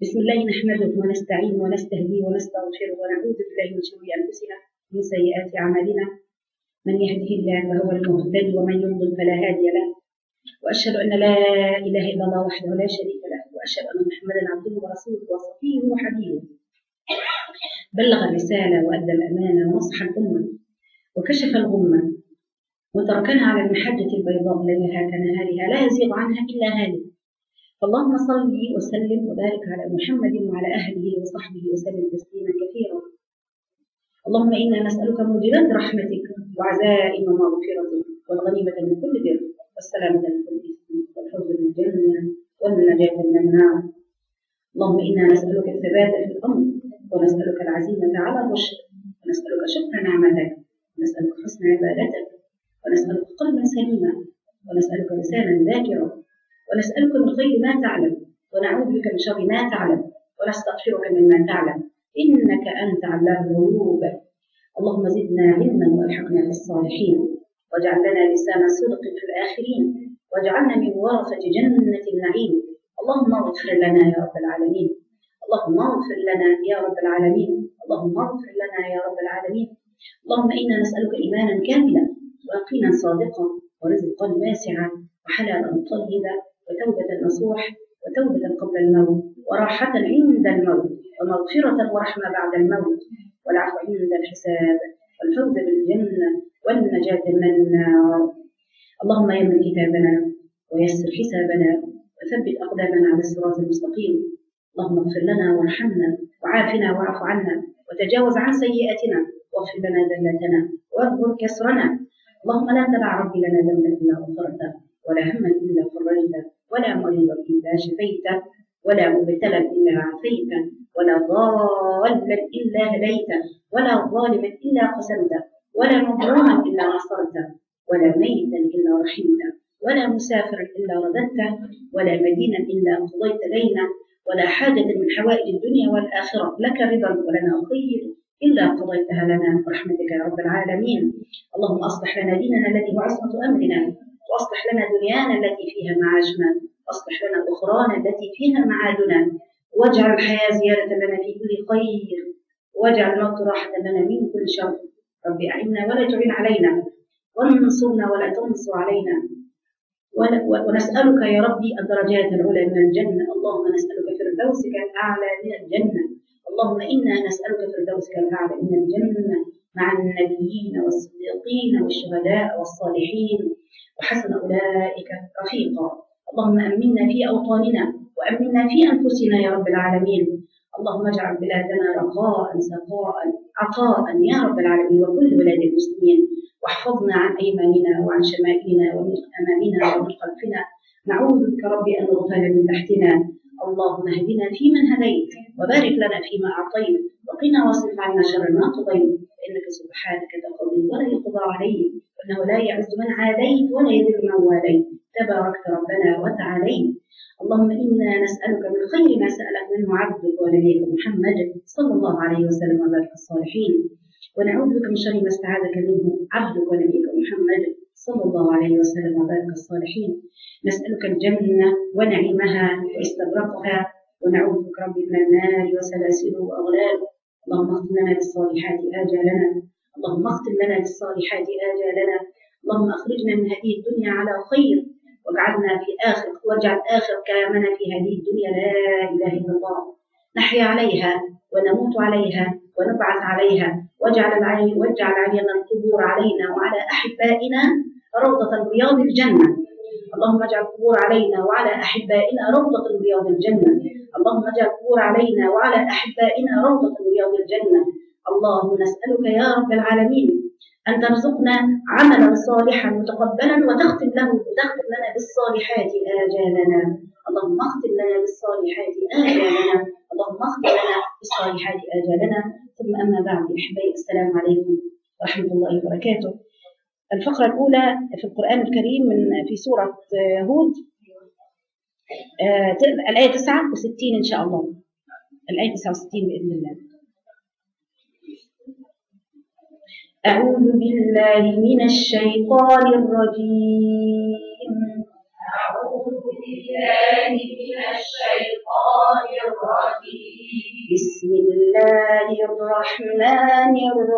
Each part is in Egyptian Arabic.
بسم الله نحمده ونستعين ونستهديه ونستغفره ونعوذ بالله من شرور انفسنا ومن سيئات اعمالنا من يهده الله فهو المهتد ومن يضلل فلا هادي له واشهد ان لا اله الا الله وحده لا شريك له واشهد ان محمدا عبده ورسوله وصفيه وحبيبه بلغ الرساله وادى الامانه ونصح الامه وكشف الغمه وتركنا على المحجه البيضاء ليلها كنهارها لا يزيغ عنها الا هالك فاللهم صل وسلم وبارك على محمد وعلى اهله وصحبه وسلم تسليما كثيرا اللهم انا نسالك موجبات رحمتك وعزائم مغفرتك والغنيمه من كل بر والسلامه من كل اثم والفوز بالجنه والنجاه من النار اللهم انا نسالك الثبات في الامر ونسالك العزيمه على الرشد ونسالك شكر نعمتك ونسالك حسن عبادتك ونسالك قلبا سليما ونسالك لسانا ذاكرا ونسألك من خير ما تعلم ونعوذ بك من شر ما تعلم ونستغفرك مما تعلم إنك أنت علام الغيوب اللهم زدنا علما والحقنا بالصالحين واجعل لنا لسان صدق في الآخرين واجعلنا من ورثة جنة النعيم اللهم اغفر لنا يا رب العالمين اللهم اغفر لنا يا رب العالمين اللهم اغفر لنا يا رب العالمين اللهم إنا نسألك إيمانا كاملا ويقينا صادقا ورزقا واسعا وحلالا طيبا وتوبة نصوح وتوبة قبل الموت وراحة عند الموت ومغفرة ورحمة بعد الموت والعفو عند الحساب والفوز بالجنة والنجاة من النار اللهم يمن كتابنا ويسر حسابنا وثبت أقدامنا على الصراط المستقيم اللهم اغفر لنا وارحمنا وعافنا واعف عنا وتجاوز عن سيئاتنا واغفر لنا ذلتنا واغفر كسرنا اللهم لا تدع ربي لنا ذنبا الا غفرته ولا هما الا فرجته ولا مريضا الا شفيته ولا مبتلا الا عافيته ولا ضالا الا هديته ولا ظالما الا قسمته ولا مظلوما الا نصرته ولا ميتا الا رحمته ولا مسافرا الا رددته ولا مدينا الا قضيت دينه ولا حاجة من حوائج الدنيا والآخرة لك رضا ولنا خير إلا قضيتها لنا برحمتك يا رب العالمين اللهم أصلح لنا ديننا الذي هو عصمة أمرنا وأصلح لنا دنيانا التي فيها معاشنا وأصلح لنا أخرانا التي فيها معادنا واجعل الحياة زيادة لنا في كل خير واجعل الموت راحة لنا من كل شر رب أعنا ولا تعين علينا وانصرنا ولا تنصر علينا ونسألك يا ربي الدرجات العلى من الجنة اللهم نسألك فردوسك الأعلى من الجنة اللهم إنا نسألك فردوسك الأعلى من الجنة مع النبيين والصديقين والشهداء والصالحين وحسن أولئك رفيقا اللهم أمنا في أوطاننا وأمنا في أنفسنا يا رب العالمين اللهم اجعل بلادنا رخاء سخاء عطاء يا رب العالمين وكل بلاد المسلمين واحفظنا عن أيماننا وعن شمائلنا ومن أمامنا ومن خلفنا نعوذ بك ربي أن نغفل من تحتنا اللهم اهدنا فيمن هديت وبارك لنا فيما أعطيت وقنا واصرف عنا شر ما قضيت إنك سبحانك تقضي ولا يقضى عليك إنه لا يعز من عاديت ولا يذل من واليت تباركت ربنا وتعاليت اللهم إنا نسألك من خير ما سألك منه عبدك ونبيك محمد صلى الله عليه وسلم وبارك الصالحين ونعوذ بك من شر ما استعاذك منه عبدك ونبيك محمد صلى الله عليه وسلم وبارك الصالحين نسألك الجنة ونعيمها واستبرقها ونعوذ بك ربي من النار وسلاسله وأغلاله اللهم اختم لنا بالصالحات آجالنا اللهم اختم لنا بالصالحات آجالنا اللهم أخرجنا من هذه الدنيا على خير واجعلنا في آخر واجعل آخر كلامنا في هذه الدنيا لا إله إلا الله نحيا عليها ونموت عليها ونبعث عليها واجعل العين واجعل علينا القبور علينا وعلى أحبائنا روضة رياض الجنة اللهم اجعل القبور علينا وعلى أحبائنا روضة رياض الجنة اللهم اجعل القبور علينا وعلى أحبائنا روضة رياض الجنة اللهم نسألك يا رب العالمين أن ترزقنا عملا صالحا متقبلا وتختم له وتختم لنا بالصالحات آجالنا اللهم اختم لنا بالصالحات آجالنا اللهم اختم لنا بالصالحات آجالنا ثم أما بعد أحبائي السلام عليكم ورحمة الله وبركاته الفقرة الأولى في القرآن الكريم من في سورة هود الآية 69 إن شاء الله الآية 69 بإذن الله أعوذ بالله من الشيطان الرجيم أعوذ بالله من الشيطان الرجيم بسم الله الرحمن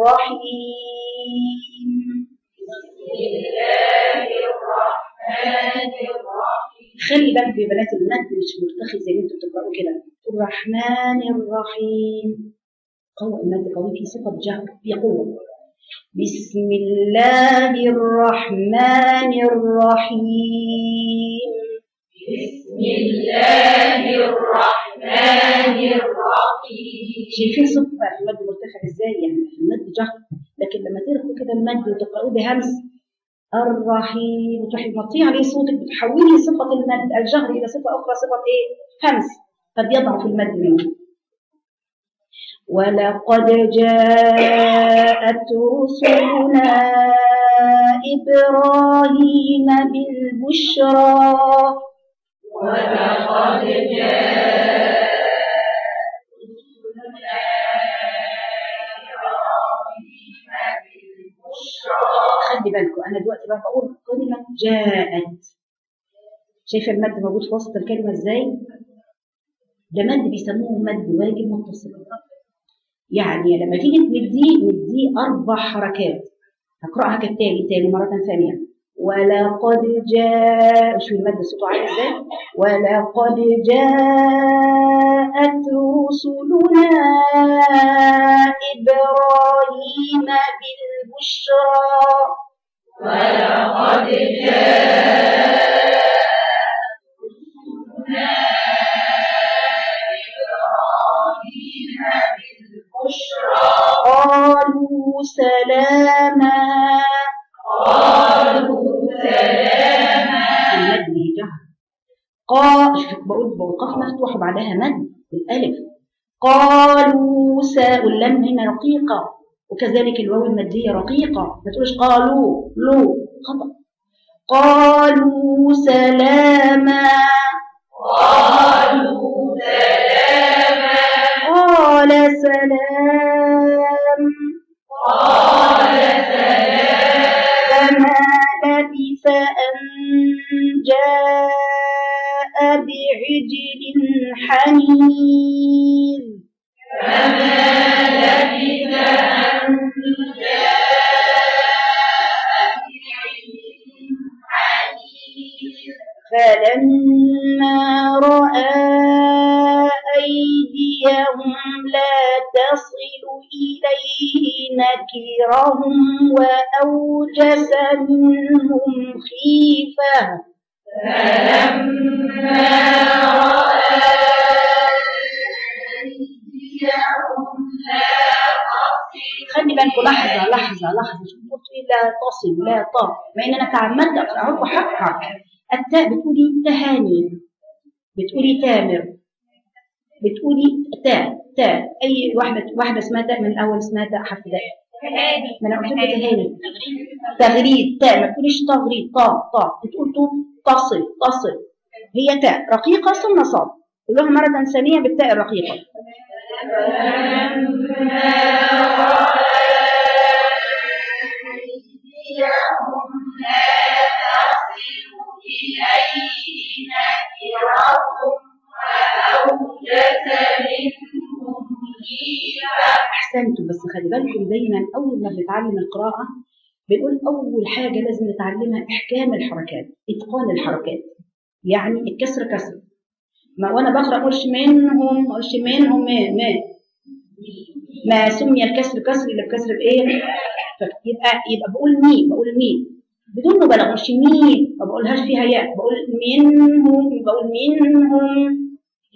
الرحيم بسم الله الرحمن الرحيم خلي بالك يا بنات المد مش مرتخي زي ما انتوا بتقرأوا كده الرحمن الرحيم قوة المد قوي في صفة جهر في قوة بسم الله الرحمن الرحيم بسم الله الرحمن الرحيم شايفين صفة في المد مرتفع ازاي يعني في المد جهر لكن لما تلقوا كده المد وتقرأوه بهمس الرحيم وتروحي تغطيه عليه صوتك بتحولي صفة المد الجهر إلى صفة أخرى صفة إيه؟ همس فبيضعف المد منه ولقد جاءت رسلنا إبراهيم بالبشرى ولقد جاء رسلنا إبراهيم بالبشرى خلي بالكم أنا دلوقتي بقى بقول كلمة جاءت شايفة المد موجود في وسط الكلمة إزاي؟ ده مد بيسموه مد واجب متصل يعني لما تيجي تمديه مديه أربع حركات هقرأها كالتالي تاني مرة ثانية ولقد جاء شو المد صوته عامل ازاي ولقد جاءت رسلنا إبراهيم بالبشرى ولقد جاء رسلنا إبراهيم بالبشرى قالوا سلاما قالوا سلاما المد به جهر قا شوف بقول بقول قاف مفتوح وبعدها مد الالف قالوا سا واللام هنا رقيقه وكذلك الواو الماديه رقيقه ما تقولش قالوا لو خطا قالوا سلاما قالوا سلاما قال سلام قال سلام فما لبث أن جاء بعجل حنيذ فما لبث أن جاء بعلم حنيذ فلما رأى أيديهم لا تصل إليه نكرهم وأوجس منهم خيفة فلما رأى أيديهم لا تصل خلي بالكم لحظة لحظة لحظة شوف قلت إيه لا تصل لا طا مع إن أنا تعمدت أقرأ حقك التاء بتقولي تهاني بتقولي تامر بتقولي تاء تاء أي واحدة واحدة اسمها تاء من الأول اسمها تاء حرف داء ما أنا قلت لكم تهاني تغريد تاء ما تقوليش تغريد طا طا بتقول تو تصل تصل هي تاء رقيقة ثم صاد قولوها مرة ثانية بالتاء الرقيقة أيديهم لا تصل إليه نكرهم وأوجس منهم خيفة احسنتم بس خلي بالكم دايما اول ما بنتعلم القراءه بنقول اول حاجه لازم نتعلمها احكام الحركات اتقان الحركات يعني الكسر كسر ما وانا بقرا اقولش منهم ما اقولش منهم ما ما ما سمي الكسر كسر الا بكسر الايه يبقى يبقى بقول مي بقول مي بدون مبالغه ما اقولش مي ما بقولهاش فيها ياء بقول منهم بقول منهم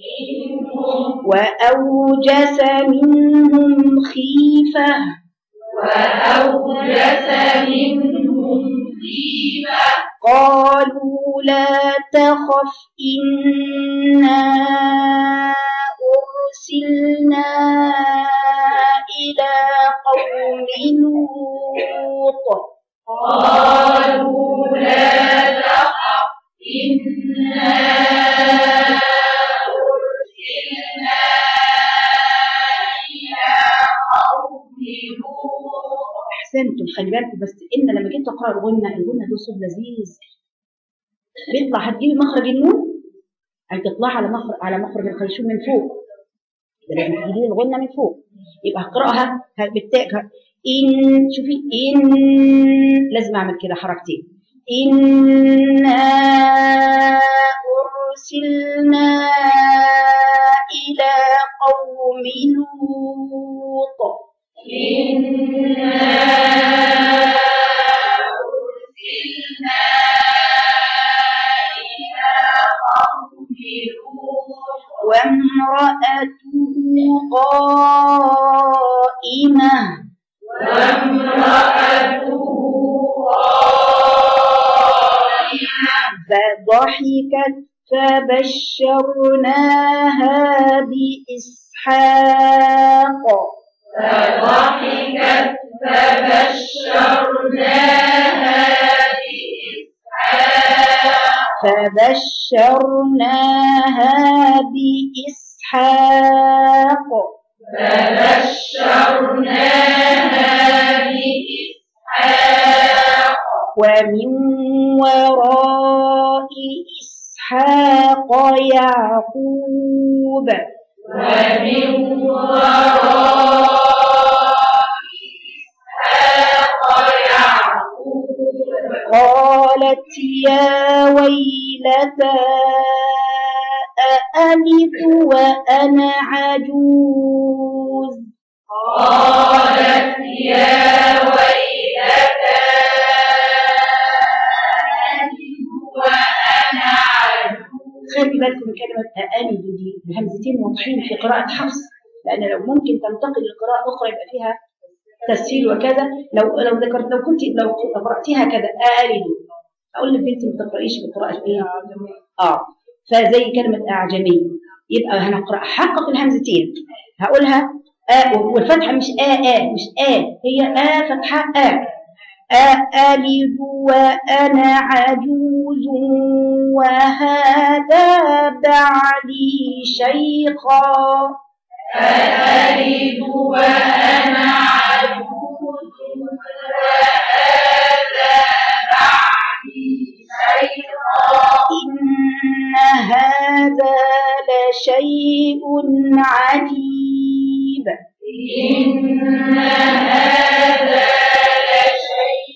وأوجس منهم خيفة وأوجس منهم خيفة قالوا لا تخف إنا أرسلنا إلى قوم لوط قالوا لا تخف إنا أرسلنا إلى قوم لوط أحسنتم خلي بالكم بس إن لما جيت أقرأ الغنة الغنة ده صوت لذيذ بيطلع هتجيبي مخرج النون أي تطلع على مخرج على مخرج الخيشوم من فوق ده لازم تجيبي الغنة من فوق يبقى هقرأها ه- بالتاء ه- إن شوفي إن لازم أعمل كده حركتين إنا أرسلنا إلى قوم لوط إنا أرسلنا إلى قوم لوط وامرأته قائمة وامرأته قائمة فضحكت فبشرناها بإسحاق فضحكت فبشرناها بإسحاق فبشرناها بإسحاق فبشرناها بإسحاق ومن وراء إسحاق يعقوب ومن وراء إسحاق يعقوب قالت يا ويلتى أألد وأنا عجوز قالت يا ويلتى ألد وأنا عجوز خلي بالكم من كلمة أألد دي الهمزتين واضحين في قراءة حفص لأن لو ممكن تنتقل لقراءة أخرى يبقى فيها تسهيل وكذا لو لو ذكرت لو كنت لو قرأتيها كذا أألد أقول لبنتي ما تقرأيش بقراءة إيه؟ آه فزي كلمة أعجمي يبقى هنقرأ حقق الهمزتين هقولها آ والفتحة مش آ آ مش آ هي آ فتحة آ أألد وأنا عجوز وهذا بعلي شيخا أألد وأنا عجوز وهذا بعدي شيخا إن هذا لشيء عجيب إن هذا لشيء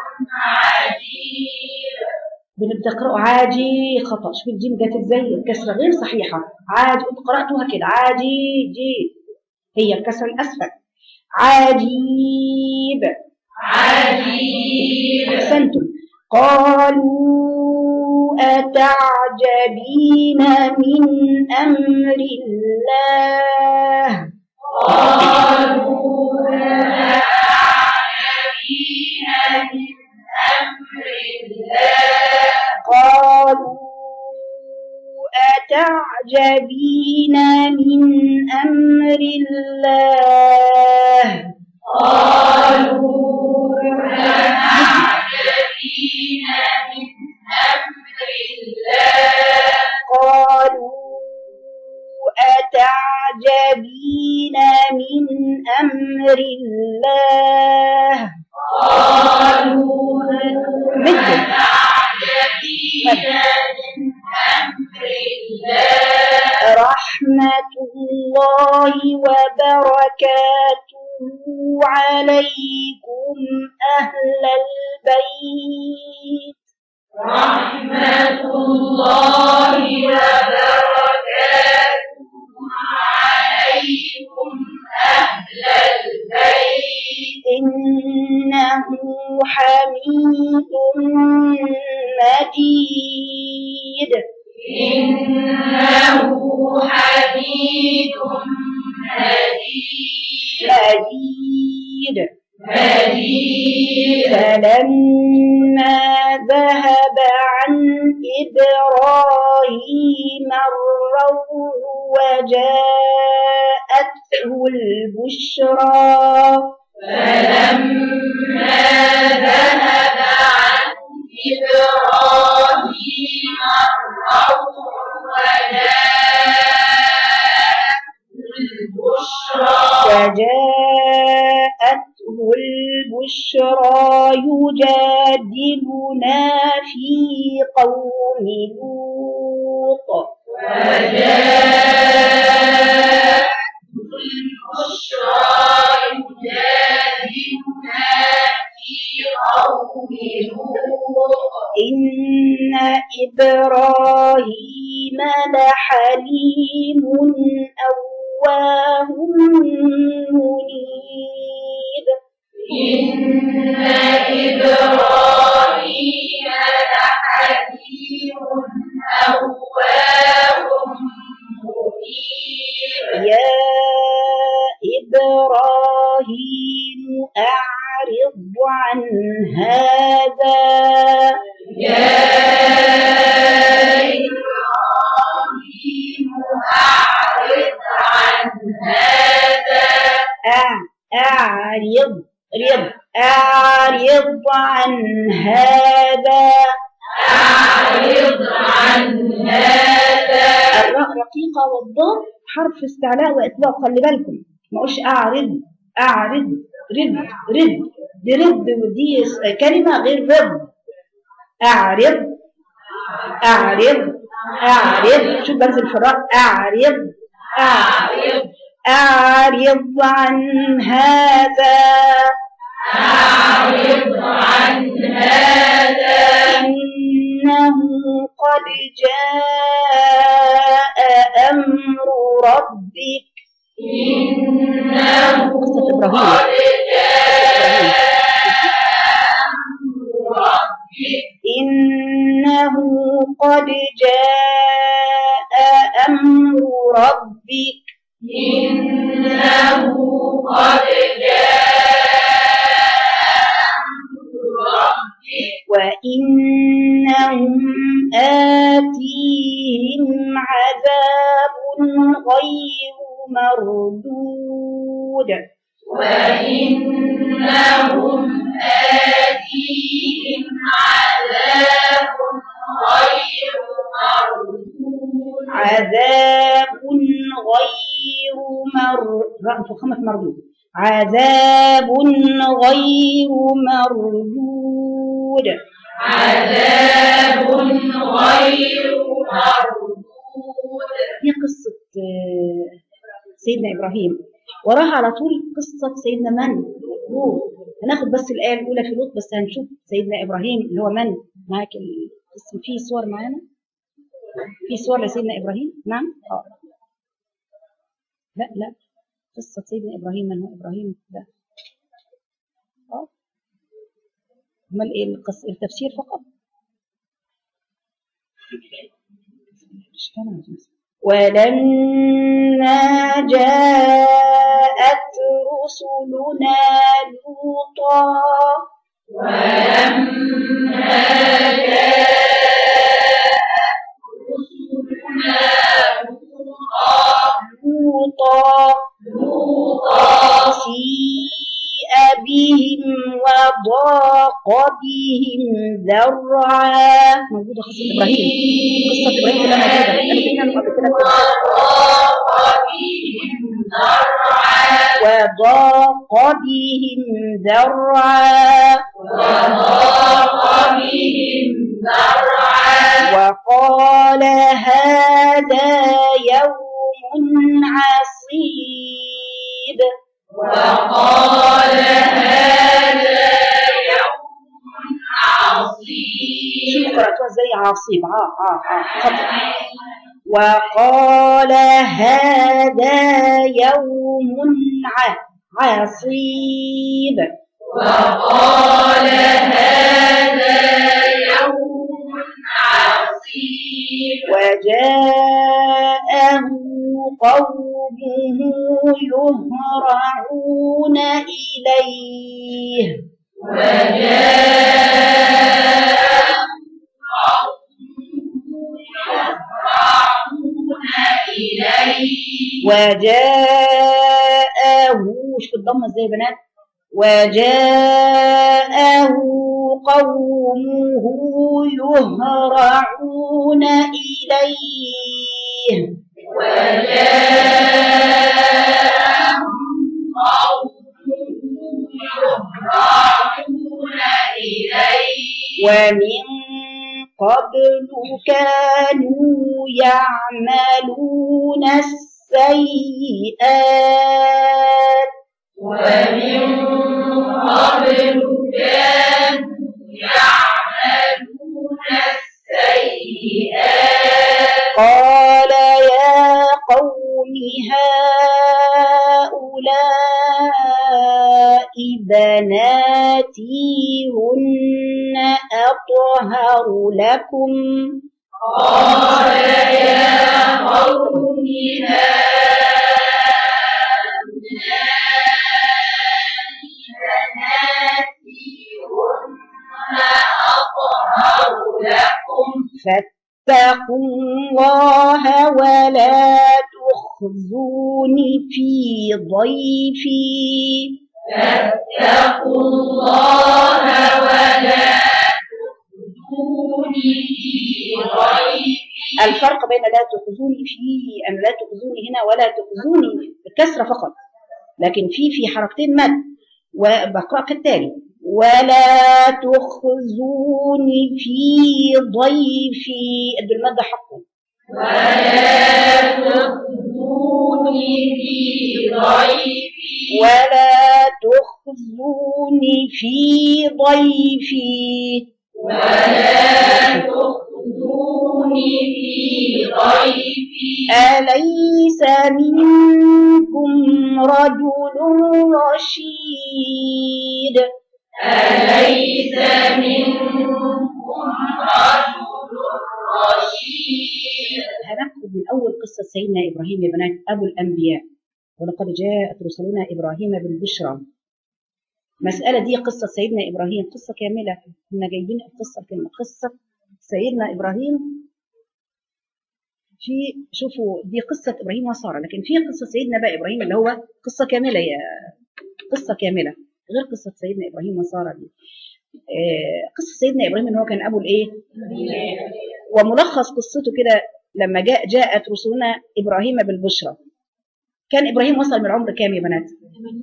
عجيب بنبدا نقرأ عاجي خطأ شوف الجيم جت ازاي الكسرة غير صحيحة عاجي كنت قرأتها كده عاجي جي هي الكسرة الأسفل عجيب عجيب أحسنتم قالوا أتعجبين من أمر الله قالوا أعجبين من أمر الله قالوا أتعجبين من أمر الله قالوا أعجبين من أمر الله قالوا أتعجبين من أمر الله قالوا مثل أعجبين من أمر الله رحمة الله وبركاته عليكم أهل البيت رحمة الله وبركاته عليكم أهل البيت إنه حميد مجيد إنه حميد مجيد مجيد مجيد فلما ذهب عن إبراهيم الروع وجاءته البشرى فلما ذهب عن إبراهيم الروع وجاءته البشرى وجاءته البشرى يجادلنا في قوم لوط وجاء البشرى يجادلنا في قوم لوط إن إبراهيم لحليم أواه منيب إن إبراهيم لحليم أواه منيب يا إبراهيم أعرض عن هذا يا إبراهيم أعرض عن هذا أع- أعرض رض أعرض عن هذا أعرض عن هذا الراء رقيقة والضاد حرف استعلاء وإطلاق خلي بالكم ما اقولش أعرض أعرض رد رد دي رد ودي س- كلمة غير رد أعرض أعرض أعرض شوف بنزل في الراء أعرض أعرض أعرض عن هذا أعرض عن هذا إنه قد جاء أمر ربك إنه قصة إبراهيم. قد جاء أمر ربك إنه قد جاء أمر ربك إنه قد جاء أمر ربك وإنهم آتيهم عذاب غير مردود وإنهم آتيهم عذاب غير مردود عذاب غير مر رأى في خمس مردود عذاب غير مردود عذاب غير مردود دي قصة آه، سيدنا إبراهيم وراها على طول قصة سيدنا من؟ لوط هناخد بس الآية الأولى في لوط بس هنشوف سيدنا إبراهيم اللي هو من؟ معاك الاسم فيه صور معانا؟ في صور لسيدنا إبراهيم؟ نعم؟ اه لا لا قصة سيدنا إبراهيم من هو إبراهيم؟ لا اه أمال إيه القصة التفسير فقط؟ اشتغل ولما جاءت رسلنا لوطا ولما جاءت رسلنا لوطا لوطا لوطا سيء بهم وضاق بهم ذرعا موجودة قصة إبراهيم قصة إبراهيم كلها موجودة أنا كنت قبل كده وضاق بهم ذرعا وضاق بهم ذرعا وضاق بهم ذرعا وقال هذا يوم عصيب وقال هذا يوم عصيب شوف قرأتوها ازاي عاصيب ع ع ع خطأ وقال هذا يوم ع عصيب وقال هذا يوم عصيب وجاءه قومه يهرعون إليه وجاء يهرعون إليه وجاءه شوف الضمة ازاي يا بنات وجاءه قومه يهرعون إليه وجاء قومه يهرعون إليه ومن قبل كانوا يعملون السيئات ومن قبل كانوا يعملون السيئات قال يا قوم هؤلاء بناتي هن أطهر لكم قال يا قوم بناتي هن أطهر لكم فاتقوا الله ولا تخزوني في ضيفي فاتقوا الله ولا تخزوني في ضيفي الفرق بين لا تخزوني في أن لا تخزوني هنا ولا تخزوني بالكسرة فقط لكن في في حركتين مد وبقرأ كالتالي ولا تخزوني في ضيفي ادوا المد حقه ولا تخزوني في ضيفي ولا تخزوني في ضيفي ولا تخزوني في ضيفي أليس منكم رجل رشيد أليس منكم رجل رشيد هناخد من أول قصة سيدنا إبراهيم يا بنات أبو الأنبياء ولقد جاءت رسلنا إبراهيم بالبشرى المسألة دي قصة سيدنا إبراهيم قصة كاملة كنا جايبين القصة كلمة قصة سيدنا إبراهيم في شوفوا دي قصة إبراهيم وسارة لكن في قصة سيدنا بقى إبراهيم اللي هو قصة كاملة يا قصة كاملة غير قصة سيدنا إبراهيم وسارة دي آه، قصة سيدنا إبراهيم إن هو كان أبو الإيه؟ وملخص قصته كده لما جاء جاءت رسلنا إبراهيم بالبشرى كان إبراهيم وصل من العمر كام يا بنات؟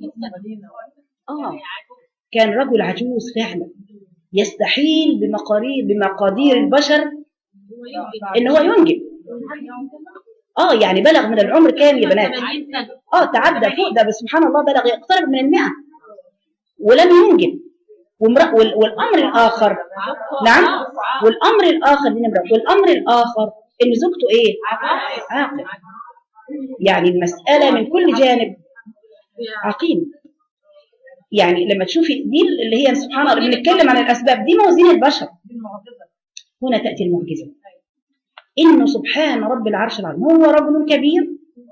آه كان رجل عجوز فعلا يستحيل بمقارير بمقادير البشر ان هو ينجب اه يعني بلغ من العمر كام يا بنات اه تعدى فوق ده بس سبحان الله بلغ يقترب من المئة ولم ينجب وامرأ وال- والامر الاخر نعم والامر الاخر دي نمرة والامر الاخر ان زوجته ايه عاقل يعني المسألة من كل جانب عقيم يعني لما تشوفي دي اللي هي سبحان الله بنتكلم عن الاسباب دي موازين البشر هنا تاتي المعجزه انه سبحان رب العرش العظيم هو رجل كبير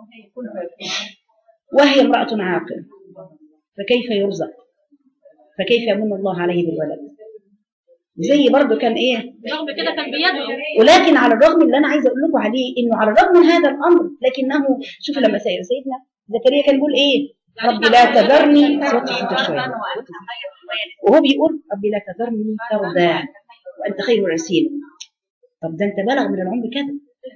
وهي امراه عاقل فكيف يرزق فكيف يمن الله عليه بالولد زي برضه كان ايه رغم كده كان بيدعو ولكن على الرغم اللي انا عايزه اقول لكم عليه انه على الرغم من هذا الامر لكنه شوف لما سيد سيدنا زكريا كان بيقول ايه رب لا تذرني صوت الشتاء شويه وهو بيقول رب لا تذرني فردا وانت خير الرسيل طب ده انت بلغ من العمر كده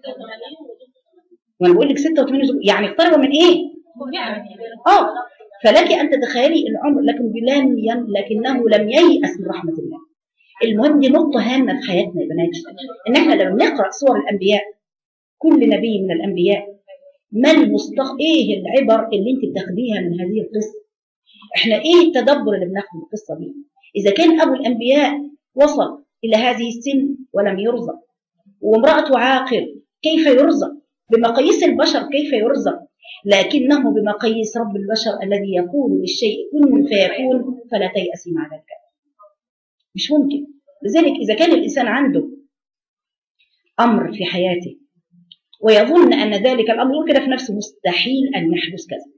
وانا بقول لك 86 زوج يعني اقترب من ايه اه فلك ان تتخيلي العمر لكن لم ين لكنه لم ييأس من رحمه الله المهم دي نقطه هامه في حياتنا يا بنات ان احنا لما بنقرا سور الانبياء كل نبي من الانبياء ما المستخ ايه العبر اللي انت بتاخديها من هذه القصه احنا ايه التدبر اللي بناخده من القصه دي اذا كان ابو الانبياء وصل الى هذه السن ولم يرزق وامراته عاقل كيف يرزق بمقاييس البشر كيف يرزق لكنه بمقاييس رب البشر الذي يقول للشيء كن فيكون فلا تيأسي مع ذلك مش ممكن لذلك إذا كان الإنسان عنده أمر في حياته ويظن أن ذلك الأمر يقول كده في نفسه مستحيل أن يحدث كذا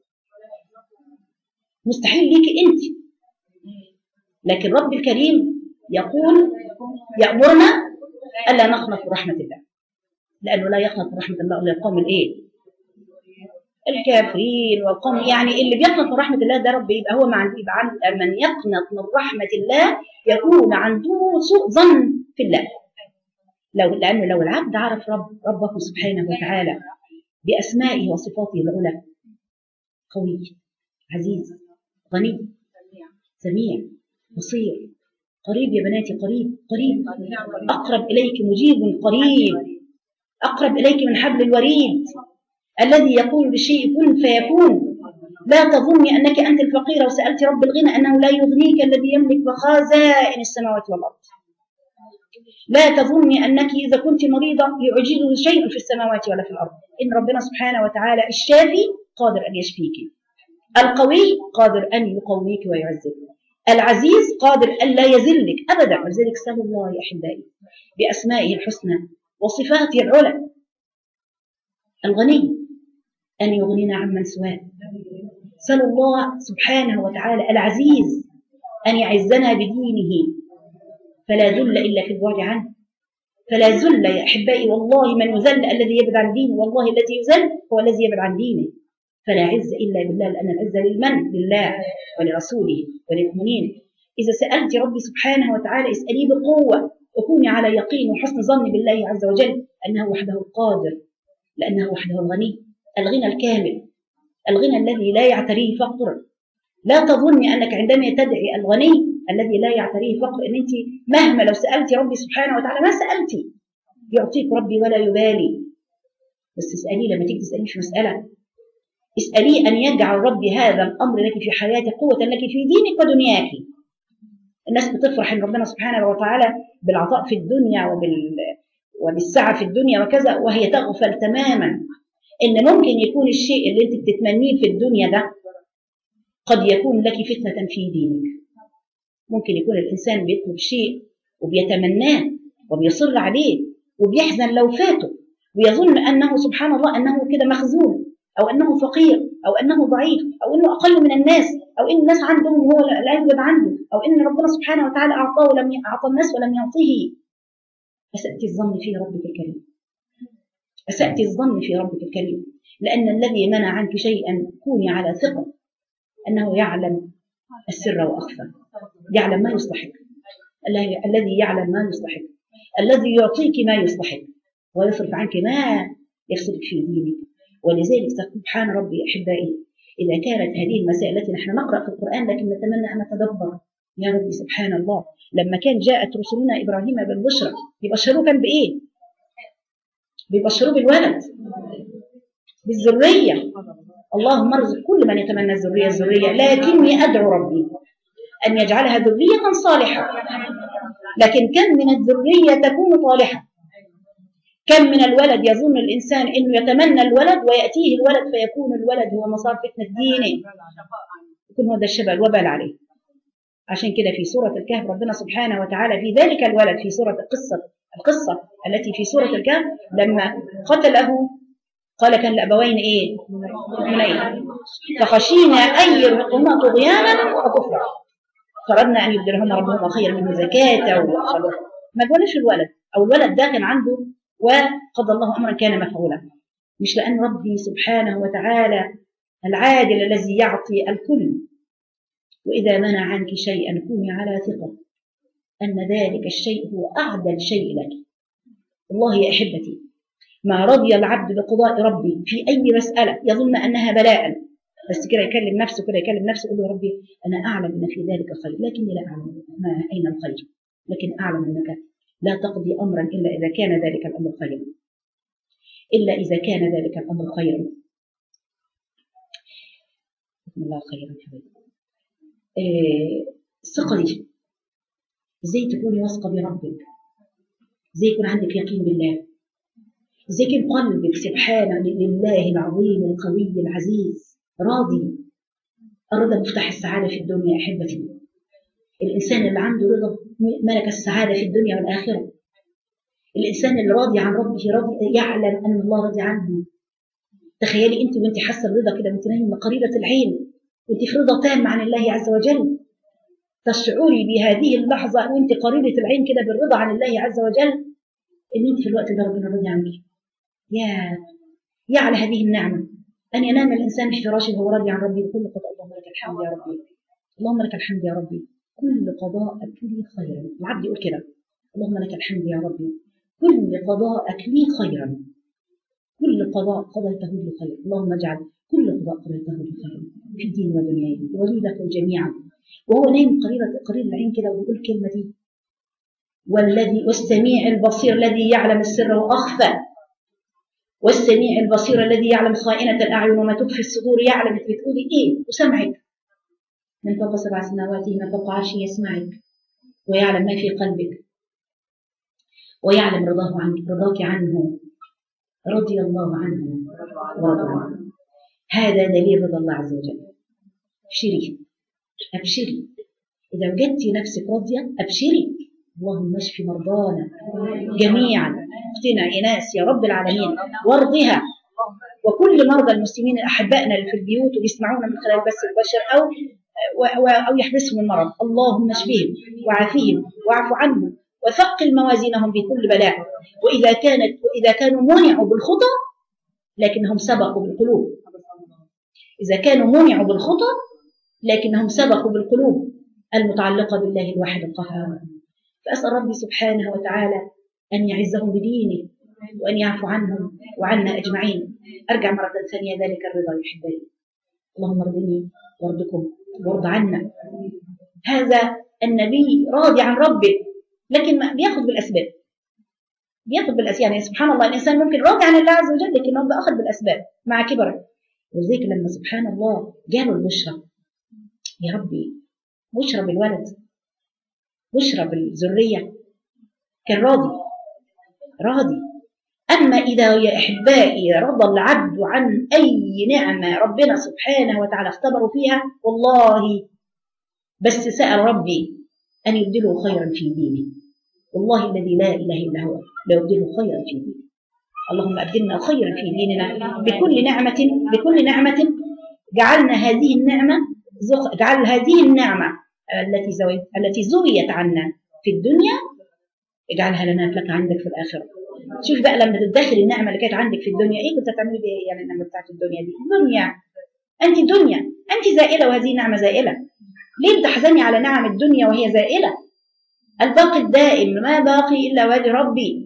مستحيل ليك أنت لكن رب الكريم يقول يأمرنا ألا نقنط برحمة الله لأنه لا يقنط برحمة الله إلا القوم الإيه؟ الكافرين والقوم يعني اللي بيقنط من رحمة الله ده رب يبقى هو مع يبقى عن من يقنط من رحمة الله يكون عنده سوء ظن في الله لو لأنه لو العبد عرف رب ربه سبحانه وتعالى بأسمائه وصفاته العلى قوي عزيز غني سميع بصير قريب يا بناتي قريب قريب أقرب إليك مجيب قريب أقرب إليك من حبل الوريد الذي يقول بالشيء كن فيكون لا تظني أنك أنت الفقيرة وسألت رب الغنى أنه لا يغنيك الذي يملك خزائن السماوات والأرض لا تظني أنك إذا كنت مريضة يعجزه شيء في السماوات ولا في الأرض إن ربنا سبحانه وتعالى الشافي قادر أن يشفيك القوي قادر أن يقويك ويعزك العزيز قادر أن لا يذلك أبدا ولذلك سأل الله يا أحبائي بأسمائه الحسنى وصفاته العلى الغني أن يغنينا عمن سواه سأل الله سبحانه وتعالى العزيز أن يعزنا بدينه فلا ذل إلا في البعد عنه فلا ذل يا أحبائي والله من يذل الذي يبعد عن دينه والله الذي يذل هو الذي يبعد عن دينه فلا عز إلا بالله لأن العزة للمن لله ولرسوله وللمؤمنين إذا سألت ربي سبحانه وتعالى اسأليه بقوة وكوني على يقين وحسن ظن بالله عز وجل أنه وحده القادر لأنه وحده الغني الغنى الكامل الغنى الذي لا يعتريه فقر لا تظني أنك عندما تدعي الغني الذي لا يعتريه فقر أن أنت مهما لو سألت ربي سبحانه وتعالى ما سألتي يعطيك ربي ولا يبالي بس اسأليه لما تيجي تسأليه في مسألة اسأليه أن يجعل ربي هذا الأمر لك في حياتك قوة لك في دينك ودنياك الناس بتفرح ان ربنا سبحانه وتعالى بالعطاء في الدنيا وبال وبالسعة في الدنيا وكذا وهي تغفل تماما ان ممكن يكون الشيء اللي انت بتتمنيه في الدنيا ده قد يكون لك فتنة في دينك ممكن يكون الانسان بيطلب شيء وبيتمناه وبيصر عليه وبيحزن لو فاته ويظن انه سبحان الله انه كده مخزون او انه فقير او انه ضعيف او انه اقل من الناس او ان الناس عندهم هو لا يوجد عنده او ان ربنا سبحانه وتعالى اعطاه ولم اعطى الناس ولم يعطيه اسات الظن في ربك الكريم اسات الظن في ربك الكريم لان الذي منع عنك شيئا كوني على ثقه انه يعلم السر واخفى يعلم ما يصلحك الذي يعلم ما يصلحك الذي يعطيك ما يصلحك ويصرف عنك ما يفسدك في دينك ولذلك سبحان ربي احبائي اذا كانت هذه المسائل التي نحن نقرا في القران لكن نتمنى ان نتدبر يا ربي سبحان الله لما كان جاءت رسلنا ابراهيم بالبشرى يبشروه كان بايه؟ بيبشروه بالولد بالذريه اللهم ارزق كل من يتمنى الذريه الذريه لكني ادعو ربي ان يجعلها ذريه صالحه لكن كم من الذريه تكون صالحه كم من الولد يظن الإنسان أنه يتمنى الولد ويأتيه الولد فيكون الولد هو مصار فتنة دينه يكون هذا الشبه الوبال عليه عشان كده في سورة الكهف ربنا سبحانه وتعالى في ذلك الولد في سورة القصة القصة التي في سورة الكهف لما قتله قال كان لأبوين إيه؟ مؤمنين فخشينا أن يرهقهما طغيانا وكفرا فردنا أن يبدلهما ربهما خيرا منه زكاة ما قالش الولد أو الولد ده كان عنده وقضى الله امرا كان مفعولا مش لان ربي سبحانه وتعالى العادل الذي يعطي الكل واذا منع عنك شيئا كوني على ثقه ان ذلك الشيء هو اعدل شيء لك والله يا احبتي ما رضي العبد بقضاء ربي في اي مساله يظن انها بلاء بس كده يكلم نفسه كده يكلم نفسه يقول له ربي انا اعلم ان في ذلك خير لكني لا اعلم ما اين الخير لكن اعلم انك لا تقضي أمرا إلا إذا كان ذلك الأمر خيرا إلا إذا كان ذلك الأمر خيرا بسم الله خيرا حبيبي الثقة دي ازاي تكوني واثقة بربك ازاي يكون عندك يقين بالله ازاي يكون قلبك سبحانه لله العظيم القوي العزيز راضي الرضا مفتاح السعادة في الدنيا يا أحبتي الإنسان اللي عنده رضا ملك السعادة في الدنيا والآخرة الإنسان اللي راضي عن ربه راضي يعلم أن الله راضي عنه تخيلي أنت وأنت حاسة الرضا كده وأنت نايمة قريبة العين وأنت في رضا تام عن الله عز وجل تشعري بهذه اللحظة وأنت قريبة العين كده بالرضا عن الله عز وجل إن أنت في الوقت ده ربنا راضي عنك يا يا على هذه النعمة أن ينام الإنسان في فراشه وهو راضي عن ربه بكل قضاء اللهم لك الحمد يا ربي اللهم لك الحمد يا ربي كل قضاءك لي خيرا العبد يقول كده اللهم لك الحمد يا ربي كل قضاءك لي خيرا كل قضاء قضيته لي خير اللهم اجعل كل قضاء قضيته لي خيرا في الدين ودنياي ولي لكم جميعا وهو نايم قريب قريب العين كده ويقول الكلمه دي والذي والسميع البصير الذي يعلم السر واخفى والسميع البصير الذي يعلم خائنة الأعين وما تخفي الصدور يعلم انت بتقولي إيه وسمعك من فوق سبع سماوات من فوق عرشه يسمعك ويعلم ما في قلبك ويعلم رضاه عنك رضاك عنه رضي الله عنه ورضوا عنه هذا دليل رضا الله عز وجل ابشري ابشري اذا وجدتي نفسك راضيه ابشري اللهم اشف مرضانا جميعا اختنا ايناس يا رب العالمين وارضها وكل مرضى المسلمين احبائنا اللي في البيوت وبيسمعونا من خلال بث البشر او او يحبسهم المرض اللهم اشفهم وعافهم واعف عنهم وثقل موازينهم بكل بلاء واذا كانت واذا كانوا منعوا بالخطى لكنهم سبقوا بالقلوب اذا كانوا منعوا بالخطى لكنهم سبقوا بالقلوب المتعلقه بالله الواحد القهار فاسال ربي سبحانه وتعالى ان يعزهم بدينه وان يعفو عنهم وعنا اجمعين ارجع مره ثانيه ذلك الرضا يحبني اللهم ارضني وارضكم وارض عنا هذا النبي راضي عن ربه لكن ما بياخذ بالاسباب بياخذ بالاسباب يعني سبحان الله الانسان ممكن راضي عن الله عز وجل لكن هو بياخذ بالاسباب مع كبره وذيك لما سبحان الله جاله البشرى يا ربي بشرى بالولد بشرى بالذريه كان راضي راضي اما اذا يا احبائي رضى العبد عن اي نعمه ربنا سبحانه وتعالى اختبروا فيها والله بس سال ربي ان يبدله خيرا في دينه والله الذي لا اله الا هو ليبدله خيرا في دينه اللهم ابدلنا خيرا في ديننا بكل نعمه بكل نعمه جعلنا هذه النعمه جعل هذه النعمه التي زويت التي زويت عنا في الدنيا اجعلها لنا لك عندك في الاخره شوف بقى لما تدخل النعمه اللي كانت عندك في الدنيا ايه كنت هتعملي بيها يعني النعمه بتاعت الدنيا دي الدنيا انت دنيا انت زائله وهذه نعمه زائله ليه بتحزني على نعم الدنيا وهي زائله الباقي الدائم ما باقي الا وجه ربي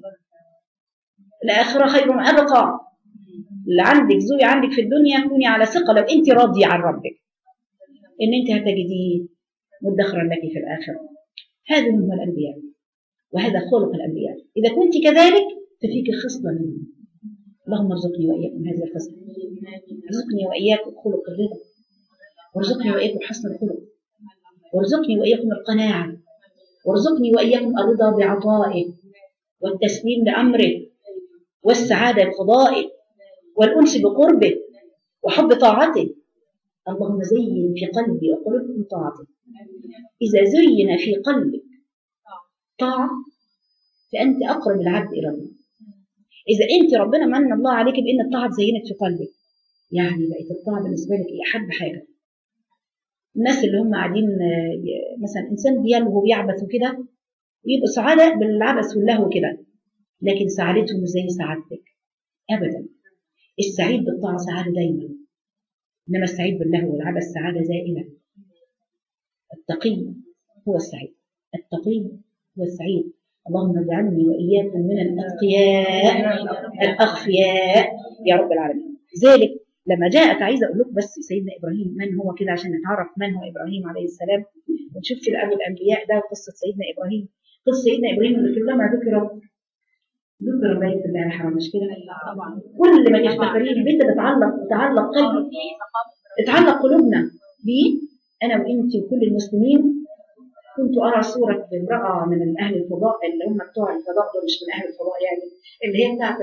الاخره خير ابقى اللي عندك زوي عندك في الدنيا كوني على ثقه لو انت راضيه عن ربك ان انت هتجديه مدخرا لك في الاخره هذا هم الانبياء وهذا خلق الانبياء اذا كنت كذلك ففيك خصله منهم اللهم ارزقني واياكم هذه الخصله ارزقني واياكم خلق الرضا وارزقني واياكم حسن الخلق وارزقني واياكم القناعه وارزقني واياكم الرضا بعطائه والتسليم لامره والسعاده بقضائه والانس بقربه وحب طاعته اللهم زين في قلبي وقلوبكم طاعته اذا زين في قلبك طاعه فانت اقرب العبد الى الله اذا انت ربنا من الله عليك بان الطاعه زينت في قلبك يعني بقت الطاعه بالنسبه لك هي احب حاجه الناس اللي هم قاعدين مثلا انسان بيلهو ويعبث وكده يبقوا سعادة بالعبث واللهو كده لكن سعادتهم مش زي سعادتك ابدا السعيد بالطاعه سعاده دايما انما السعيد باللهو والعبث سعاده زائله التقي هو السعيد التقي هو السعيد اللهم اجعلني واياكم من الاتقياء الاخفياء يا رب العالمين ذلك لما جاءت عايزه اقول لكم بس سيدنا ابراهيم من هو كده عشان نتعرف من هو ابراهيم عليه السلام ونشوف كده ابو الانبياء ده وقصه سيدنا ابراهيم قصه سيدنا ابراهيم اللي كلما ذكر ذكر بيت الله الحرام مش كده؟ كل ما تفتكريه البيت بتعلق بتعلق قلبي اتعلق قلوبنا بيه انا وانت وكل المسلمين كنت ارى صوره امراه من اهل الفضاء اللي هم بتوع الفضاء دول مش من اهل الفضاء يعني اللي هي بتاعت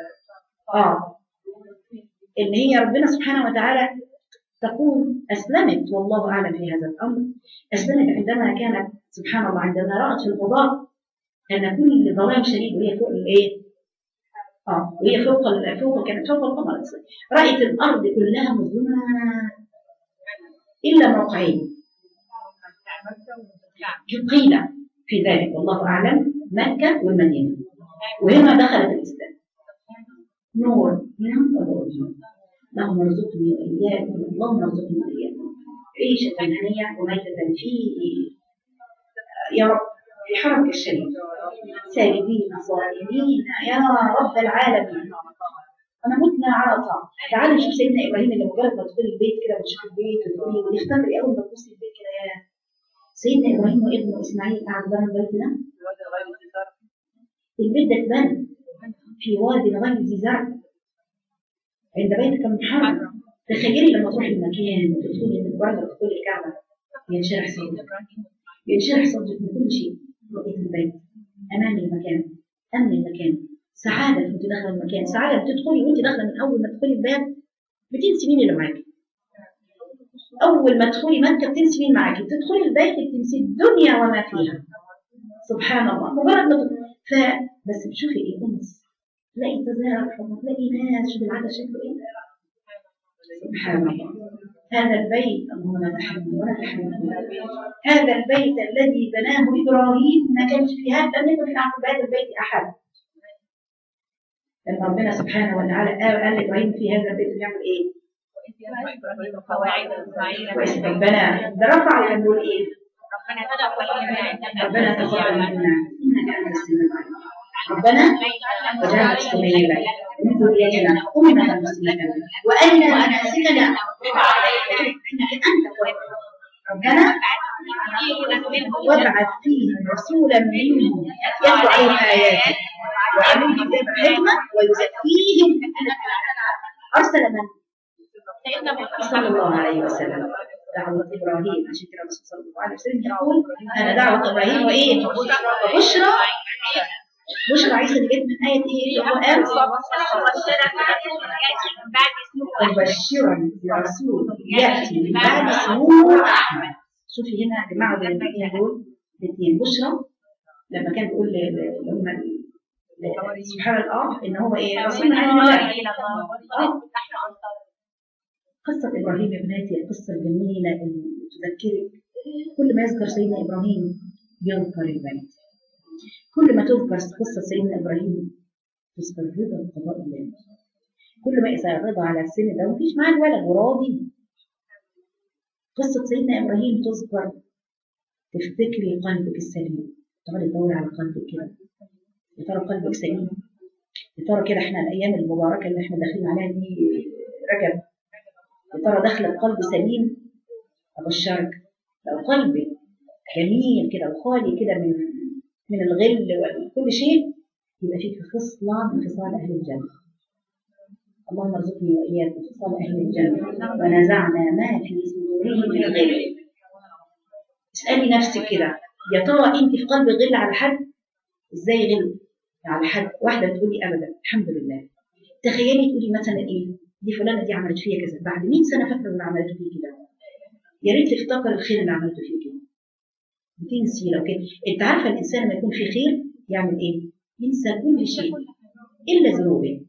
اه اللي هي ربنا سبحانه وتعالى تقول أسلمت والله أعلم في هذا الأمر أسلمت عندما كانت سبحان الله عندما رأت في الفضاء أن كل ظلام شديد وهي فوق الإيه؟ آه وهي فوق فوق كانت فوق القمر رأت الأرض كلها مظلمة إلا موقعين قيل في ذلك والله أعلم مكة والمدينة وهنا دخلت الإسلام نور نعم اللهم ارزقني واياكم اللهم ارزقني واياكم عيشة هنية وميتة في يا رب في حرمك الشريف ساجدين صائمين يا رب العالمين انا متنا على طاعة تعالوا نشوف سيدنا ابراهيم اللي مجرد ما تدخلي البيت كده وتشوفي البيت وتقولي وتفتكري اول ما تبصي البيت كده يا سيدنا ابراهيم وابنه اسماعيل قاعد بنى البيت ده البيت ده اتبنى في واد غير ذي زرع عند بيتك المحرم تخيلي لما تروحي المكان وتدخلي من بره تدخلي الكعبه ينشرح صدرك ينشرح صدرك من كل شيء رؤيه البيت امان المكان امن المكان سعاده وانت داخله المكان سعاده بتدخلي وانت داخله من اول ما تدخلي الباب بتنسي مين اللي معاكي اول ما تدخلي مكه بتنسي مين معاكي تدخلي البيت بتنسي الدنيا وما فيها سبحان الله مجرد ما تدخلي. ف بس بتشوفي ايه انس تلاقي تزارع تلاقي ناس شوفي العدد شكله ايه سبحان الله هذا البيت اللهم لا تحرمني ولا تحرمني هذا البيت الذي بناه ابراهيم ما كانش في هذا لم يكن في عقبات البيت احد لما ربنا سبحانه وتعالى قال قال لابراهيم في هذا البيت بيعمل ايه؟ قواعد إسماعيل واسم ربنا ده رفع ولا بيقول ايه؟ ربنا تقبل منا إنك ربنا تقبل منا انك انت السميع العليم ربنا وجعل السميع العليم من ذريتنا امه مسلمه وارنا مناسكنا انك انت التواب ربنا وابعث فيهم رسولا منهم يتلو عليهم اياتك ويعلمهم الحكمه ويزكيهم ارسل من صلى الله عليه وسلم دعوة إبراهيم عشان كده الرسول صلى الله عليه وسلم يقول أنا دعوة إبراهيم وإيه؟ وبشرى بشرى عيسى اللي جت من آية إيه؟ القرآن وبشرا برسول يأتي من بعد اسمه أحمد شوفي هنا يا جماعة بين الاثنين دول الاثنين بشرى لما كان بيقول ل- ل- لما ل- سبحان الله إن هو إيه؟ رسول من عند الله قصة إبراهيم يا بناتي القصة الجميلة اللي تذكرك كل ما يذكر سيدنا إبراهيم يذكر البيت كل ما تذكر قصة سيدنا إبراهيم تذكر رضا بقضاء الله كل ما إذا رضا على السن ده مفيش معاه الولد وراضي قصة سيدنا إبراهيم تذكر تفتكري قلبك السليم تقعدي تدوري على قلبك كده يا ترى قلبك سليم يا ترى كده احنا الأيام المباركة اللي احنا داخلين عليها دي رجب يا ترى داخله بقلب سليم ابشرك لو قلبك جميل كده وخالي كده من من الغل وكل شيء يبقى فيك خصله من خصال اهل الجنه اللهم ارزقني واياكم خصال اهل الجنه ونزعنا ما في صدورهم من غل اسالي نفسك كده يا ترى انت في قلبك غل على حد ازاي غل على حد واحده بتقولي ابدا الحمد لله تخيلي تقولي مثلا ايه دي فلانه دي عملت فيا كذا بعد 100 سنه فاكره اللي عملته فيه كده يا ريت تفتكر الخير اللي عملته فيه كده بتنسي لو كده انت عارفه الانسان لما يكون في خير يعمل ايه؟ ينسى كل شيء الا ذنوبه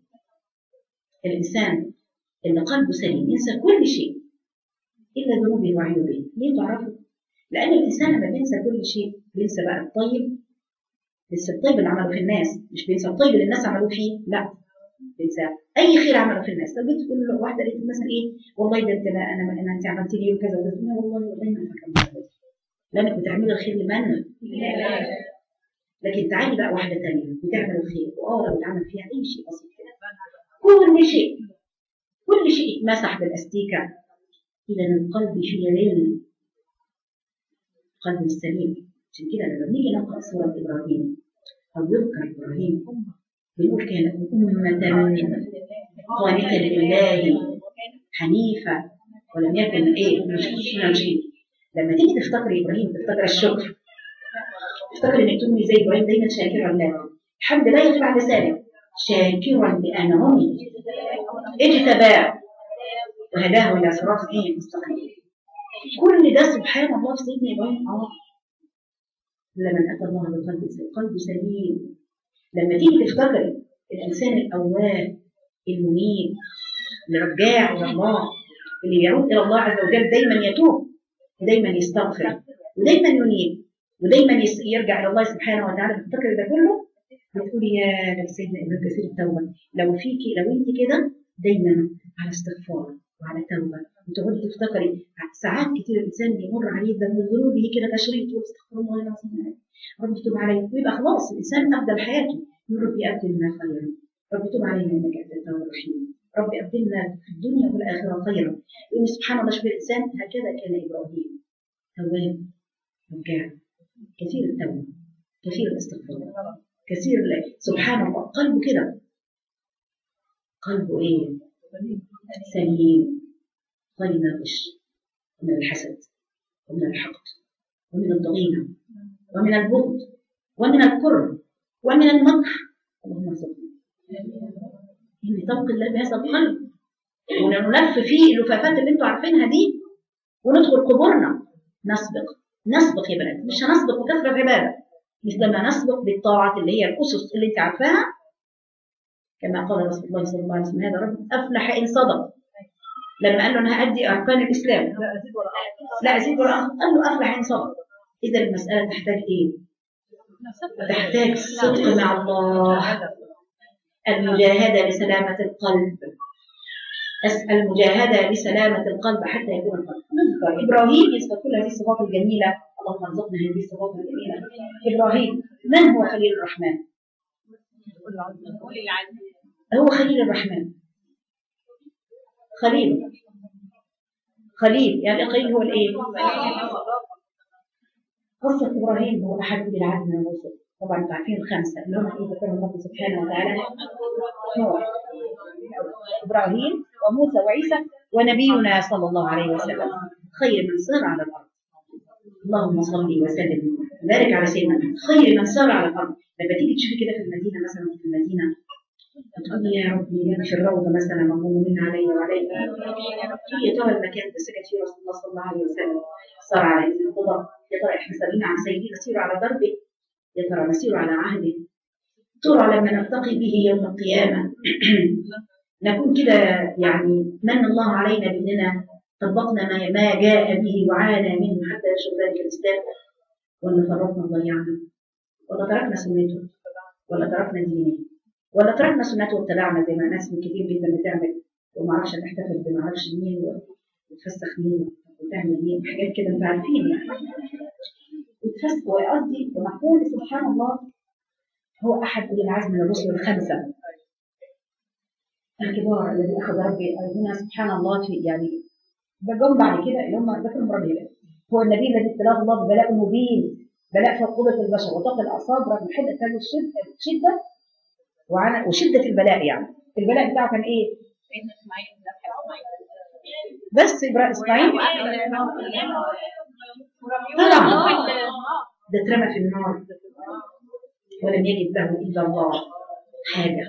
الانسان اللي قلبه سليم ينسى كل شيء الا ذنوبه وعيوبه ليه تعرفوا؟ لان الانسان لما بينسى كل شيء بينسى بقى الطيب بينسى الطيب اللي عمله في الناس مش بينسى الطيب اللي الناس عملوه فيه لا بينسى اي خير عمله في الناس لو جيت تقول له واحده قالت مثلا ايه والله ده انت انا انا, أنا انت عملت لي وكذا وكذا تقول لها والله والله ما فاكره لانك بتعملي الخير لمن؟ لكن تعالي بقى واحده ثانيه بتعمل الخير واه لو اتعمل فيها اي شيء بسيط كده كل شيء كل شيء مسح بالاستيكه اذا القلب فيه غل قلب السليم عشان كده لما بنيجي نقرا سوره ابراهيم او يذكر ابراهيم بنقول كانت أمة قانتة لله حنيفة ولم يكن إيه مشركين مشرك لما تيجي تفتكري إبراهيم تفتكر الشكر تفتكري إنك تكوني زي إبراهيم دايما شاكرا لله الحمد لا يغيب عن لسانك شاكرا لأنعمه اجتباه وهداه إلى صراط إيه مستقيم كل ده سبحان الله في سيدنا إبراهيم آه لمن أتى الله بقلب سليم قلب سليم لما تيجي تفتكري الانسان الاواب المنيب الرجاع الى الله اللي يعود الى الله عز وجل دايما يتوب ودايما يستغفر ودايما ينيب ودايما يس- يرجع الى الله سبحانه وتعالى تفتكري ده كله بتقولي يا ده سيدنا ابن كثير التوبه لو فيكي لو انت كده دايما على استغفار وعلى توبه وتقعدي تفتكري ساعات كتير الانسان بيمر عليه ده من ذنوبه كده تشريط واستغفر الله العظيم رب تب علي ويبقى خلاص الانسان ابدل حياته يقول ربي ابدلنا خيرا رب تب علينا انك انت التواب الرحيم رب ابدلنا في الدنيا والاخره خيرا يقول سبحان الله شوف الانسان هكذا كان ابراهيم تواب رجاع كثير التوبه كثير الاستغفار كثير ال- سبحان الله قلبه كده قلبه ايه سليم خالي من الغش ومن الحسد ومن الحقد ومن الضغينة ومن البغض ومن الكره ومن المكر اللهم ارزقنا ان تبقي الله بهذا القلب ونلف فيه اللفافات اللي انتوا عارفينها دي وندخل قبورنا نسبق نسبق يا بنات مش هنسبق بكثرة عبادة مثل ما نسبق بالطاعات اللي هي الأسس اللي انت عارفاها كما قال رسول الله صلى الله عليه وسلم هذا رجل أفلح إن صدق لما قال له أنا هأدي أركان الإسلام لا أزيد ولا أنقص قال له أفلح إن صدق إذا المسألة تحتاج إيه؟ تحتاج صدق مع الله المجاهدة لسلامة القلب أسأل المجاهدة لسلامة القلب حتى يكون القلب نذكر إبراهيم يذكر كل هذه الصفات الجميلة اللهم ارزقنا هذه الصفات الجميلة إبراهيم من هو خليل الرحمن؟ قولي العزيز هو خليل الرحمن خليل خليل يعني الخليل هو الايه؟ قصة إبراهيم هو أحد أولي العزم من الرسل طبعا انتوا عارفين الخمسة اللي هم في ذكرهم رب سبحانه وتعالى نوح إبراهيم وموسى وعيسى ونبينا صلى الله عليه وسلم خير من سار على الأرض اللهم صل وسلم وبارك على سيدنا محمد خير من سار على الأرض لما تيجي تشوفي كده في المدينة مثلا في المدينة تقولي يا ربي يعني في الروضة مثلا اللهم من علي وعليك يا ترى المكان ده سكت فيه رسول الله صلى الله عليه وسلم صار على إذن الخضر يا ترى احنا سالين عن سيدنا نسير على دربه يا ترى نسير على عهده ترى لما نلتقي به يوم القيامة نكون كده يعني من الله علينا بأننا طبقنا ما ما جاء به وعانى منه حتى يشهد ذلك الإسلام ولا فرطنا وضيعنا ولا تركنا سنته ولا تركنا دينه ولا تركنا سنته واتبعنا زي ما ناس من كتير جدا بتعمل وما اعرفش تحتفل بما اعرفش مين وتفسخ مين وتعمل مين حاجات كده انتوا عارفين يعني وتفسخ وقصدي ومقول سبحان الله هو احد اولي العزم من الرسل الخمسه الكبار الذي اخذ ربي هنا سبحان الله في يعني جم بعد كده اللي هم ذكر ربي هو النبي الذي ابتلاه الله ببلاء مبين بلاء فوق قدرة البشر وطاق الاعصاب رغم حده هذه الشده الشده وعن وشده البلاء يعني البلاء بتاعه كان ايه؟ سيدنا اسماعيل ذبح اسماعيل بس إبراهيم اسماعيل طلع ده اترمى في النار ولم يجد له الا الله حاجه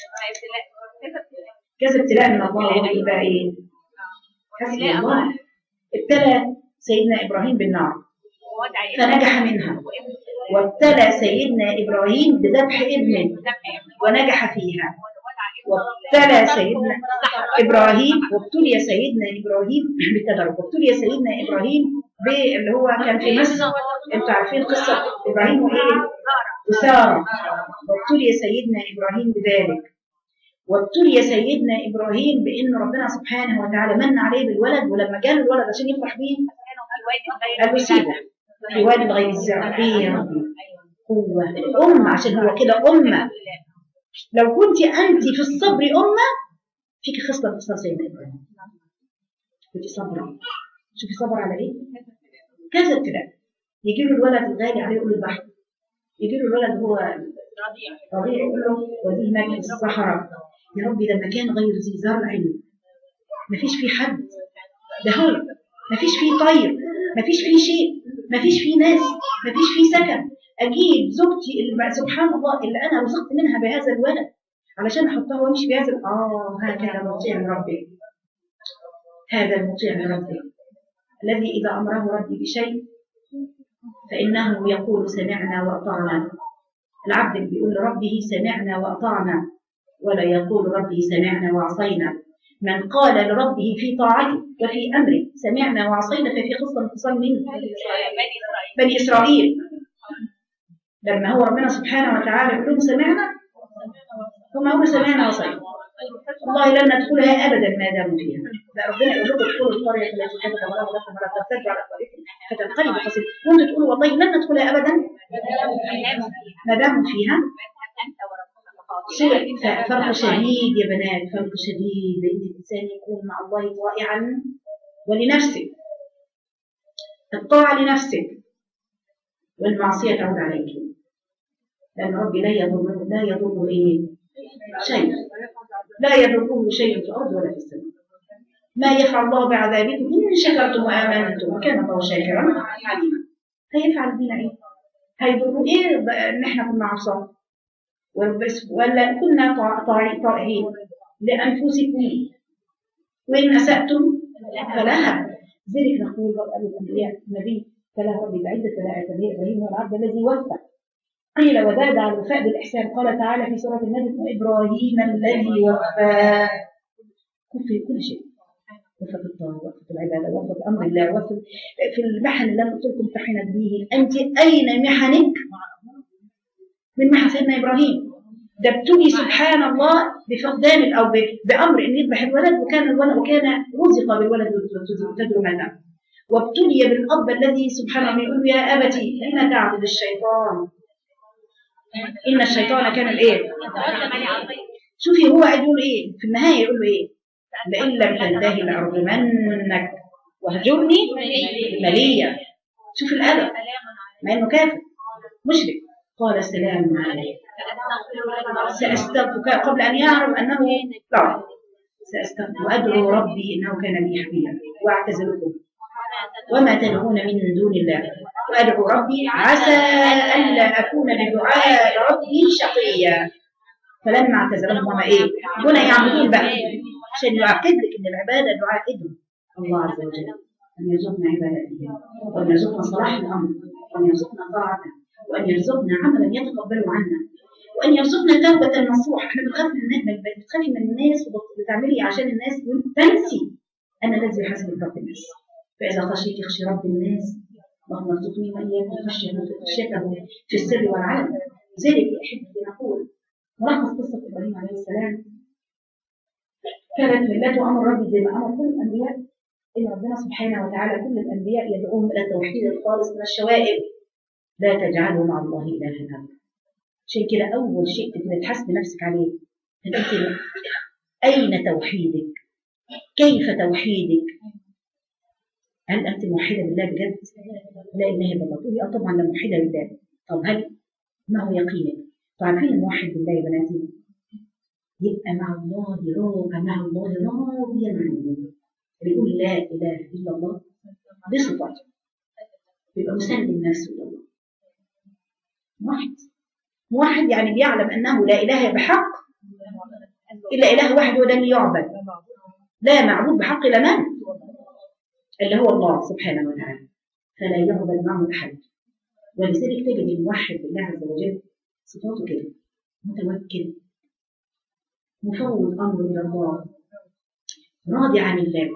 كذا ابتلاء من الله وهو يبقى ايه؟ حسبي الله ابتلى سيدنا ابراهيم بالنار فنجح منها وابتلى سيدنا ابراهيم بذبح ابنه ونجح فيها وابتلى سيدنا ابراهيم وابتلي سيدنا ابراهيم بالتدرج وابتلي سيدنا ابراهيم باللي هو كان في مصر انتوا عارفين قصه ابراهيم وايه؟ وساره وابتلي سيدنا ابراهيم بذلك وابتلي سيدنا ابراهيم بان ربنا سبحانه وتعالى من عليه بالولد ولما جاله الولد عشان يفرح بيه قال له سيبه في وادي غير الزرع ليه يا ربي قوه الام عشان هو كده امه لو كنت انت في الصبر امه فيك خصله خصله سيدنا ابراهيم كنت صبرا شوفي صبر على ايه؟ كذا ابتلاء يجي له الولد الغالي عليه يقول له البحر يجي له الولد هو رضيع يقول له وديه هناك في الصحراء يا ربي ده مكان غير ذي زرع مفيش فيه حد ده هو مفيش فيه طير مفيش فيه شيء مفيش فيه ناس مفيش فيه سكن اجيب زوجتي اللي سبحان الله اللي انا رزقت منها بهذا الولد علشان احطها وامشي بهذا اه هكذا مطيع من ربي هذا المطيع من ربي الذي اذا امره ربي بشيء فانه يقول سمعنا واطعنا العبد اللي بيقول لربه سمعنا واطعنا ولا يقول ربي سمعنا وعصينا من قال لربه في طاعته وفي امره سمعنا وعصينا ففي قصه انفصال منه بني اسرائيل لما هو ربنا سبحانه وتعالى يقول لهم سمعنا ثم هم سمعنا وعصينا والله لن ندخلها ابدا ما داموا فيها لا ربنا يقول لكم ادخلوا القريه التي كتب الله لكم ولا ترتدوا على طريقكم فتنقلبوا خاسرين وانتم تقولوا والله لن ندخلها ابدا ما داموا فيها شيء فرق شديد يا بنات فرق شديد بان الانسان يكون مع الله طائعا ولنفسه الطاعه لنفسك والمعصيه تعود عليك لان ربي لا يضر لا يضر ايه شيء لا يضره شيء في الارض ولا في السماء ما يفعل الله بعذابكم ان شكرتم وامنتم وكان الله شاكرا عليما هيفعل بينا ايه؟ هيضروا ايه ب- ان احنا كنا عصاه وبس ولا كنا طاع- طاع- طائعين لانفسكم وان اساتم فلها ذلك نقول قال الانبياء النبي فلا ربي بعدة لا أتبع إبراهيم هو العبد الذي وفى قيل وزاد على الوفاء بالإحسان قال تعالى في سورة النبي وإبراهيم الذي وفى وفي كل شيء وفى في الطاعة وفى في العبادة وفى في أمر الله وفى في المحن اللي أنا قلت لكم امتحنت به أنت أين محنك؟ من محن سيدنا إبراهيم ده ابتلي سبحان الله بفقدان أو ب- بأمر إن يذبح الولد وكان الولد وكان رزق بالولد تدرو ماذا وابتلي بالأب الذي سبحانه يقول يا أبتي لما تعبد الشيطان إن الشيطان كان الإيه شوفي هو يقول إيه في النهاية يقول له إيه لئن لم تنتهي لأرجمنك واهجرني مليا شوف الأدب مع إنه كافر مشرك قال السلام عليك سأستغفر قبل أن يعلم أنه لا سأستغفر وأدعو ربي إنه كان بي حبيبا وأعتزلكم وما تدعون من دون الله وأدعو ربي عسى ألا أكون بدعاء ربي شقيا فلما اعتزلهم وما إيه دون يعبدون بقى عشان يؤكد لك إن العبادة دعاء إذن الله عز وجل أن يرزقنا عبادته وأن يرزقنا صلاح الأمر وأن يرزقنا طاعته وأن يرزقنا عملا يتقبله عنا وأن يرزقنا توبة نصوح احنا بنخاف من الناس بتخافي من الناس وبتعملي عشان الناس وانت تنسي أن الذي يحاسب رب الناس فإذا خشيت خشي رب الناس اللهم ارزقني وإياكم خشيته خشيته في السر والعلن لذلك أحب أن أقول ملخص قصة إبراهيم عليه السلام كانت ملته أمر ربي زي ما أمر كل الأنبياء إن ربنا سبحانه وتعالى كل الأنبياء يدعوهم إلى التوحيد الخالص من الشوائب لا تجعلوا مع الله إلها آخر عشان كده أول شيء تبقى تحاسبي نفسك عليه إن أنت أين توحيدك؟ كيف توحيدك؟ هل أنت موحدة بالله بجد؟ لا إله إلا الله تقولي أه طبعا أنا موحدة بالله طب هل ما هو يقينك؟ تعرفين الموحد بالله يا بناتي؟ يبقى مع الله راضي مع الله راضيا عنه بيقول لا إله إلا الله بصفاته يبقى مسلم نفسه إلى الله موحد موحد يعني بيعلم أنه لا إله بحق إلا إله واحد هو ده اللي يعبد لا معبود بحق إلا من؟ اللي هو الله سبحانه وتعالى فلا يعبد معه أحد ولذلك تجد الموحد بالله عز وجل صفاته كده متوكل مفوض أمره إلى الله راضي عن الله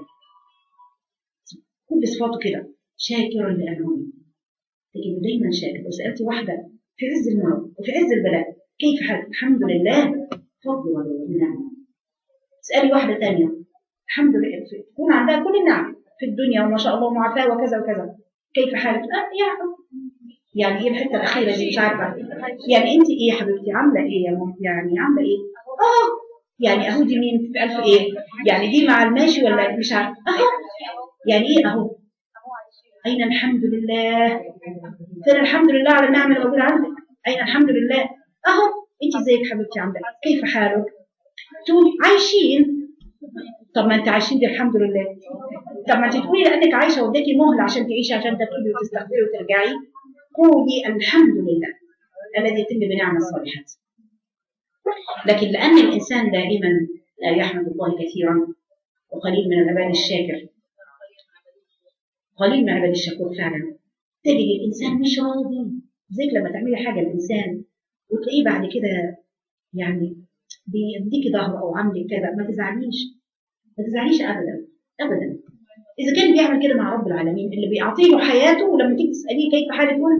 كل صفاته كده شاكرا لأنعمه تجد دايما شاكر وسألت واحدة في عز المرض وفي عز البلاء كيف حالك؟ الحمد لله فضل ونعمة اسألي واحدة تانية الحمد لله تكون عندها كل النعم في الدنيا وما شاء الله ومعافاة وكذا وكذا كيف حالك؟ آه يا يعني ايه الحته الاخيره دي مش عارفه يعني انت ايه يا حبيبتي عامله ايه يا ماما يعني عامله ايه اه يعني اهو دي مين في الف ايه يعني دي مع الماشي ولا مش عارفه اهو يعني ايه اهو اين الحمد لله فين الحمد لله على النعم اللي موجوده عندك اين الحمد لله اهو انت ازيك حبيبتي عامله إيه؟ كيف حالك تقول عايشين طب ما انت عايشين دي الحمد لله طب ما انت تقولي لانك عايشه واداكي مهله عشان تعيشي عشان تتوبي وتستغفري وترجعي قولي الحمد لله الذي يتم بنعم الصالحات لكن لأن الإنسان دائما لا يحمد الله كثيرا وقليل من العباد الشاكر قليل من العباد الشكور فعلا تجد الإنسان مش راضي زيك لما تعملي حاجة الإنسان وتلاقيه بعد كده يعني بيديكي ظهره أو عامل كذا ما تزعليش ما تزعليش أبدا أبدا إذا كان بيعمل كده مع رب العالمين اللي بيعطيه له حياته ولما تيجي تسأليه كيف حالك يقول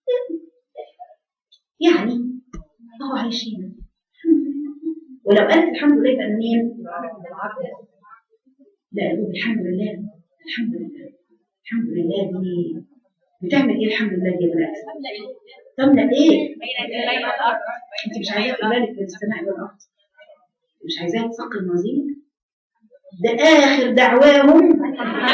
يعني هو عايشين ولو قالت الحمد لله يبقى منين؟ لا يقول الحمد لله الحمد لله الحمد لله دي بتعمل ايه الحمد لله دي يا بنات؟ تملى ايه؟ انت مش عايزاها تقول لك بين السماء والارض مش عايزاها تثقل موازينك ده اخر دعواهم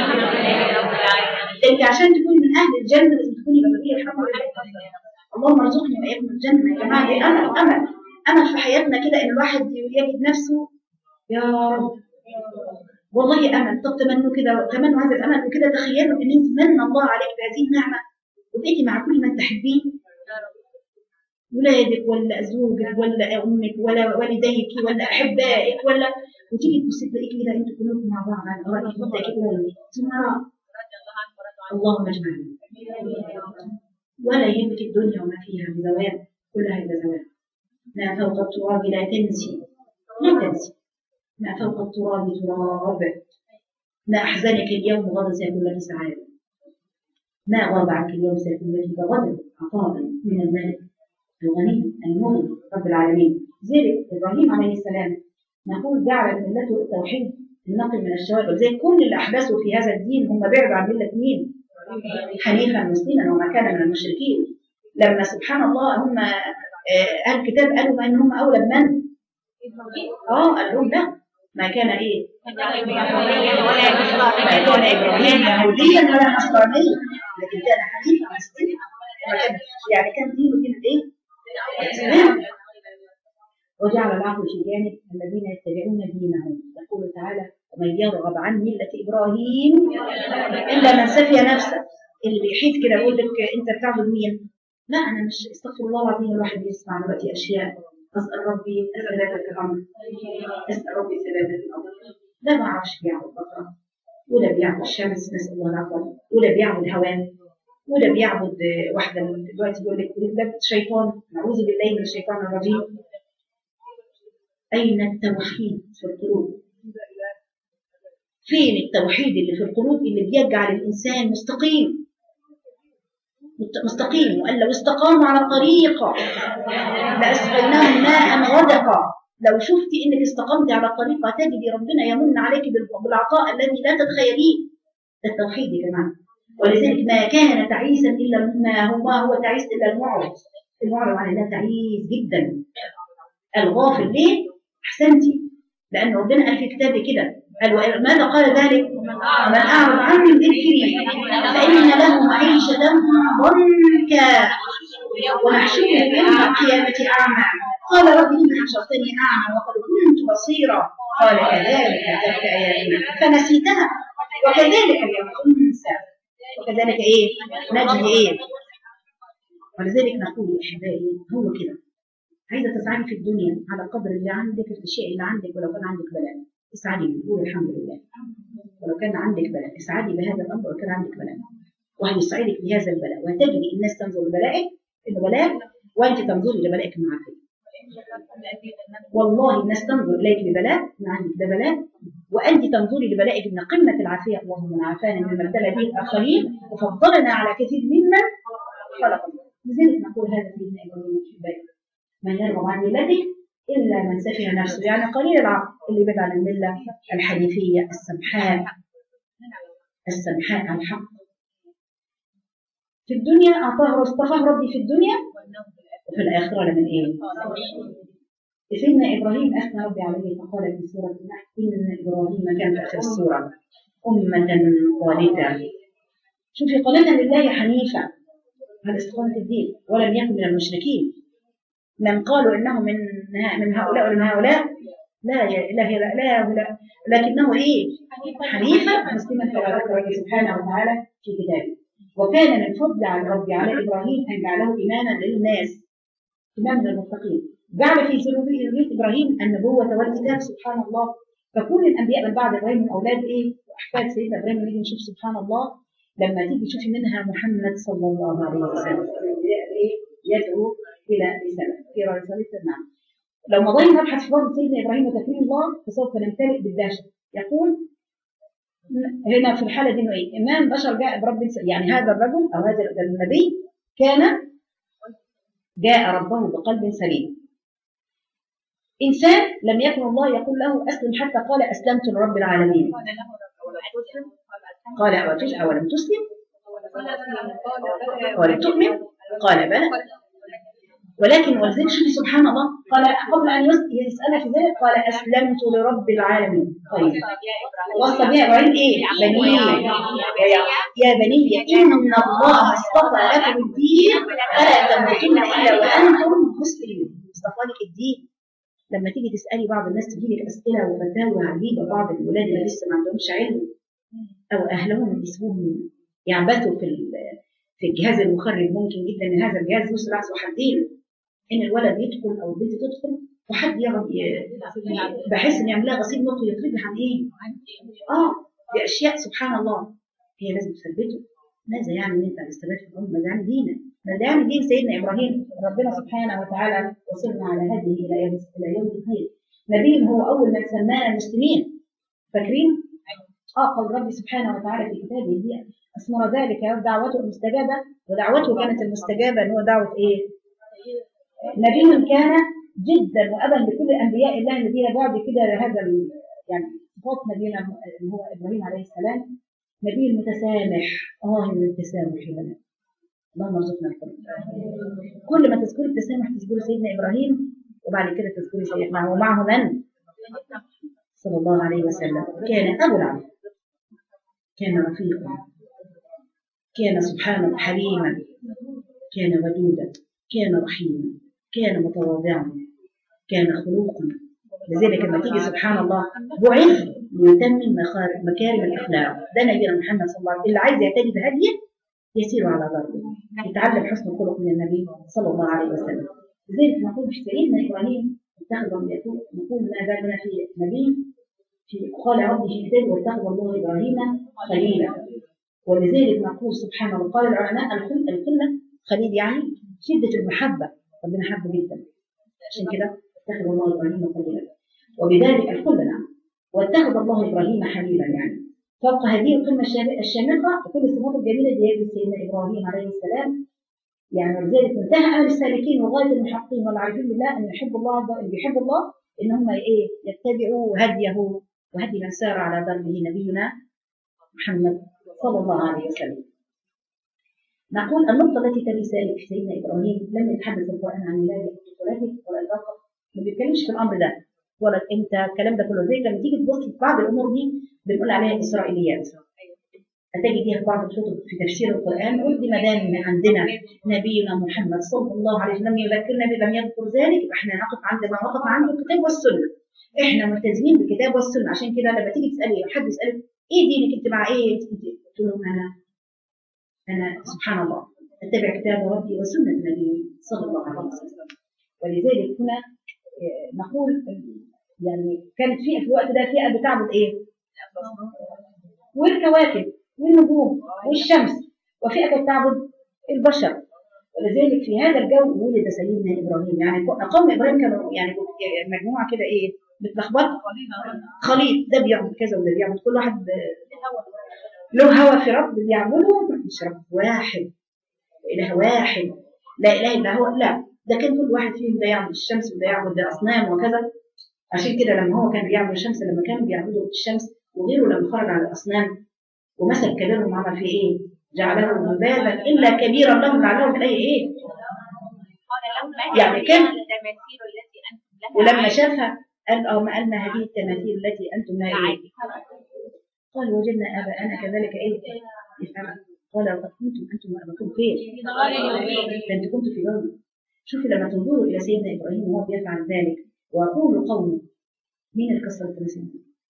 انت عشان تكوني من اهل الجنه لازم تكوني بتقولي الحمد لله اللهم ارزقني واياكم الجنه يا جماعه دي امل امل امل في حياتنا كده ان الواحد يجد نفسه يا رب والله امل طب تمنوا كده تمنوا هذا الامل وكده تخيلوا ان انت من الله عليك بهذه النعمه وبقيتي مع كل من تحبين ولادك ولا زوجك ولا امك ولا والديك ولا احبائك ولا وتيجي تبصي تلاقيك كده انتوا كلكم مع بعض على الارائك متكئون ثم اللهم اجمعنا ولا يهمك الدنيا وما فيها بزوال كلها إلا زوال ما فوق التراب لا تنسي لا تنسي ما فوق التراب تراب ما أحزنك اليوم غدا سيكون لك سعادة ما غاب عنك اليوم سيكون لك غدا عطاء من الملك الغني المغني رب العالمين زي إبراهيم عليه السلام نقول جعل ملته التوحيد النقل من الشوارع زي كل اللي أحدثوا في هذا الدين هم بعدوا عن ملة مين؟ حنيفا مسلما وما كان من المشركين لما سبحان الله هم آه، اهل الكتاب قالوا بان هم اولى بمن؟ اه قال لهم لا ما كان ايه؟ ما كان ابراهيم يهوديا ولا نصرانيا لكن كان حنيفا مسلما وما كان يعني كان دينه دين ايه؟ الاسلام وجعل العقل في جانب الذين يتبعون دينهم يقول تعالى ومن يرغب عن ملة إبراهيم إلا من سفي نفسه اللي بيحيط كده يقول لك أنت بتعبد مين؟ لا أنا مش استغفر الله العظيم الواحد بيسمع دلوقتي أشياء أسأل ربي ثبات في الأمر أسأل ربي ثبات في الأمر لا ما أعرفش بيعبد بقرة ولا بيعبد الشمس نسأل الله العفو ولا بيعبد هواه ولا بيعبد واحدة دلوقتي بيقول لك ده شيطان نعوذ بالله من الشيطان الرجيم أين التوحيد في القلوب؟ فين التوحيد اللي في القلوب اللي بيجعل الإنسان مستقيم مستقيم وأن لو استقاموا على طريقة لأسقيناهم ماء غدقا لو شفتي انك استقمتي على الطريقه تجدي ربنا يمن عليك بالعطاء الذي لا تتخيليه ده التوحيد يا جماعه ولذلك ما كان تعيسا الا ما هو ما هو تعيس الا المعرض المعرض عن الله تعيس جدا الغافل ليه؟ احسنتي لان ربنا قال في كتابه كده قال ماذا قال ذلك؟ من اعرض عن ذكري فان له معيشه ضنكا ونحشره يوم القيامه اعمى قال رب إن حشرتني أعمى وقد كنت بصيرا قال كذلك أتتك آياتنا فنسيتها وكذلك اليوم تنسى وكذلك إيه نجد إيه ولذلك نقول يا أحبائي هو كده عايزة تسعدي في الدنيا على قدر اللي عندك في الشيء اللي عندك ولو كان عندك بلاء اسعدي قولي الحمد لله ولو كان عندك بلاء اسعدي بهذا الأمر ولو كان عندك بلاء وهيسعدك بهذا البلاء وتجدي الناس تنظر لبلائك البلاء وانت تنظري لبلائك المعافيه والله الناس تنظر اليك ببلاء من عندك ده بلاء وانت تنظري لبلائك من قمه العافيه اللهم من عافانا مما ابتلى به الاخرين وفضلنا على كثير ممن خلق لذلك نقول هذا سيدنا ابراهيم في من يرغب عن ملته الا من سفه نفسه يعني قليل العقل اللي بعد عن المله الحنيفيه السمحاء السمحاء عن الحق في الدنيا اعطاه واصطفاه ربي في الدنيا وفي الآخرة لمن إيه؟ سيدنا إبراهيم أثنى ربي عليه فقال في سورة النحل إن إبراهيم كان في آخر السورة أمة قانتة شوفي قانتا لله حنيفة على استقامة الدين ولم يكن من المشركين من قالوا إنه من من هؤلاء ولا من هؤلاء لا يا إلهي لا لا, لا لكنه إيه؟ حنيفة مسلما كما ذكر ربي سبحانه وتعالى في كتابه وكان من فضل على ربي على إبراهيم أن جعله إماما للناس إمام من المتقين جعل في ذرية إبراهيم النبوة والكتاب سبحان الله فكل الأنبياء من بعد إبراهيم من أولاد إيه؟ وأحفاد سيدنا إبراهيم نيجي نشوف سبحان الله لما تيجي تشوفي منها محمد صلى الله عليه وسلم إيه؟ يدعو إلى رسالة في رسالة نعم لو مضينا نبحث في فضل سيدنا إبراهيم وتكريم الله فسوف نمتلئ بالدهشة يقول هنا في الحالة دي إنه إيه؟ إمام بشر جاء برب يعني هذا الرجل أو هذا النبي كان جاء ربه بقلب سليم إنسان لم يكن الله يقول له أسلم حتى قال أسلمت لرب العالمين قال أولم تسلم ولم تؤمن قال بلى ولكن ولذلك شوفي سبحان الله قال قبل ان يسال في ذلك قال اسلمت لرب العالمين طيب وصى بها ابراهيم ايه؟ بني يا بني ان الله اصطفى لكم الدين فلا تموتن الا وانتم مسلمون اصطفى لك الدين لما تيجي تسالي بعض الناس تجي لك اسئله وفتاوى عجيبه بعض الولاد اللي لسه ما عندهمش علم او اهلهم يسيبوهم يعبثوا في ال- في الجهاز المخرج ممكن جدا ان هذا الجهاز يوصل احسن حدين ان الولد يدخل او البنت تدخل وحد يقعد ي- بحس ان يعمل لها غسيل مخ يطردها عن ايه؟ اه دي اشياء سبحان الله هي لازم تثبته ماذا يعني ان انت هتستفاد في الامه ماذا يعني دينك ماذا يعني دين سيدنا ابراهيم ربنا سبحانه وتعالى وصلنا على هذه الى يوم الى يوم الدين نبي هو اول من سمانا المسلمين فاكرين؟ اه قول ربي سبحانه وتعالى في كتابه دي اسمر ذلك دعوته المستجابه ودعوته كانت المستجابه ان هو دعوه ايه؟ نبي كان جدا وابا لكل انبياء الله الذين بعد كده هذا ال- يعني صفات نبينا اللي هو ابراهيم عليه السلام نبي متسامح اه من التسامح يا بنات اللهم ارزقنا الكل كل ما تذكري التسامح تذكري سيدنا ابراهيم وبعد كده تذكري سيدنا ومعه من؟ صلى الله عليه وسلم كان ابو العبد كان رفيقا كان سبحانه حليما كان ودودا كان رحيما كان متواضعا كان خلوقا لذلك لما تيجي سبحان الله بعث ليتمم مخار- مكارم الاخلاق ده نبينا محمد صلى الله عليه وسلم اللي عايز يعتدي بهديه يسير على ضربه يتعلم حسن الخلق من النبي صلى الله عليه وسلم لذلك نقول في سيدنا ابراهيم اتخذ من يكون نقول ما بالنا في نبي في قال ربي في كتابه واتخذ الله ابراهيم خليلا ولذلك نقول سبحان الله قال العلماء الخل الخله خليل يعني شده المحبه ربنا حبه جدا عشان كده اتخذ الله ابراهيم خليلا وبذلك الخله نعم واتخذ الله ابراهيم حبيبا يعني فوق هذه القمه الشام- الشامخه وكل الصفات الجميله دي يجد سيدنا ابراهيم عليه السلام يعني ولذلك انتهى اهل السالكين وغايه المحققين والعارفين بالله ان يحب الله عز وجل- اللي بيحب الله ان هم ايه يتبعوا هديه وهدي من سار على دربه نبينا محمد صلى الله عليه وسلم. نقول النقطة التي تلي سالك في سيدنا إبراهيم لم يتحدث القرآن عن ولادة طفولته ولا البقر ما بيتكلمش في الأمر ده ولا أنت الكلام ده كله زي لما تيجي تبص في بعض الأمور دي بنقول عليها إسرائيليات هتجديها في بعض الكتب في تفسير القرآن قلت ما دام عندنا نبينا محمد صلى الله عليه وسلم يذكرنا لم يذكر ذلك يبقى احنا نقف عند ما وقف عنده الكتاب والسنة احنا ملتزمين بالكتاب والسنة عشان كده لما تيجي تسألي حد يسألك ايه دينك انت مع ايه انت انت قلت لهم انا انا سبحان الله اتبع كتاب ربي وسنة نبيه صلى الله عليه وسلم ولذلك هنا آه، نقول يعني كانت في في الوقت ده فئة بتعبد ايه؟ والكواكب والنجوم والشمس وفئة تعبد البشر ولذلك في هذا الجو ولد سيدنا ابراهيم يعني قوم ابراهيم كانوا يعني مجموعه كده ايه متلخبطه خليط ده بيعبد كذا وده بيعبد كل واحد له هوى في رب بيعبده مش رب واحد اله واحد لا اله الا هو لا ده كان كل واحد فيهم ده يعبد الشمس وده يعبد الاصنام وكذا عشان كده لما هو كان بيعبد الشمس لما كانوا بيعبدوا الشمس وغيره لما خرج على الاصنام ومسك كبيرهم عمل فيه ايه؟ جعلهم ذبابا الا كبيرا لهم لعلهم الاقي ايه؟ يعني كان- التماثيل التي انتم لها ولما عاكفون. شافها قال اه ما أن هذه التماثيل التي انتم لها ايه؟ قال وجدنا اباءنا كذلك ايه؟ يفعلون قال لقد كنتم انتم واباكم فين؟ ده انتم كنتم في ضلال شوفي لما تنظروا الى سيدنا ابراهيم وهو بيفعل ذلك ويقول قومه مين اللي كسر التماثيل؟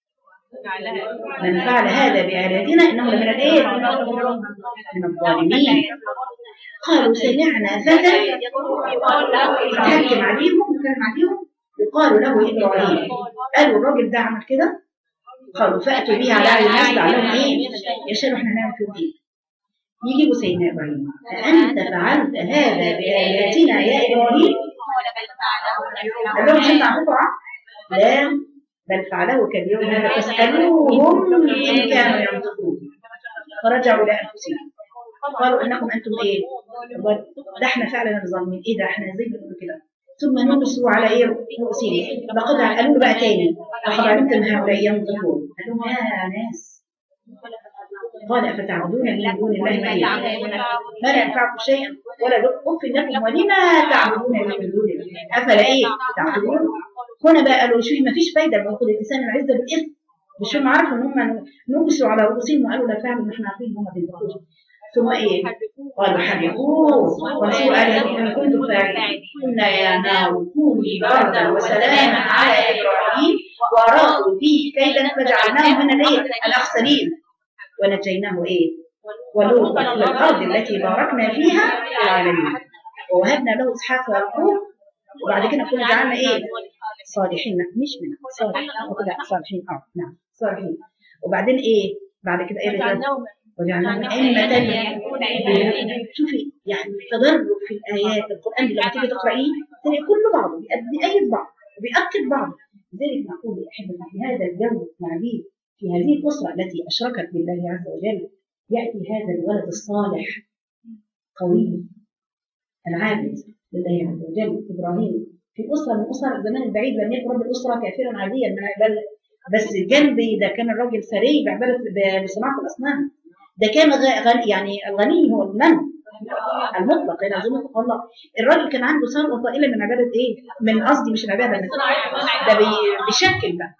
من فعل هذا بآلهتنا إنه لمن الإيه؟ من الظالمين قالوا سمعنا فتى يتحكم عليهم يتكلم عليهم يقال له إبراهيم قالوا الراجل ده عمل كده قالوا فأتوا به على أهل الناس لعلهم إيه؟ يشهدوا إحنا نعمل فيهم إيه؟ يجيبوا سيدنا إبراهيم أأنت فعلت هذا بآلهتنا يا إبراهيم؟ قال لهم مش أنت عندكم عقل؟ لا بل فعله كبيرهم هذا فاسألوهم إن كانوا ينطقون فرجعوا إلى أنفسهم قالوا إنكم أنتم إيه؟ ده إحنا فعلا الظالمين إيه ده إحنا زي ما بنقول كده ثم نبسوا على إيه رؤوسهم لقد قالوا له بقى تاني لقد علمتم هؤلاء ينطقون قال لهم يا ناس قال أفتعبدون من دون الله ما لا ما لا ينفعكم شيئا ولا أف لكم ولما تعبدون من دون الله أفلا إيه تعقلون هنا بقى قالوا شوفي ما فيش فايده من خد الانسان العزه بالاثم مش هم عارفوا ان هم نبسوا على رؤوسهم وقالوا لا فعلا احنا عارفين ان هم بينطقوش ثم ايه قالوا حرقوه وانصروا آلهتكم إن كنتم فاعلين قلنا يا نار كوني بردا وسلاما على إبراهيم وأرادوا به كيدا فجعلناه من الإيه؟ الأخسرين ونجيناه إيه؟ ولوطا إلى الأرض التي باركنا فيها للعالمين ووهبنا له إسحاق ويعقوب وبعد كده كنا جعلنا إيه؟ صالحين لا، مش من صالح لا صالحين اه نعم صالحين وبعدين ايه بعد كده ايه اللي جاب؟ وجعلناهم أئمة شوفي يعني تدرج في الآيات القرآن لما تيجي تقرأيه تلاقي كل بعضه بيأيد بعض وبيأكد بعض لذلك نقول يا أحبتي في هذا الجو العجيب في هذه الأسرة التي أشركت بالله عز وجل يأتي هذا الولد الصالح قوي العابد لله عز وجل إبراهيم في أسرة من أسر الزمان البعيد لم يكن رب الأسرة كافرا عاديا من بل بس جنبي ده كان الراجل ثري بعبادة بصناعة الأصنام ده كان غ- غني يعني الغني هو المن المطلق يعني عزومة الله الراجل كان عنده ثروة طائلة من عبادة إيه؟ من قصدي مش العبادة من ده بي- بيشكل بقى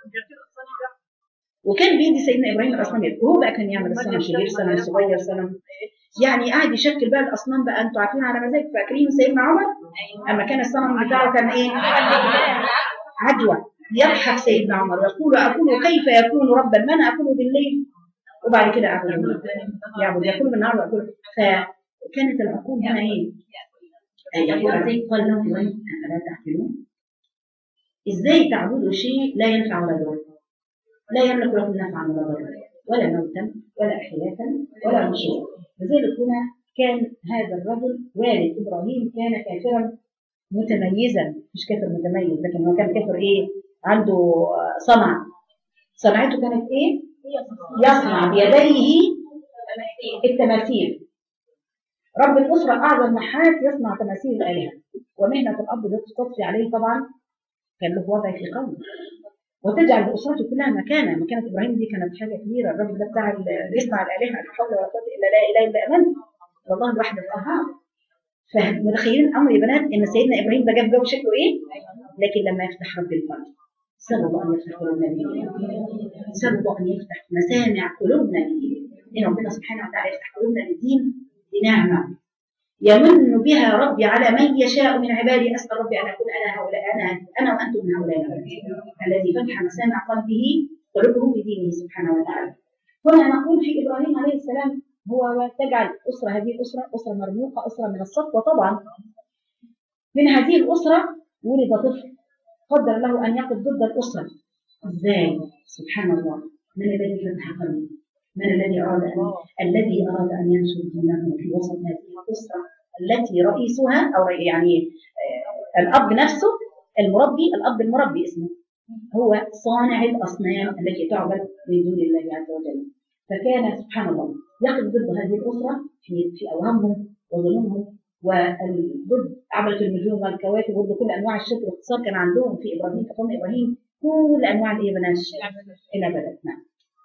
وكان بيدي سيدنا ابراهيم الاصنام وهو بقى كان يعمل الصنم كبير صنم صغير صنم يعني قاعد يشكل بقى الاصنام بقى انتوا عارفين على مزاج فاكرين سيدنا عمر اما كان الصنم بتاعه كان ايه عدوى يضحك سيدنا عمر ويقول اقول كيف يكون ربا من اكل بالليل وبعد كده اعبد بالليل. يعبد ياكل بالنهار وياكل فكانت العقول هنا ايه يقول عليه قال لهم ابراهيم افلا تعقلون ازاي تعبدوا شيء لا ينفع ولا يضر لا يملك لكم نفعا ولا ضرا ولا موتا ولا احياء ولا نشورا لذلك هنا كان هذا الرجل والد ابراهيم كان كافرا متميزا مش كافر متميز لكن هو كان كافر ايه عنده آه، صنع صنعته كانت ايه يصنع بيديه التماثيل رب الأسرة أعظم نحات يصنع تماثيل الآلهة ومهنة الأب دي تطفي عليه طبعا كان له وضع في قوم وتجعل لأسرته كلها مكانة مكانة إبراهيم دي كانت حاجة كبيرة الراجل ده بتاع ال- بيصنع الآلهة لا حول ولا قوة إلا لا إله إلا أمن والله الواحد القهار فمتخيلين الأمر يا بنات إن سيدنا إبراهيم ده جاب جو شكله إيه لكن لما يفتح رب الفرج سأل الله أن يفتح قلوبنا به سأل الله أن يفتح مسامع قلوبنا به إن ربنا سبحانه وتعالى يفتح قلوبنا للدين دي نعمة يمن بها ربي على من يشاء من عبادي أسأل ربي أن أكون أنا هؤلاء أنا أنا وأنتم من هؤلاء الذي فتح مسامع قلبه قلوبهم بدينه سبحانه وتعالى هنا نقول في إبراهيم عليه السلام هو تجعل أسرة هذه الأسرة أسرة مرموقة أسرة من الصفوة طبعا من هذه الأسرة ولد طفل قدر له أن يقف ضد الأسرة إزاي سبحان الله من الذي فتح قلبه من الذي أراد أن الذي أراد أن ينشر دينه في وسط هذه الأسرة التي رئيسها أو يعني آه، الأب نفسه المربي الأب المربي اسمه هو صانع الأصنام التي تعبد من دون الله عز وجل فكان سبحان الله يقف ضد هذه الأسرة في في أوهامهم وظنونهم وضد عبدة النجوم والكواكب وضد كل أنواع الشرك والاختصار كان عندهم في إبراهيم في قوم إبراهيم كل أنواع الإيه بنات العبادات نعم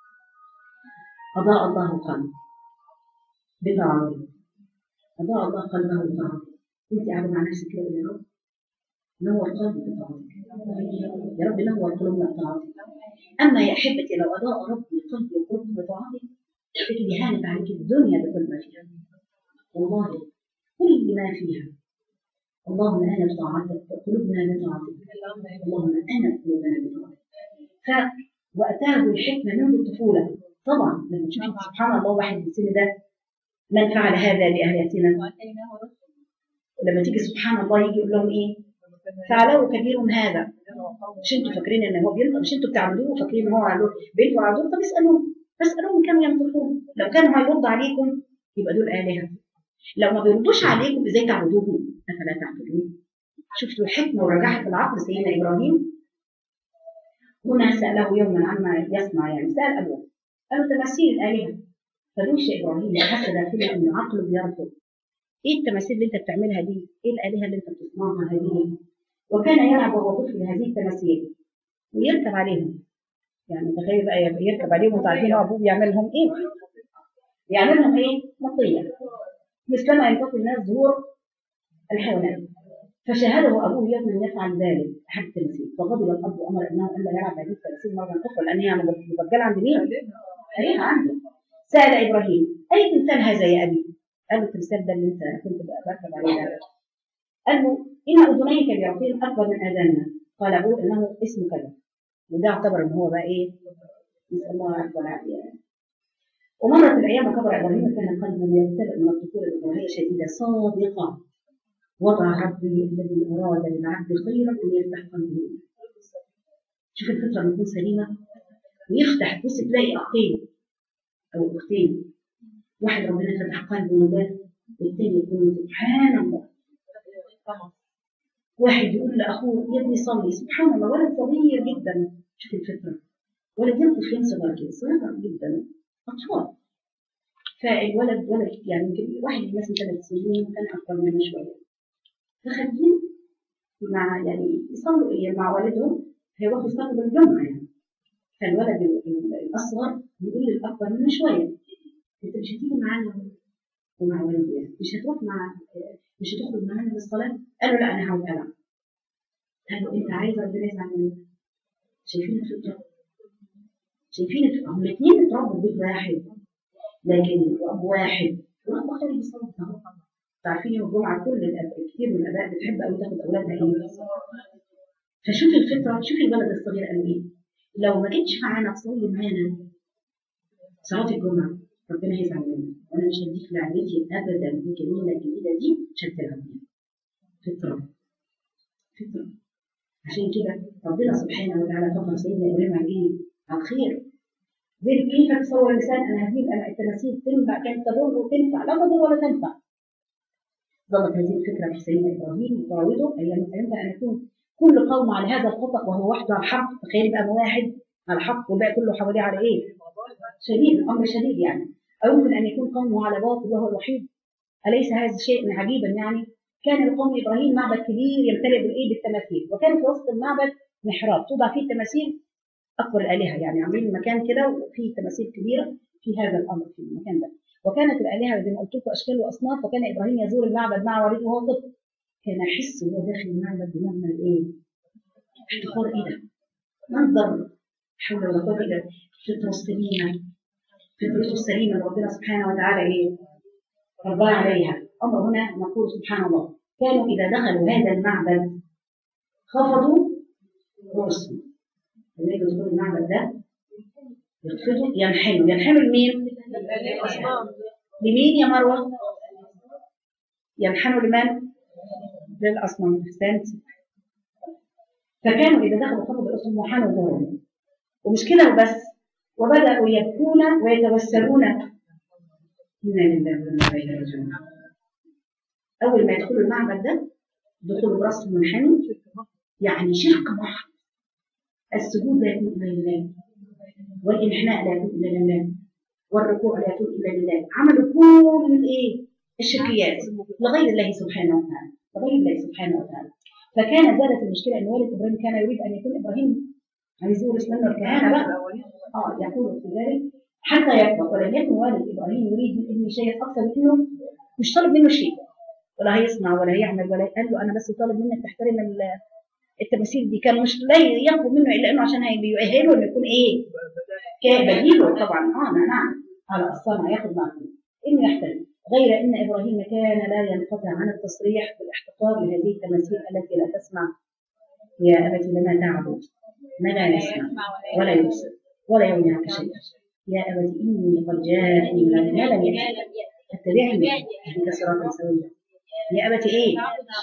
أضاء الله قلبه بطاعته أضاء الله قلبه بطاعته أنت قاعدة مع نفسك كده يا رب نور قلبي بطاعتك يا رب نور قلوبنا بطاعتك أما يا أحبتي لو أضاء ربي قلبي وقلبي بطاعتك تجد هانت عليك الدنيا بكل ما فيها والله كل ما فيها اللهم أنا بطاعتك قلوبنا بطاعتك اللهم أنا قلوبنا بطاعتك فوقتها الحكمة منذ الطفولة طبعا لما تشوفي سبحان الله واحد في السن ده من فعل هذا بأهليتنا لما تيجي سبحان الله يجي يقول لهم ايه فعلوا كبيرهم هذا مش انتوا فاكرين ان هو بينطق مش انتوا بتعبدوه فاكرين ان هو قال له بينفع عدو طب اسالوهم فاسالوهم كم ينطقون لو كانوا هيرد عليكم يبقى دول آلهة لو ما بيردوش عليكم ازاي تعبدوهم افلا تعبدون شفتوا الحكمة ورجعت العقل سيدنا ابراهيم هنا سأله يوما عما يسمع يعني سأل أبوه قال له تماثيل الآلهة فلوش يا إبراهيم حسد كده إن عقله بيرفض إيه التماثيل اللي أنت بتعملها دي؟ إيه الآلهة اللي أنت بتصنعها هذه؟ وكان يلعب وهو طفل بهذه التماثيل ويركب عليهم يعني تخيل بقى يركب عليهم وانتوا عارفين هو أبوه بيعمل لهم إيه؟ يعمل لهم إيه؟ مطية مثلما ينتقل الناس ظهور الحيوانات فشاهده ابوه يوما يفعل ذلك احد التماثيل فغضب الاب وامر ابنه الا يلعب هذه التماثيل مره اخرى لان هي مبجله عند مين؟ هي عنده سال ابراهيم اي تمثال هذا يا ابي؟ قال له التمثال ده اللي انت كنت بركب عليه ده قال له ان اذنيك بيعطين اكبر من اذاننا قال اقول انه اسم كذا وده اعتبر ان هو بقى ايه نسال الله العفو والعافيه ومرت الايام وكبر ابراهيم كان قلبه يمتلئ من الطفوله وهي شديده صادقه وضع ربي الذي اراد للعبد خيرا ان يفتح قلبه شوف الفطره لما تكون سليمه ويفتح تبص تلاقي اخين او اختين واحد ربنا فتح قلبه نجاه والتاني يكون سبحان الله واحد يقول لاخوه يا ابني صلي سبحان الله ولد صغير جدا شوف الفطره ولد طفلين صغار كده صغار جدا اطفال فالولد ولد يعني يمكن واحد مثلا ثلاث سنين كان اكبر منه شويه فخارجين مع يعني يصلوا إيه مع والدهم هيروحوا يصلوا بالجمعه يعني فالولد الاصغر بيقول للاكبر منه شويه انت مش هتيجي معانا ومع والدي يعني مش هتروح مع مش هتخرج معانا للصلاه قال له لا انا هقعد العب قال له انت عايز ربنا يزعل منك شايفين الفكره شايفين الفكره هم الاثنين اتربوا في بيت واحد لكن اب واحد والاب خارج يصلي اهو عارفين يوم الجمعه كل الاب كتير من الاباء بتحب قوي تاخد اولادها ايه فشوف الفطره شوف الولد الصغير قال ايه لو ما جيتش معانا تصلي معانا صلاه الجمعه ربنا هيزعل مني وانا مش هديك لعبتي ابدا الجميله الجديده دي مش هتلعب بيها فطره فطره عشان كده ربنا سبحانه وتعالى فطر سيدنا ابراهيم على ايه؟ على الخير زي كيف تصور الانسان ان هذه التماثيل تنفع كانت تضر وتنفع لا تضر ولا تنفع ظلت هذه الفكره في سيدنا ابراهيم تراوده ايام ينبغي ان يكون كل قوم على هذا الخطا وهو وحده على الحق تخيل يبقى واحد على الحق والباقي كله حواليه على ايه؟ شديد امر شديد يعني او يمكن ان يكون قومه على باطل وهو الوحيد اليس هذا شيء عجيبا يعني كان لقوم ابراهيم معبد كبير يمتلئ بالايه بالتماثيل وكان في وسط المعبد محراب توضع فيه تماثيل اكبر الالهه يعني عاملين مكان كده وفيه تماثيل كبيره في هذا الامر في المكان ده وكانت الالهه زي ما قلت لكم اشكال واصناف وكان ابراهيم يزور المعبد مع والده وهو طفل كان يحس وهو داخل المعبد بنوع من الايه؟ احتقار ايه ده؟ منظر حول ولا قوه الا الفطره السليمه فطرته السليمه اللي ربنا سبحانه وتعالى ايه؟ رباه عليها امر هنا نقول سبحان الله كانوا اذا دخلوا هذا المعبد خفضوا رؤوسهم لما يجوا يدخلوا المعبد ده يخفضوا ينحنوا ينحنوا لمين؟ لمين يا مروه؟ ينحنوا لمن؟ للاصنام احسنت فكانوا اذا دخلوا خفضوا رؤوسهم وحنوا ظهورهم ومش كده وبس وبداوا يبكون ويتوسلون انا لله وانا اليه راجعون اول ما يدخلوا المعبد ده دخلوا براسهم منحني يعني شرك محض السجود لا يكون الا لله والانحناء لا يكون الا لله والركوع لا يكون الا لله عملوا كل الايه الشركيات لغير الله سبحانه وتعالى لغير الله سبحانه وتعالى فكان زالت المشكله ان والد ابراهيم كان يريد ان يكون ابراهيم عايز يورث منه الكهنه بقى اه يقول في ذلك حتى يكبر ولم يكن والد ابراهيم يريد من ابنه شيء اكثر منه مش طالب منه شيء ولا هيصنع ولا هيعمل ولا قال له انا بس طالب منك تحترم التماثيل دي كان مش لا يطلب منه الا انه عشان هيؤهله انه يكون ايه؟ بديله طبعا اه نعم على الصنع ياخذ معه انه يحترم غير ان ابراهيم كان لا ينقطع عن التصريح بالاحتقار لهذه التماثيل التي لا تسمع يا ابت لما تعبد ما لا يسمع ولا يبصر ولا يغني عنك شيئا يا ابت اني قد جاءني من ما لم يأتي فاتبعني اهدك صراطا سويا يا ابت ايه؟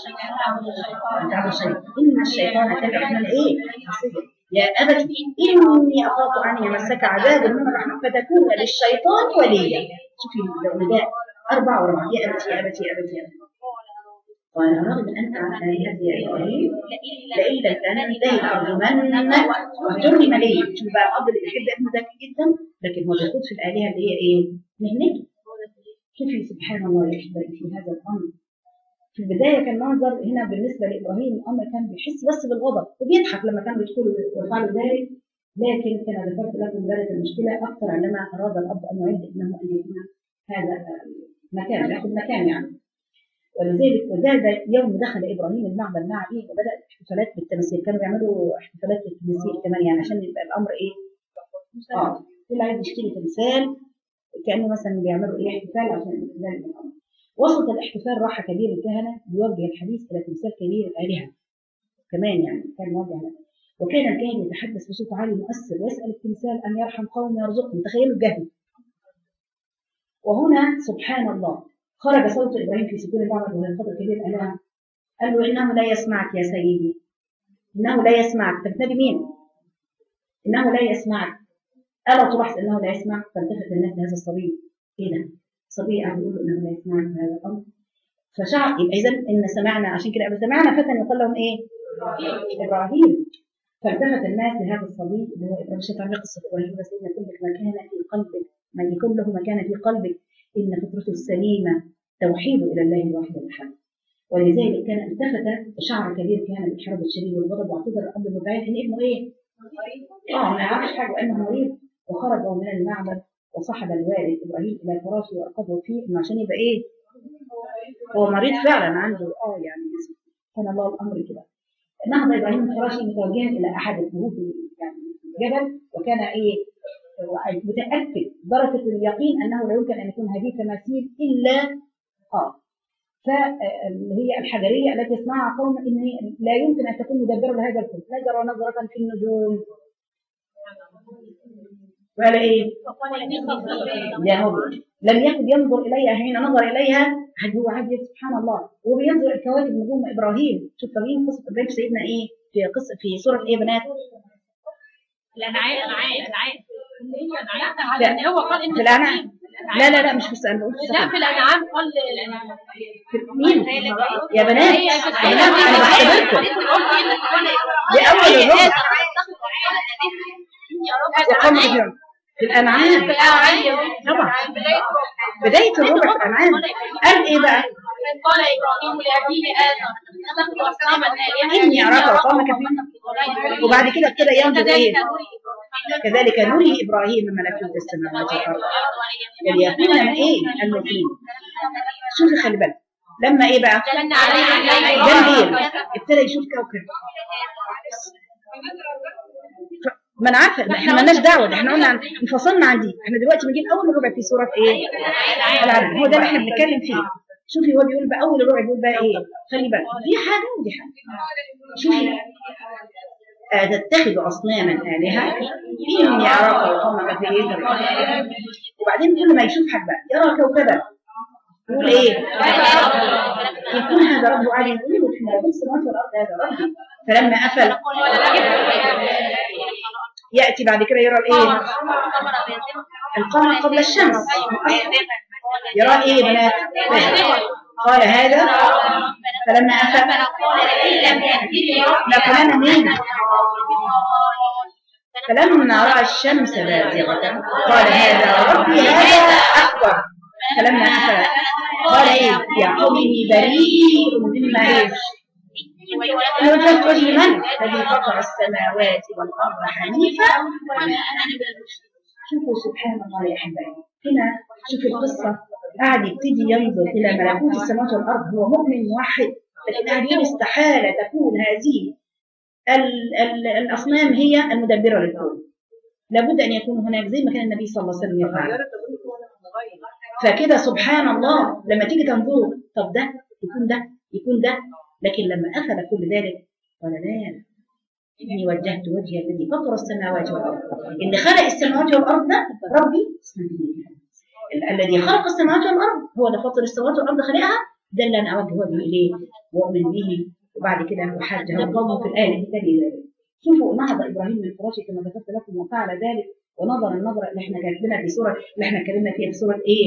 ان تعبد الشيطان ان الشيطان كان لكم ايه؟ يا ابت اني اخاف ان يمسك عذاب من الرحمن فتكون للشيطان وليا شوفي النداء أربعة وربع يا أبت يا أبت يا أبت يا أبت قال أراغب أنت عن آلهتي يا إبراهيم لئن لم تنتهي لأرجمنك واهجرني مليا شوف بقى الأب اللي بيحب ابنه ذكي جدا لكن هو بيخوض في الآلهة اللي هي إيه؟ مهنته شوفي سبحان الله يا أحبائي في هذا الأمر في البداية كان منظر هنا بالنسبة لإبراهيم الأمر كان بيحس بس بالغضب وبيضحك لما كانوا بيدخلوا ويفعلوا ذلك لكن كما ذكرت لكم بدأت المشكلة أكثر عندما أراد الأب أن يعد ابنه أن يكون هذا مكان ياخذ مكان يعني ولذلك وزاد يوم دخل ابراهيم المعبد مع ايه وبدات احتفالات بالتماثيل كانوا بيعملوا احتفالات بالتماثيل كمان يعني عشان يبقى الامر ايه؟ اه اللي عايز يشتري تمثال كانه مثلا بيعملوا ايه احتفال عشان ذلك الامر وسط الاحتفال راح كبير الكهنة يوجه الحديث إلى تمثال كبير الآلهة كمان يعني كان موجه له وكان الكاهن يتحدث بصوت عالي مؤثر ويسأل التمثال أن يرحم قوم يرزقهم تخيلوا الجهل وهنا سبحان الله خرج صوت إبراهيم في سكون المعبد وهو ينقضي كبير الآلهة قال له إنه لا يسمعك يا سيدي إنه لا يسمعك تبتدي مين؟ إنه لا يسمعك ألا تلاحظ أنه لا يسمع فالتفت الناس لهذا الصبي إيه ده؟ صبي قاعد يقول إنه لا يسمعك في هذا الأمر فشعر يبقى إذا إن سمعنا عشان كده سمعنا فتى يقول لهم إيه؟ إبراهيم فالتفت الناس لهذا الصبي اللي هو إبراهيم مش هتعمل قصة إبراهيم بس إن كل مكان في قلبك من يكون له مكان في قلبك إن فطرته السليمة توحيد إلى الله الواحد الأحد ولذلك كان التفت شعر كبير كان الإحراج الشديد والغضب واعتذر الأب المبعد إن ابنه إيه؟ اه ما يعرفش حاجه وانه مريض وخرج من المعبد وصحب الوالد ابراهيم الى فراشه وارقده فيه عشان يبقى ايه؟ هو مريض فعلا عنده اه يعني كان الله الامر كده نهض ابراهيم من فراشه متوجها الى احد الكهوف يعني الجبل وكان ايه؟ متاكد درجه اليقين انه لا يمكن ان يكون هذه تماثيل الا اه فاللي هي الحجريه التي يصنعها قوم ان هي لا يمكن ان تكون مدبره لهذا الكون نظر نظره في النجوم وقال ايه؟ يا هو لم يكن ينظر اليها حين نظر اليها هو عادي سبحان الله وهو بينظر الكواكب نجوم ابراهيم شوف طالعين قصه ابراهيم سيدنا ايه في قصه في سوره ايه بنات؟ الانعام الانعام الانعام لا. هو قال ان في الانعام لا لا لا مش في السؤال بقول في لا السؤال. في الانعام قال الانعام مين؟ يا بنات يا بنات انا بختبركم لأول الربع وقام إبراهيم في الأنعام طبعا بداية الربع في الأنعام قال إيه بقى؟ قال ابراهيم لابيه اذر اتخذ اصناما الهه إني أراك وقومك في وبعد كده ابتدى ينظر إيه؟ كذلك نري إبراهيم ملكوت السماوات والأرض ليكون من إيه؟ المقيم شوفي خلي بالك لما إيه بقى؟ جن عليه الليل ده الليل ابتدى يشوف كوكب ف- ما انا عارفه ما احنا مالناش دعوه ده احنا قلنا عن- انفصلنا عن دي احنا دلوقتي بنجيب اول ربع في سوره ايه؟ العدد هو ده اللي احنا بنتكلم فيه شوفي هو بيقول بقى اول ربع بيقول بقى ايه؟ خلي بالك دي حاجه ودي حاجه شوفي أتتخذ أصناما آلهة إني أراك وقومك في إيه وبعدين كل ما يشوف حد بقى يرى كوكبا يقول إيه؟ يكون هذا رب عالي يقول في ملكوت السماوات والأرض هذا ربي فلما أفل يأتي بعد كده يرى الإيه؟ القمر قبل الشمس يرى إيه يا بنات؟ قال هذا فلما أفل لا كمان مين؟ فلما رأى الشمس بازغة قال هذا ربي هذا أكبر فلما أفل قال إيه يا قوم إني بريء مما إيش أنا وجهت وجهي من الذي فطر السماوات والأرض حنيفا وما أنا من المشركين شوفوا سبحان الله يا أحبائي هنا شوفوا القصة قاعد يبتدي ينظر إلى ملكوت السماوات والأرض هو مؤمن موحد لكن قاعد يقول استحالة تكون هذه ال- ال- الأصنام هي المدبرة للكون لابد أن يكون هناك زي ما كان النبي صلى الله عليه وسلم يفعل فكده سبحان الله لما تيجي تنظر طب ده يكون ده يكون ده لكن لما أخذ كل ذلك قال لا إني وجهت وجهي الذي فطر السماوات والأرض اللي خلق السماوات والأرض ده ربي اسمه ال- الذي خلق السماوات والأرض هو اللي فطر السماوات والأرض خلقها ده اللي أنا أوجه وجهي إليه وأؤمن به وبعد كده وحجه قومه في الآية التالية ذلك شوفوا نهض إبراهيم من فراشه كما ذكرت لكم وفعل ذلك ونظر النظرة اللي احنا جايبينها في سورة اللي احنا اتكلمنا فيها في سورة إيه؟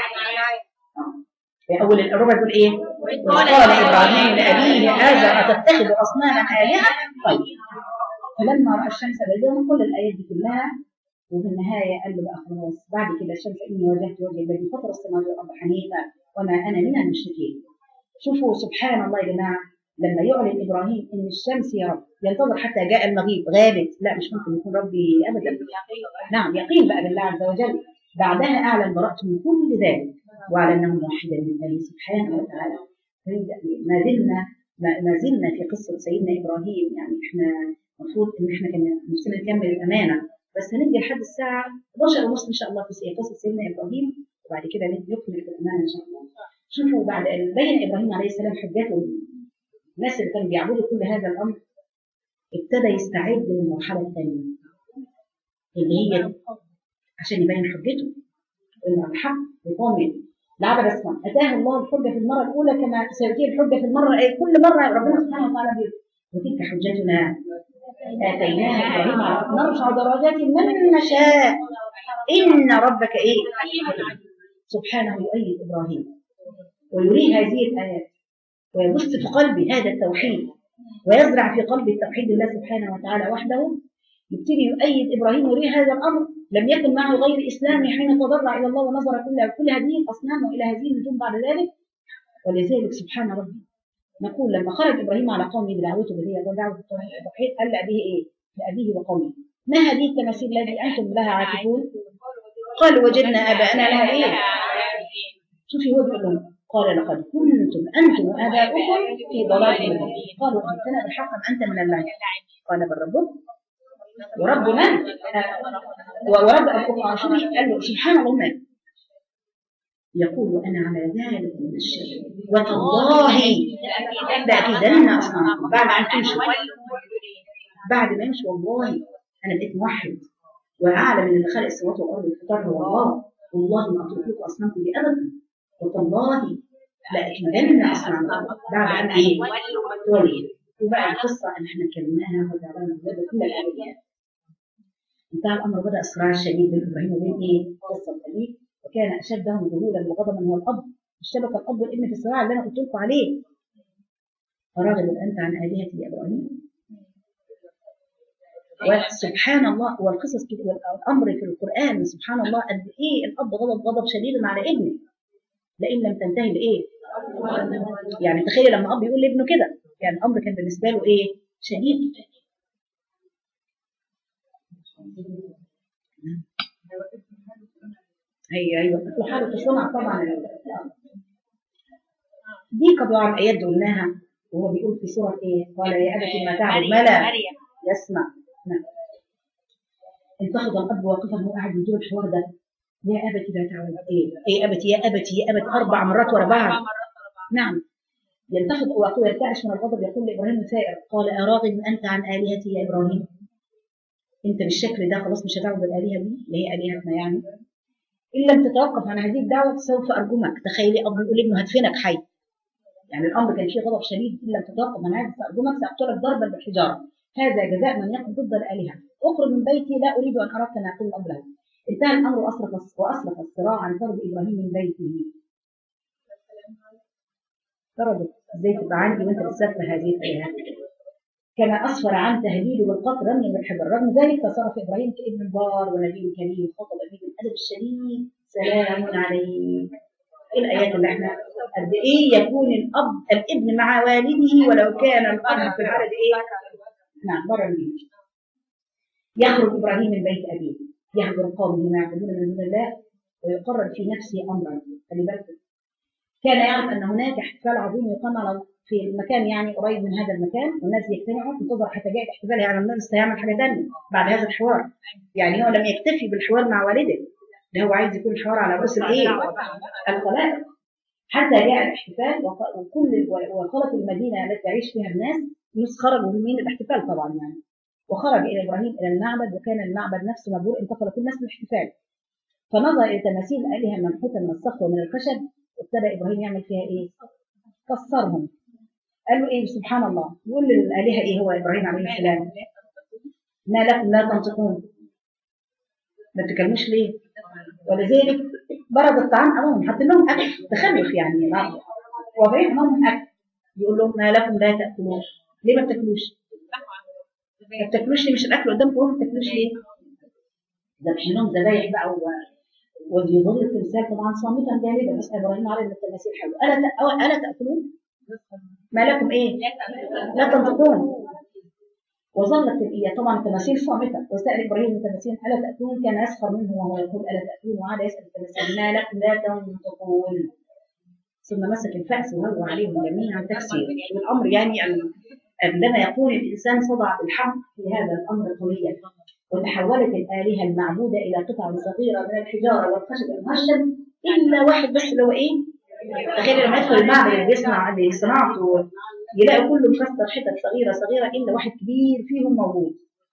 في أول الربع يقول إيه؟ وقال إبراهيم لأبيه آزر أتتخذ أصناما آلهة؟ طيب فلما رأى الشمس بازغا كل الآيات دي كلها وفي النهاية قال له بقى خلاص بعد كده الشمس إني وجهت وجهي الذي فطر السماوات والأرض حنيفا وما أنا من المشركين شوفوا سبحان الله يا جماعة لما يعلن إبراهيم إن الشمس يا رب ينتظر حتى جاء المغيب غابت لا مش ممكن يكون ربي أبدا نعم يقين بقى بالله عز وجل بعدها أعلن براءته من كل ذلك وأعلنه موحدا لله سبحانه وتعالى ما زلنا ما ما زلنا في قصة سيدنا إبراهيم يعني إحنا المفروض إن إحنا كنا نفسنا نكمل الأمانة بس هندي لحد الساعة 11 ونص إن شاء الله في قصة سيدنا إبراهيم وبعد كده نكمل في الأمانة إن شاء الله شوفوا بعد أن بين إبراهيم عليه السلام حجته الناس اللي كانوا بيعبدوا كل هذا الأمر ابتدى يستعد للمرحلة الثانية اللي هي عشان يبين حجته إنه الحق وقومه العبد الصنم أتاه الله الحجة في المرة الأولى كما سيأتيه الحجة في المرة أي كل مرة ربنا سبحانه وتعالى بيقول وتلك حجتنا آتيناها إبراهيم على نرفع درجات من نشاء إن ربك إيه سبحانه يؤيد إبراهيم ويريه هذه الآيات ويبث في قلبي هذا التوحيد ويزرع في قلبي التوحيد لله سبحانه وتعالى وحده يبتدي يؤيد إبراهيم ويريه هذا الأمر لم يكن معه غير إسلامي حين تضرع إلى الله ونظر كل كل هذه الأصنام وإلى هذه النجوم بعد ذلك ولذلك سبحان ربي نقول لما خرج إبراهيم على قومه بدعوته بدية دعوة التوحيد قال لأبيه إيه؟ لأبيه وقومه ما هذه التماثيل التي أنتم لها عاكفون؟ قالوا وجدنا آباءنا لها إيه؟ شوفي هو بيقول لهم قال لقد كنتم أنتم وآباؤكم في ضلال مبين قالوا أنتنا بالحق أم أنت من اللعب قال بل ربك ورب من؟ ورب أبوك شوفي قال له سبحان الله من يقول أنا على ذلك من الشيء وتالله لأكيدن أصنامكم بعد أن تمشوا بعد ما يمشي والله أنا بقيت موحد وأعلم من اللي خلق السماوات والأرض الفطار هو الله والله ما أترك لكم أصنامكم دي أبدا وتالله لأكيدن أصنامكم بعد أن إيه؟ ولي وبقى القصة اللي احنا اتكلمناها وتعبنا بجد كل الأولياء انتهى الأمر بدأ الصراع الشديد بين إبراهيم وبين إيه؟ قصة الخليل وكان أشدهم ذهولا وغضبا هو الأب اشتبك الأب والابن في الصراع اللي أنا قلت لكم عليه فراغب أنت عن آلهتي يا إبراهيم وسبحان الله والقصص والأمر في القرآن سبحان الله قد إيه الأب غضب غضب شديد على ابنه لئن لم تنتهي لإيه؟ يعني تخيل لما أب يقول لابنه كده كان يعني الأمر كان بالنسبة له إيه؟ شديد ايوه ايوه وحاله الصنع طبعا دي طبعا ايات قلناها وهو بيقول في سوره ايه؟ قال يا ابت ما تعبد ما لا يسمع نعم انتخذ الاب واقفا هو قاعد يدور الحوار ده يا ابت لا تعبد ايه؟ ايه ابت يا ابت يا ابت اربع مرات ورا بعض نعم ينتخذ واقوى يرتعش من الغضب يقول لابراهيم سائر قال اراغب انت عن الهتي يا ابراهيم انت بالشكل ده خلاص مش هتعبد الالهه دي اللي هي الهتنا يعني ان لم تتوقف عن هذه الدعوه سوف ارجمك تخيلي اب يقول ابنه هدفنك حي يعني الامر كان فيه غضب شديد ان لم تتوقف عن هذا سارجمك ساقتلك ضربا بالحجاره هذا جزاء من يقف ضد الالهه اخرج من بيتي لا اريد ان اراك ما اقول ابله انتهى الامر واصرف واصرف الصراع عن طرد ابراهيم من بيته طردت ازاي تبقى عندي وانت بتسفه هذه الالهه كما أسفر عن تهديده بالقتل رمي بالحجر رغم ذلك تصرف إبراهيم كابن البار ونبي كريم خطب أبيه بالأدب الشديد سلام عليك إيه الآيات اللي احنا قد إيه يكون الأب الابن مع والده ولو كان الأب في العدد إيه نعم بره البيت يخرج إبراهيم من بيت أبيه يهجر قومه ما يعبدون من دون الله ويقرر في نفسه أمرا خلي بالكم كان يعلم أن هناك احتفال عظيم يقام على في المكان يعني قريب من هذا المكان والناس يجتمعوا تنتظر حتى جاء الاحتفال يعني الناس هيعمل حاجه ثانيه بعد هذا الحوار يعني هو لم يكتفي بالحوار مع والده ده هو عايز يكون الحوار على رؤوس الايه؟ الخلائق حتى جاء الاحتفال وكل وصلت المدينه التي يعيش فيها الناس الناس خرجوا من الاحتفال طبعا يعني وخرج الى ابراهيم الى المعبد وكان المعبد نفسه مبهور انتقل كل الناس للاحتفال فنظر الى تماثيل الهه منحوته من الصخر ومن الخشب وابتدى ابراهيم يعمل فيها ايه؟ كسرهم قال له ايه سبحان الله يقول للالهه ايه هو ابراهيم عليه السلام ما لكم لا تنطقون ما تتكلموش ليه ولذلك برد الطعام امامهم حط لهم اكل تخلف يعني وابراهيم امامهم اكل يقول لهم ما لكم لا تاكلون ليه ما بتاكلوش ما بتاكلوش ليه مش الاكل قدامكم ما بتاكلوش ليه ذبح لهم ذبايح بقى و... ويظل التمثال طبعا صامتا جانبا بس ابراهيم على التماثيل حلو الا الا تاكلون ما لكم ايه لا تنطقون وظلت هي طبعا التماثيل صامته وسال ابراهيم التماثيل الا تاكلون كان يسخر منه وهو يقول الا تاكلون وعاد يسال التماثيل ما لكم لا تنطقون ثم مسك الفأس وهو عليهم جميعا تكسير والامر يعني عندما يكون الانسان صدع بالحق في هذا الامر قويا وتحولت الالهه المعبوده الى قطع صغيره من الحجاره والخشب المهشم الا واحد بس اللي هو ايه؟ تخيل لما يدخل المعمل اللي بيصنع اللي صناعته يلاقي كله مكسر حتت صغيره صغيره الا واحد كبير فيهم موجود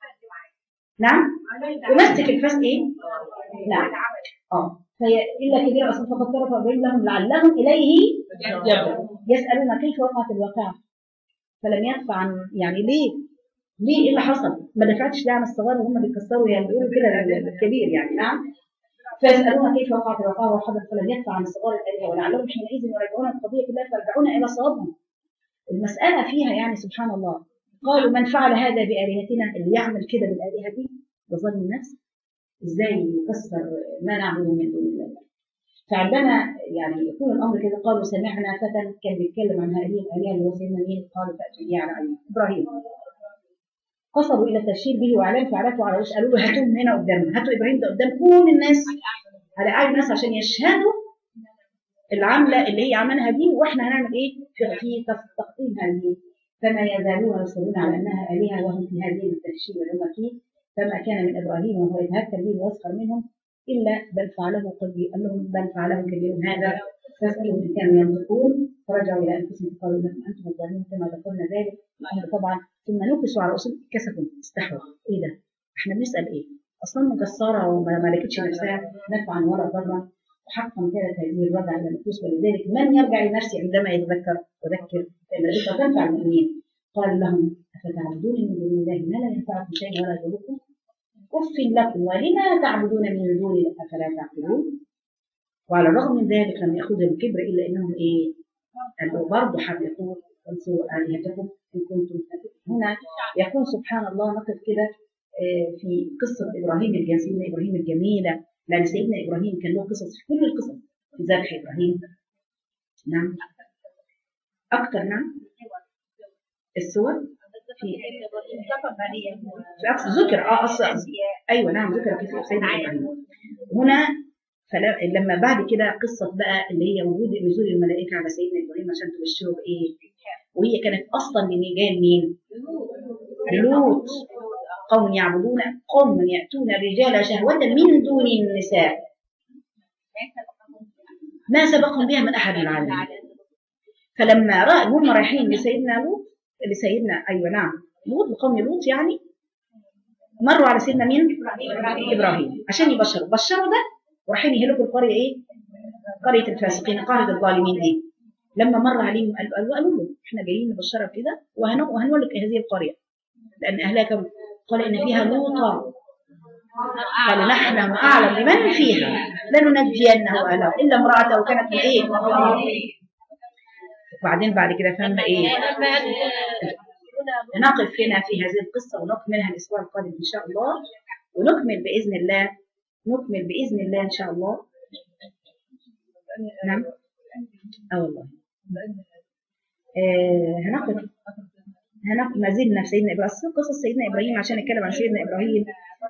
نعم ومسك الفاس ايه؟ نعم اه فهي الا كبير اصلا فقد طرف بين لهم لعلهم اليه يرجعون يسالون كيف وقعت الواقعه فلم يدفع عن يعني ليه؟ ليه ايه اللي حصل؟ ما دفعتش ليه عن الصغار وهم بيكسروا يعني بيقولوا كده الكبير يعني نعم فيسالون كيف وقعت الواقعه وحدث فلم يدفع عن الصغار الالهه ولعلهم حينئذ يراجعون القضيه كلها فيرجعون الى صوابهم المساله فيها يعني سبحان الله قالوا من فعل هذا بآلهتنا اللي يعمل كده بالآلهة دي بظن النفس ازاي يكسر ما نعبد من دون الله فعندما يعني يكون الامر كده قالوا سمعنا فتى كان بيتكلم عن هذه الالهه اللي هو سيدنا مين قالوا فاتوا به على عينه ابراهيم قصروا الى التبشير به واعلان فعلته على وش قالوا له هاتوه هنا قدامنا هاتوا ابراهيم ده قدام كل الناس على اعين الناس عشان يشهدوا العمله اللي هي عملها دي واحنا هنعمل ايه في في تقديم هذه فما يزالون يصرون على انها الهه وهم في هذه التبشير اللي هم فيه فما كان من ابراهيم وهو يتهكر به ويسخر منهم الا بل فعله قل قال لهم بل فعله كبيرهم هذا فاسالوا ان كانوا ينطقون فرجعوا الى انفسهم قالوا انكم انتم الظالمون كما ذكرنا ذلك الامر طبعا ثم نكسوا على اصول كسفوا استحوا ايه ده؟ احنا بنسال ايه؟ اصلا مكسره وما ملكتش نفسها نفعا ولا ضرا وحقا كانت هذه الردع على النفوس ولذلك من يرجع لنفسه عندما يتذكر وذكر فان الذكر تنفع المؤمنين قال لهم افتعبدون من دون الله ما لا ينفعكم شيئا ولا يضركم اف لكم ولما تعبدون من دون الله افلا تعقلون وعلى الرغم من ذلك لم ياخذوا الكبر الا انهم ايه قالوا برضه حرقوا وانصروا الهتكم ان كنتم هنا يكون سبحان الله نقف كده في قصه ابراهيم الجميله ابراهيم الجميله لان سيدنا ابراهيم كان له قصص في كل القصص في ذبح ابراهيم نعم اكثر نعم السور في في أقصى ذكر اه أصلا ايوه نعم ذكر في سيدنا ابراهيم هنا فلا لما بعد كده قصه بقى اللي هي وجود نزول الملائكه على سيدنا ابراهيم عشان تبشره بايه وهي كانت اصلا من جايه مين؟ لوط قوم يعبدون قوم ياتون الرجال شهوه من دون النساء ما سبقهم بها من احد العالمين فلما راى هم رايحين لسيدنا لوط لسيدنا ايوه نعم لوط لقوم لوط يعني مروا على سيدنا مين؟ ابراهيم عشان يبشروا بشروا ده ورايحين يهلكوا القريه ايه؟ قريه الفاسقين قريه الظالمين دي لما مر عليهم قالوا قالوا, قالوا له احنا جايين نبشرك كده وهنولك هذه القريه لان اهلها كم قال ان فيها لوطا قال نحن اعلم بمن فيها لننجينه واهله الا امراته كانت من ايه؟ وبعدين بعد كده فهمنا ايه؟ نقف هنا في هذه القصة ونكملها الأسبوع القادم إن شاء الله ونكمل بإذن الله نكمل بإذن الله إن شاء الله نعم اه والله آه هنقف هنقف ما زلنا في سيدنا إبراهيم قصص سيدنا إبراهيم عشان نتكلم عن سيدنا إبراهيم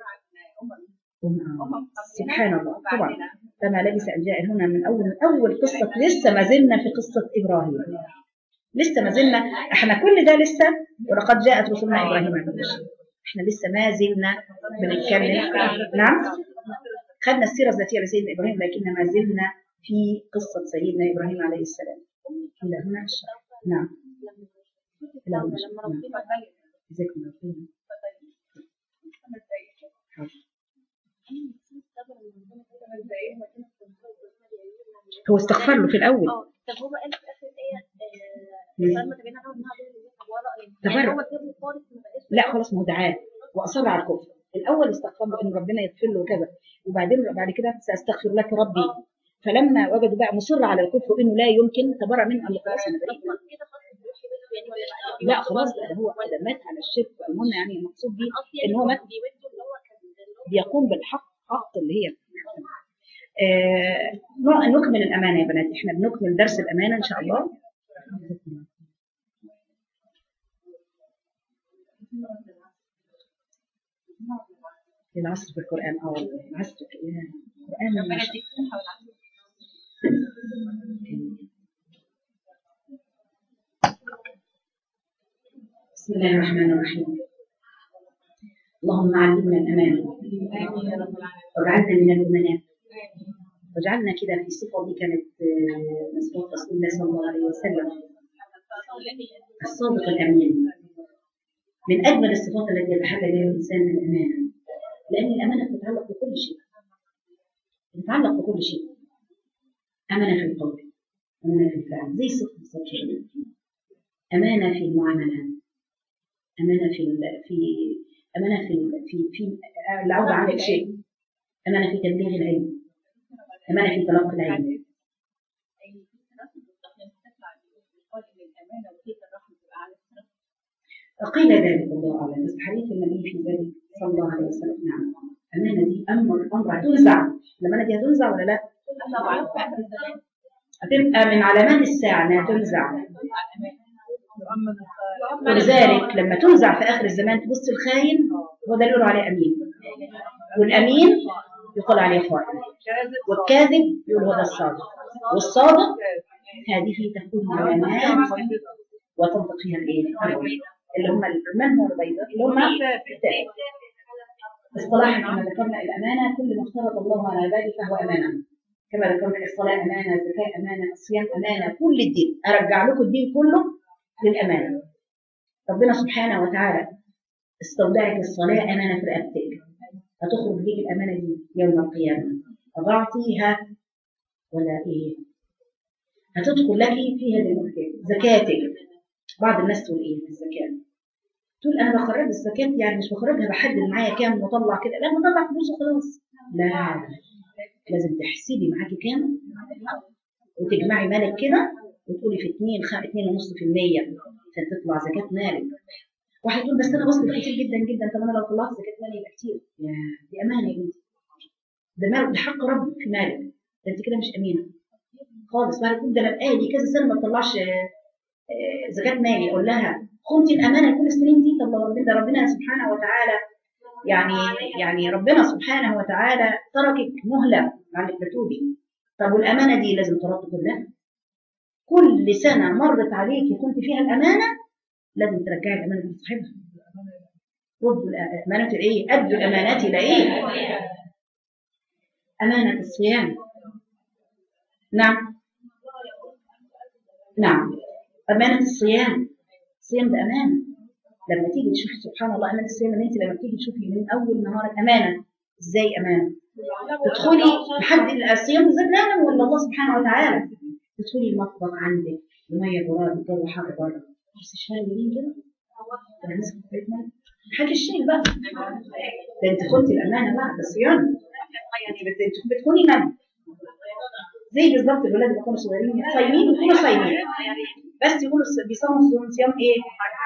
سبحان الله طبعا فما لبث أن جاء هنا من أول من أول قصة لسه ما زلنا في قصة إبراهيم لسه ما زلنا احنا كل ده لسه ولقد جاءت رسلنا ابراهيم بالبشر احنا لسه ما زلنا بنتكلم نعم خدنا السيره الذاتيه لسيدنا ابراهيم لكن ما زلنا في قصه سيدنا ابراهيم عليه السلام الى هنا الشرح نعم الى هنا الشرح نعم جزاكم الله خيرا هو استغفر له في الاول طب هو قال في اخر الايه فلما تبين عنهم انها تبرع لا خلاص ما هو دعاه واصر على الكفر الاول استغفر له ان ربنا يغفر له وكذا وبعدين بعد كده ساستغفر لك ربي فلما وجدوا بقى مصر على الكفر وانه لا يمكن تبرع منه قال خلاص انا بريء لا خلاص بقى هو كده مات على الشرك المهم يعني المقصود بيه ان هو مات بيقوم بالحق حق اللي هي آه نكمل الامانه يا بنات احنا بنكمل درس الامانه ان شاء الله العصر في القرآن اه والله العصر في القرآن بسم الله الرحمن الرحيم اللهم علمنا الأمانة واجعلنا من الأمناء واجعلنا كده في الصفة دي كانت آه، من صفات رسول الله صلى الله عليه وسلم الصادق الامين من اجمل الصفات التي يتحلى بها الانسان الامانه لان الامانه تتعلق بكل شيء تتعلق بكل شيء امانه في القول امانه في الفعل زي الصدق بالظبط كده. امانه في المعاملات امانه في ال- في امانه في ال- في في العوده عن شيء امانه في تبليغ العلم امانه في تلقي العلم قيل ذلك الله اعلم بس حديث النبي في ذلك صلى الله عليه وسلم نعم الامانه دي امر امر هتنزع الامانه دي هتنزع ولا لا؟ هتبقى من علامات الساعه انها تنزع ولذلك لما تنزع في اخر الزمان تبص الخاين هو ده اللي يقولوا عليه امين والامين يقال عليه خائن والكاذب يقول هو ده الصادق والصادق هذه تكون علامات وتنطق فيها الايه؟ الرؤية. اللي هم من هو البيضاء اللي هم التاء. اصطلاحا كما ذكرنا الامانه كل ما افترض الله على عباده فهو امانه كما ذكرنا الصلاه امانه الزكاه امانه الصيام امانه كل الدين ارجع لكم الدين كله للامانه ربنا سبحانه وتعالى استودعك الصلاه امانه في رقبتك هتخرج ليك الامانه دي يوم القيامه اضعتيها ولا ايه هتدخل لك في هذه المشكله زكاتك بعض الناس تقول ايه في الزكاه تقول انا بخرج الزكاه يعني مش بخرجها بحدد معايا كام وطلع كده لا بطلع فلوس وخلاص لا لازم تحسبي معاكي كام وتجمعي مالك كده وتقولي في 2 2.5% عشان تطلع زكاه مالك واحد يقول بس انا بصرف كتير جدا جدا طب انا لو طلعت زكاه مالي يبقى كتير يا دي امانه يا بنتي ده مال ده حق ربي في مالك ده انت كده مش امينه خالص بعد كل ده انا بقالي كذا سنه ما بطلعش آه، آه، زكاه مالي اقول لها خنتي الامانه كل السنين دي طب لو ربنا ده ربنا سبحانه وتعالى يعني يعني ربنا سبحانه وتعالى تركك مهله لعلك تتوبي طب والامانه دي لازم ترد كلها كل سنه مرت عليكي كنت فيها الامانه لازم ترجعي الامانه دي لصاحبها ردوا الامانه الايه؟ ادوا الامانات الى ايه؟ امانه الصيام نعم نعم امانه الصيام الصيام ده امانه لما تيجي تشوفي سبحان الله امانه الصيام ان انت لما تيجي تشوفي من اول نهارك امانه ازاي امانه تدخلي لحد الصيام بالذات لا ولا الله سبحانه وتعالى تدخلي المطبخ عندك الميه براد الجو حر بره بس الشاي يمين كده طب الناس كوبايه ميه حاجه الشاي بقى ده انت خدتي الامانه بعد الصيام انت بت- انت بتكوني من زي بالظبط الولاد اللي كانوا صغيرين صايمين ويكونوا صايمين بس يقولوا الص- بيصوموا صيام- صيام ايه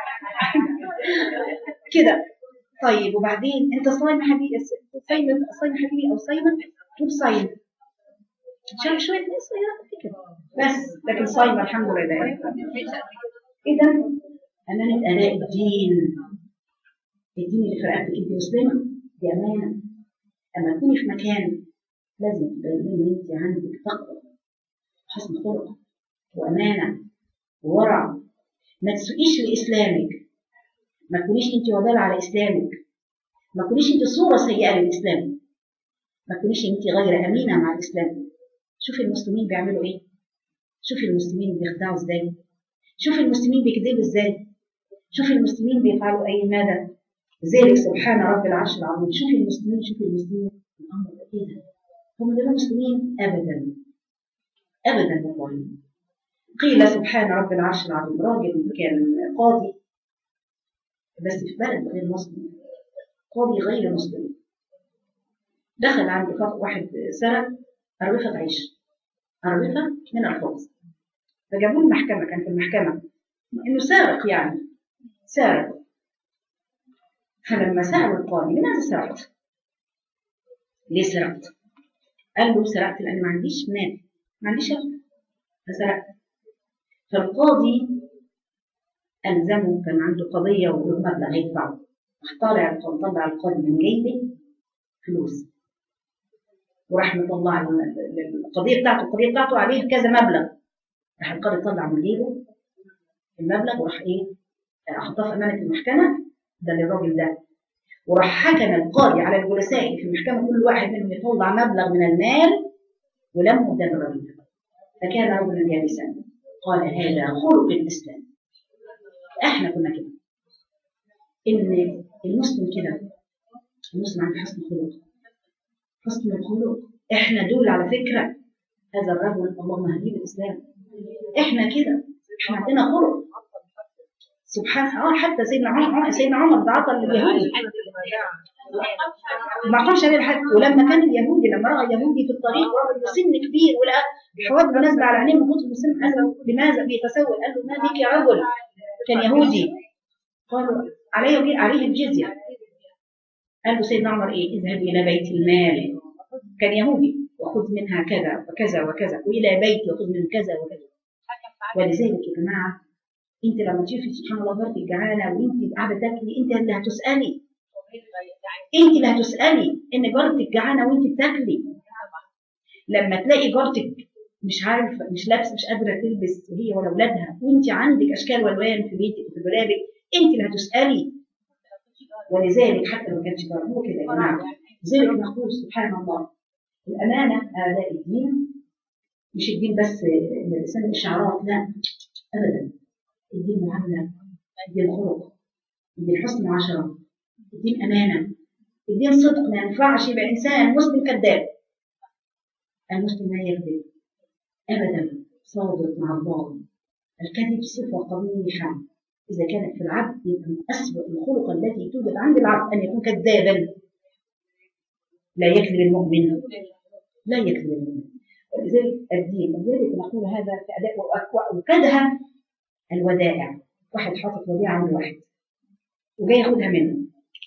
كده طيب وبعدين انت صايم حبيبي صايم صايم حبيبي او صايمه تقول صايم شوية شوية ناس صغيرة كده بس لكن صايمة الحمد لله إذا أمانة أداء الدين الدين اللي في رقبتك أنت مسلمة دي أمانة أما تكوني في مكان لازم تبيني إن أنت عندك تقوى حسن خلق وأمانة وورع ما تسوقيش لإسلامك ما تكونيش أنت وبالة على إسلامك ما تكونيش أنت صورة سيئة للإسلام ما تكونيش أنت غير أمينة مع الإسلام شوفي المسلمين بيعملوا إيه شوفي المسلمين بيخدعوا إزاي شوفي المسلمين بيكذبوا إزاي شوفي المسلمين بيفعلوا أي ماذا ذلك سبحان رب العرش العظيم شوفي المسلمين شوفي المسلمين الأمر ده إيه ده هم دول مسلمين أبدا أبدا والله قيل سبحان رب العرش العظيم راجل كان قاضي بس في بلد غير مسلم قاضي غير مسلم دخل عند خط واحد سرق أرغفة عيش أرغفة من الخبز فجابوه المحكمة كان في المحكمة إنه سارق يعني سارق فلما سأل القاضي لماذا سرقت؟ ليه سرقت؟ قال له سرقت لأن ما عنديش مال ما عنديش شغل فسرقت فالقاضي ألزمه كان عنده قضية ومبلغ يدفعه طالع طلع القاضي من جيبه فلوس وراح مطلع القضية بتاعته القضية بتاعته عليه كذا مبلغ راح القاضي طلع من جيبه المبلغ وراح ايه حطاه في أمانة المحكمة ده للراجل ده وراح حكم القاضي على الجلساء في المحكمة كل واحد منهم يطلع مبلغ من المال ولمه ده الراجل ده فكان رجلا يابسا قال هذا خلق الاسلام احنا كنا كده ان المسلم كده المسلم عنده حسن خلق حسن الخلق احنا دول على فكره هذا الرجل اللهم هديه بالاسلام احنا كده احنا عندنا خلق سبحان اه حتى سيدنا عمر سيدنا عمر ده عطى اليهودي ما قامش عليه الحد ولما كان اليهودي لما راى يهودي في الطريق ورجل سن كبير ولقى حواجبه نازله على عينيه من كتر المسلم قال له لماذا بيتسول قال له ما بك يا رجل كان يهودي قالوا عليه عليه الجزيه قال له سيدنا عمر ايه اذهب الى بيت المال كان يهودي وخذ منها كذا وكذا وكذا والى بيتي وخذ من كذا وكذا ولذلك يا جماعه انت لما تشوفي سبحان الله جارتك جعانه وانت قاعده تاكلي انت اللي هتسالي انت اللي هتسالي ان جارتك جعانه وانت بتاكلي لما تلاقي جارتك مش عارفه مش لابسه مش قادره تلبس هي ولا اولادها وانت عندك اشكال والوان في بيتك وفي دولابك انت اللي هتسالي ولذلك حتى لو كانش جار هو كده يا جماعه لذلك نقول سبحان الله الامانه اداء الدين مش الدين بس ان الانسان اشعارات لا ابدا الدين معامله الدين خلق الدين حسن عشره الدين امانه الدين صدق ما ينفعش يبقى انسان مسلم كذاب المسلم لا يكذب ابدا صادق مع الله الكذب صفه قبيحه اذا كانت في العبد يبقى من اسوء الخلق التي توجد عند العبد ان يكون كذابا لا يكذب المؤمن لا يكذب المؤمن ولذلك الدين ولذلك نقول هذا في اداء وكدها الودائع واحد حاطط وديعه عند واحد وجاي ياخدها منه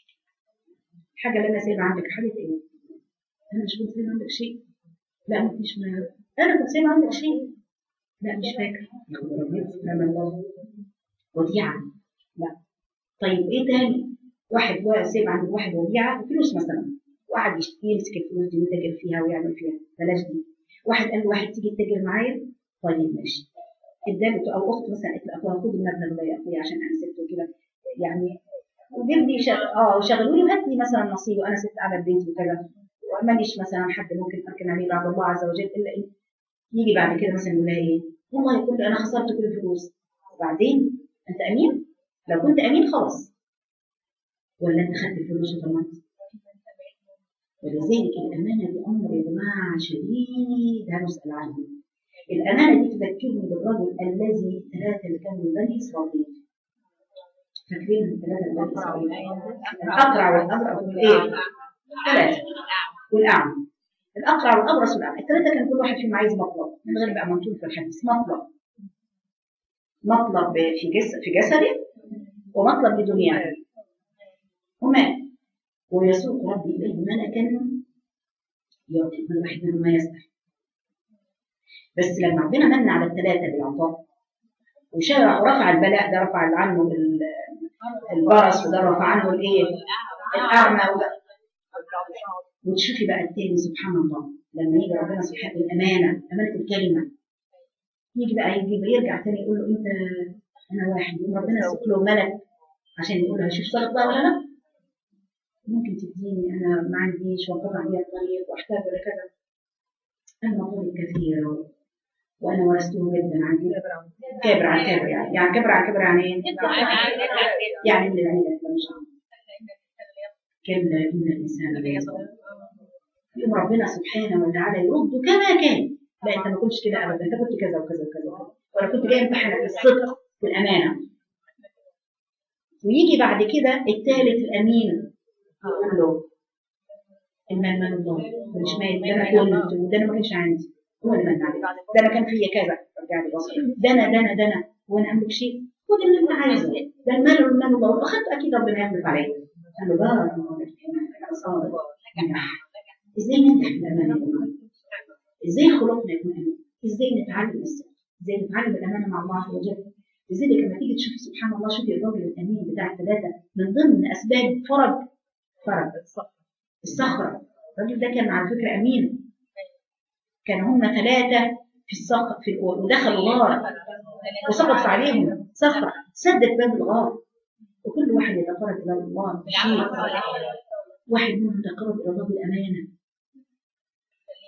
حاجه اللي انا سايبه عندك حاجه ايه؟ انا مش كنت سايبه عندك شيء لا مفيش ما انا كنت سايبه عندك شيء لا مش فاكر ياخد ربنا سبحان الله وديعه لا طيب ايه تاني؟ واحد سايب عند واحد وديعه فلوس مثلا واحد يمسك الفلوس دي ويتاجر فيها ويعمل فيها بلاش دي واحد قال له واحد تيجي تتاجر معايا طيب ماشي اداله او اخت مثلا قالت لاخوها خد المبلغ ده يا اخويا عشان انا سبته كده يعني وجيب لي شغل اه وشغلوا لي وهات لي مثلا نصيب وانا سبت على البيت وكذا وماليش مثلا حد ممكن اركن عليه بعد الله عز وجل الا إيه؟ يجي بعد كده مثلا يقول لها ايه والله كل انا خسرت كل الفلوس وبعدين انت امين لو كنت امين خلاص ولا انت خدت الفلوس وضمنت ولذلك الامانه دي امر يا جماعه شديد هنسال عنه الامانه دي تذكرني بالرجل الذي ثلاثه اللي كانوا من بني اسرائيل فاكرين الثلاثه من بني اسرائيل الاقرع والابرص والايه ثلاثه والاعمى الاقرع والابرص والاعمى الثلاثه كان كل واحد فيهم عايز مطلب من غير بقى منطول في الحديث مطلب مطلب في جسد في جسده ومطلب بدنياه ومات ويسوق ربي إليه ملكا يعطي كل واحد منهم ما يسأل بس لما ربنا من على الثلاثة بالعطاء وشرع ورفع البلاء ده رفع عنه البرص وده رفع عنه الايه؟ الأعمى وده وتشوفي بقى التاني سبحان الله لما يجي ربنا سبحانه الأمانة أمانة الكلمة يجي بقى يجي يرجع تاني يقول له أنت أنا واحد وربنا يسوق له ملك عشان يقول له هشوف صدق بقى ولا لا؟ ممكن تديني انا ما عنديش وانقطع بي الطريق واحتاج الى كذا المطلوب كثير وانا ورثته جدا عن كبر عن كبر يعني يعني كبر عن كبر يعني ايه؟ يعني من العيله ان شاء الله كلا ان الانسان ليظلم يوم ربنا سبحانه وتعالى يرد كما كان لا انت ما كنتش كده ابدا انت كنت كذا وكذا وكذا ولا كنت جاي امتحنك بالصدق بالامانه ويجي بعد كده الثالث الامين يقول له المال مال الله ده مش مال ده انا كنت وده انا ما كانش عندي هو اللي من عليه ده انا كان فيا كذا رجع لي بصر ده انا ده انا ده انا وانا املك شيء خد اللي انت عايزه ده المال والمال الله واخدته اكيد ربنا يغلب عليه قال له بارك الله فيك يا صادق نجح ازاي ننجح بالامانه ازاي خلقنا يكون امين ازاي نتعلم الصدق ازاي نتعلم الامانه مع الله عز وجل لذلك لما تيجي تشوفي سبحان الله شوفي الراجل الامين بتاع الثلاثه من ضمن اسباب فرج فرج الصخرة الراجل ده كان على فكرة أمين كان هم ثلاثة في الصخر في ودخلوا غار وسقط عليهم صخرة سدت باب الغار وكل واحد يتقرب إلى الله بشيء واحد منهم يتقرب إلى الله بالأمانة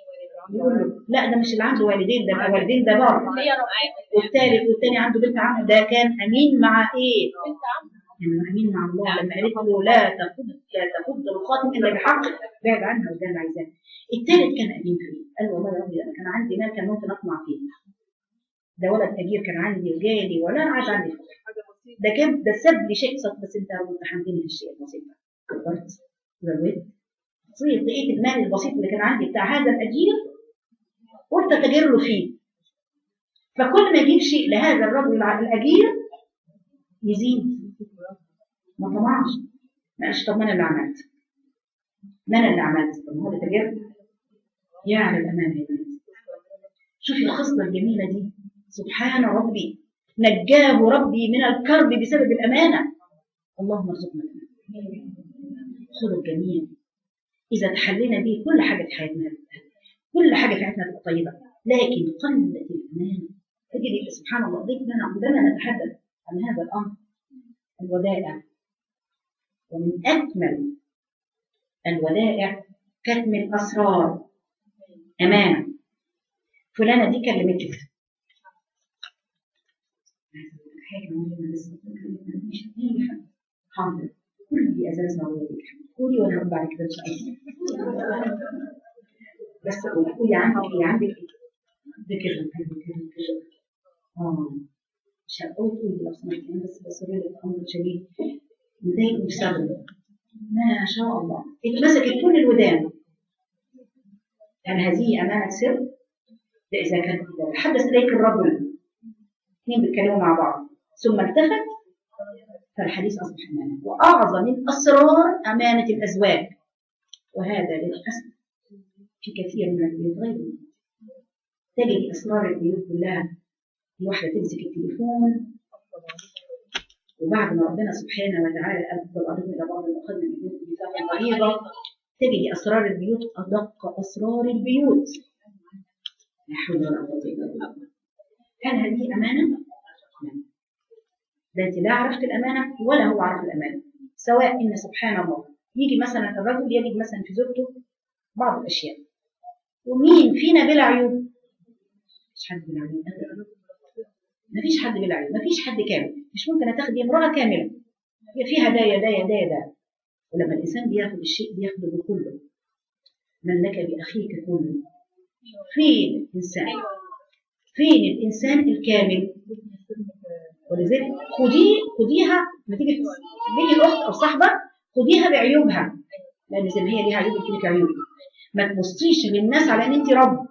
يقول له لا ده مش اللي عنده والدين ده بقى والدين ده بار هي ربعين والثالث والثاني عنده بنت عم ده كان امين مع ايه؟ بنت عم كان امين مع الله لما قالت له لا تخد لا تخد الخاتم الا بحق بعد عنها وده اللي عايزاه الثالث كان امين فيه قال له والله يا ربي انا كان عندي مال كان ممكن اطمع فيه ده ولد اجير كان عندي وجالي ولا انا عايز عندي فلوس ده كان ده ساب لي شيء صد بس انت امتحنتني في الشيء البسيط ده كبرت زودت صير لقيت المال البسيط اللي كان عندي بتاع هذا الاجير قلت اتاجر له فيه فكل ما يجيب شيء لهذا الرجل الع- الاجير يزيد ما طمعش ما قالش طب ما انا اللي عملت ما انا اللي عملت طب ما هو اللي تاجر يعني الامان يا بنت شوفي الخصله الجميله دي سبحان ربي نجاه ربي من الكرب بسبب الامانه اللهم ارزقنا الأمانة. خلق جميل اذا تحلينا به كل حاجه في حياتنا كل حاجه في حياتنا تبقى طيبه لكن قلت الامانه تجد سبحان الله ضيفنا عندما نتحدث عن هذا الامر الودائع ومن اكمل الودائع كتم الاسرار امانه فلانه دي كلمتك حاجه مهمه بس مش اي حد حاضر كل دي اساس موضوعك قولي وانا هرد على كده ان شاء الله بس قولي قولي عندك ايه عندك ايه ذكر ذكر ذكر اه مش هقول تقولي لو سمحتي انا بس بصري لك امر شديد مضايق بسبب ما شاء الله اتمسكت كل الودان هل هذه امانه سر؟ ده اذا كان إذا تحدث اليك الرجل اثنين بيتكلموا مع بعض ثم التفت فالحديث اصبح امانه واعظم الاسرار امانه الازواج وهذا للاسف في كثير من البيوت غير موجود. تجد اسرار البيوت كلها الواحده تمسك التليفون وبعد ما ربنا سبحانه وتعالى أفضل بعضهم إلى بعض وأخذنا من البيوت ميثاقا غليظا تجد أسرار البيوت أدق أسرار البيوت لا حول ولا قوة إلا بالله هل هذه أمانة؟ لا ده أنت لا عرفت الأمانة ولا هو عرف الأمانة سواء إن سبحان الله يجي مثلا الرجل يجد مثلا في زوجته بعض الأشياء ومين فينا بلا عيوب؟ مفيش حد بلا عيوب أبداً. مفيش حد بلا عيوب مفيش حد كامل مش ممكن تاخدي امرأة كاملة هي فيها ده يا ده يا ده يا ده ولما الإنسان بياخد الشيء بياخده بكله من لك بأخيك كله فين الإنسان فين الإنسان الكامل ولذلك خديه خديها ما تيجي تيجي الأخت أو صاحبة خديها بعيوبها لأن زي ما هي ليها عيوب انت لك عيوب ما تبصيش للناس على ان انت رب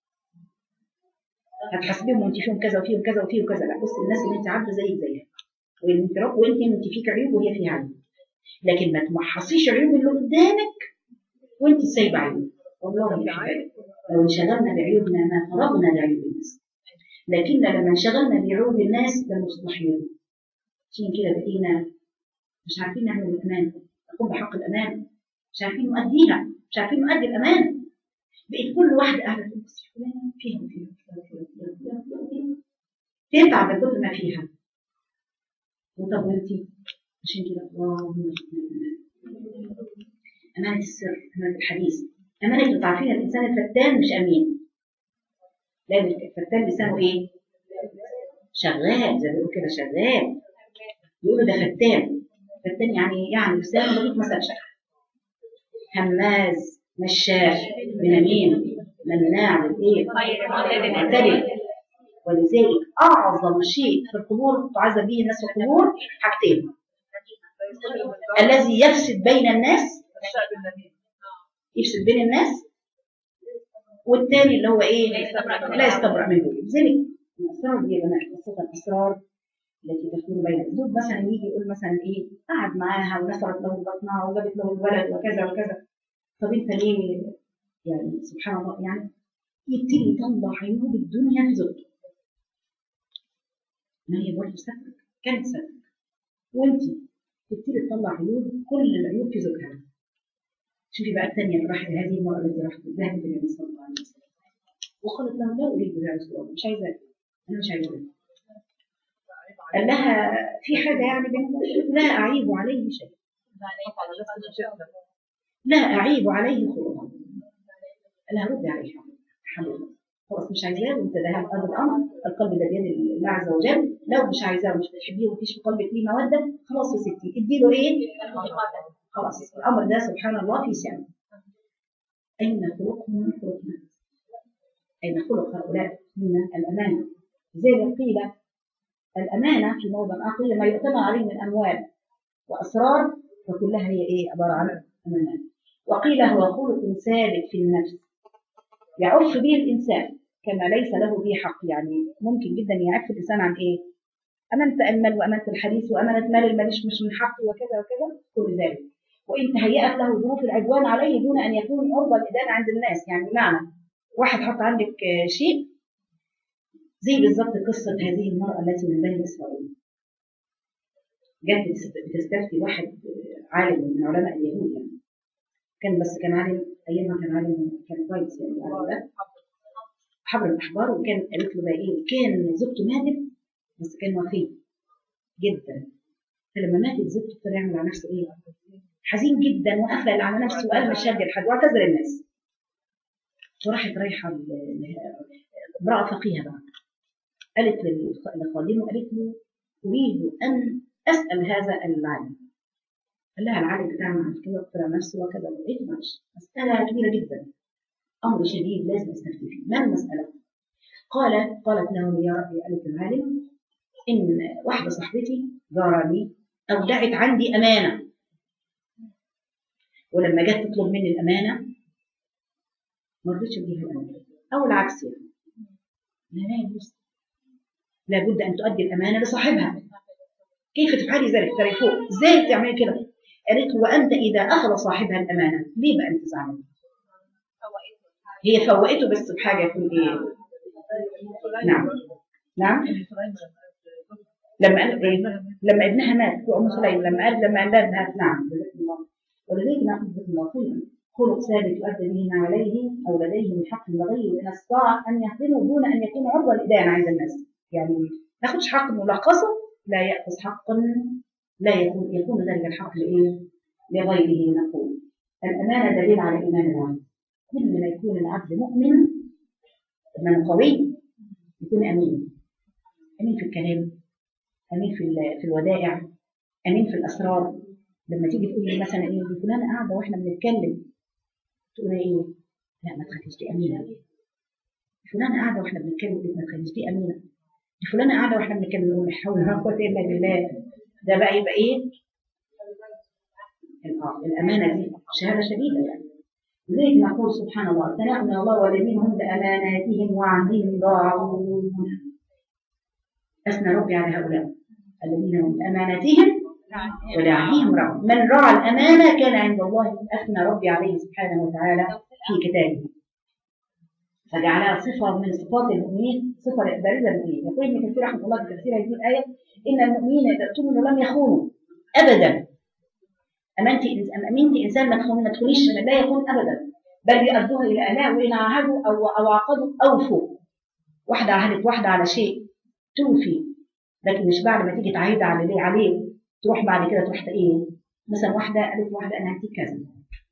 هتحاسبيهم وانت فيهم كذا وفيهم كذا وفيهم كذا لا بص الناس اللي انت عبده زيك زيها وانت رب وانت انت فيك عيوب وهي فيها عيوب لكن ما تمحصيش عيوب اللي قدامك وانت سايبه عيوب والله يا حبايبي لو انشغلنا بعيوبنا ما فرغنا لعيوب الناس لكن لما انشغلنا بعيوب الناس لنصلح عيوب عشان كده بقينا مش عارفين نعمل الأمان نقوم بحق الأمان مش عارفين نؤديها مش عارفين نؤدي الأمان بقيت كل واحدة قاعدة تقول بس فلانة فيها وفيها وفيها وفيها وفيها وفيها وفيها تتعب من كتر ما فيها وطب وانتي عشان كده اللهم ارزقنا الأمان أمانة السر أمانة الحديث أمانة انتوا عارفين الإنسان الفتان مش أمين لا الفتان لسانه إيه؟ شغال زي ما بيقولوا كده شغال يقولوا ده فتان فتان يعني يعني لسانه بيقول مثلا شغال هماز مشاش بنميم مناع للايه؟ معتدل ولذلك اعظم شيء في القبور تعذب به الناس في القبور حاجتين الذي يفسد بين الناس يفسد بين الناس والثاني اللي هو ايه؟ لا يستبرأ من ذلك لذلك الاسرار دي يا بنات خاصه الاسرار التي تكون بين الزوج مثلا يجي يقول مثلا ايه قعد معاها ونثرت له بطنها وجابت له الولد وكذا وكذا طب انت ليه يعني سبحان الله يعني يبتدي يطلع عيوب الدنيا في زوجته ما هي برضه سترك كانت سترك وانت تبتدي تطلع عيوب كل العيوب في زوجها شوفي بقى الثانيه اللي راحت هذه المراه التي راحت ذهبت النبي صلى الله عليه وسلم وقالت له لا اريد يا رسول الله مش عايزاه انا مش عايزاه قال لها في حاجه يعني بينكم لا اعيب عليه شيء لا أعيب عليه خلقا قال لها ردي عليه حبيبي خلاص مش عايزاه وانت ذهب هذا الامر القلب ده بيد الله عز وجل لو مش عايزاه ومش بتحبيه ومفيش في قلبك فيه موده خلاص يا ستي اديله ايه خلاص الامر ده سبحان الله في سعه اين خلقهم من خلقنا اين خلق هؤلاء من الامانه زي ما قيل الامانه في موضع اخر ما يؤتمن عليه من اموال واسرار فكلها هي ايه عباره عن امانات وقيل هو خلق ثابت في النفس يعف به الانسان كما ليس له به حق يعني ممكن جدا يعف الانسان عن ايه؟ امانه المال وامانه الحديث وامانه مال المالش مش من حقي وكذا وكذا كل ذلك وان تهيأت له ظروف العدوان عليه دون ان يكون عرضه للادانه عند الناس يعني بمعنى واحد حط عندك آه، شيء زي بالظبط قصه هذه المراه التي من بني اسرائيل جت بتست- بتستفتي واحد آه، عالم من علماء اليهود يعني كان بس كان عالم ايامها كان عالم كان كويس يعني العالم ده حبر الاحبار وكان قالت له بقى ايه كان زوجته ماتت بس كان وفي جدا فلما ماتت زوجته ابتدى يعمل على نفسه ايه؟ حزين جدا وقفل على نفسه وقال مش هدي لحد واعتذر الناس وراحت رايحه ل- ل- امراه فقيهه بقى قالت لل- لخادمه قالت له اريد ان اسال هذا العالم قال لها العالم بتاعنا عن كده اقترع نفسه وكذا لقيت معلش مساله كبيره جدا امر شديد لازم استفتي فيه ما المساله؟ قال قالت له يا ربي قالت العالم ان واحده صاحبتي جاراني اودعت عندي امانه ولما جت تطلب مني الامانه ما رضيتش اديها الامانه او العكس يعني لا لا يجوز لابد ان تؤدي الامانه لصاحبها كيف تفعلي ذلك ترى فوق ازاي تعملي كده قالت وانت اذا اخذ صاحبها الامانه ليه بقى انت زعلان هي فوقته بس بحاجه يكون ايه نعم نعم لما قال ايه لما ابنها مات هو ام سليم لما قال لما قال لها مات نعم جزاكم الله ولذلك ناخذ جزاكم الله خيرا خلق ثابت يؤدى به ما عليه او لديه من حق لغيره وان استطاع ان يخدمه دون ان يكون عرضه للادانه عند الناس يعني ما ناخدش حق ملخصه لا ياخذ حقا لا يكون يكون ذلك الحق لايه؟ لغيره نقول الامانه دليل على ايمان العبد كل ما يكون العبد مؤمن من قوي يكون امين امين في الكلام امين في ال- في الودائع امين في الاسرار لما تيجي تقول لي مثلا ايه دي فلانه قاعده واحنا بنتكلم تقول ايه لا ما تخليش دي امينه فلانه قاعده واحنا بنتكلم دي ما تخليش دي امينه دي فلانه قاعده واحنا بنتكلم نقول لا حول ولا قوه الا بالله ده بقى يبقى ايه ال- الامانه دي شهاده شديده يعني لذلك نقول سبحان الله ثناء من الله والذين هم باماناتهم وعهدهم راعون اثنى ربي على هؤلاء الذين هم باماناتهم ولعهدهم راعون من رعى الامانه كان عند الله اثنى ربي عليه سبحانه وتعالى في كتابه فجعلها صفه من صفات المؤمنين صفه بارزه للمؤمنين يقول ابن كثير رحمه الله في تفسير هذه الايه ان المؤمنين اذا اؤتمنوا لم يخونوا ابدا امنت امنت انسان ما تخون ما تخونيش لا يكون ابدا بل يؤدوها الى اداء وان عاهدوا او او عقدوا اوفوا واحده عهدت واحده على شيء توفي لكن مش بعد ما تيجي تعيد على ليه عليه تروح بعد كده تروح ايه مثلا واحده قالت واحده انا هديك كذا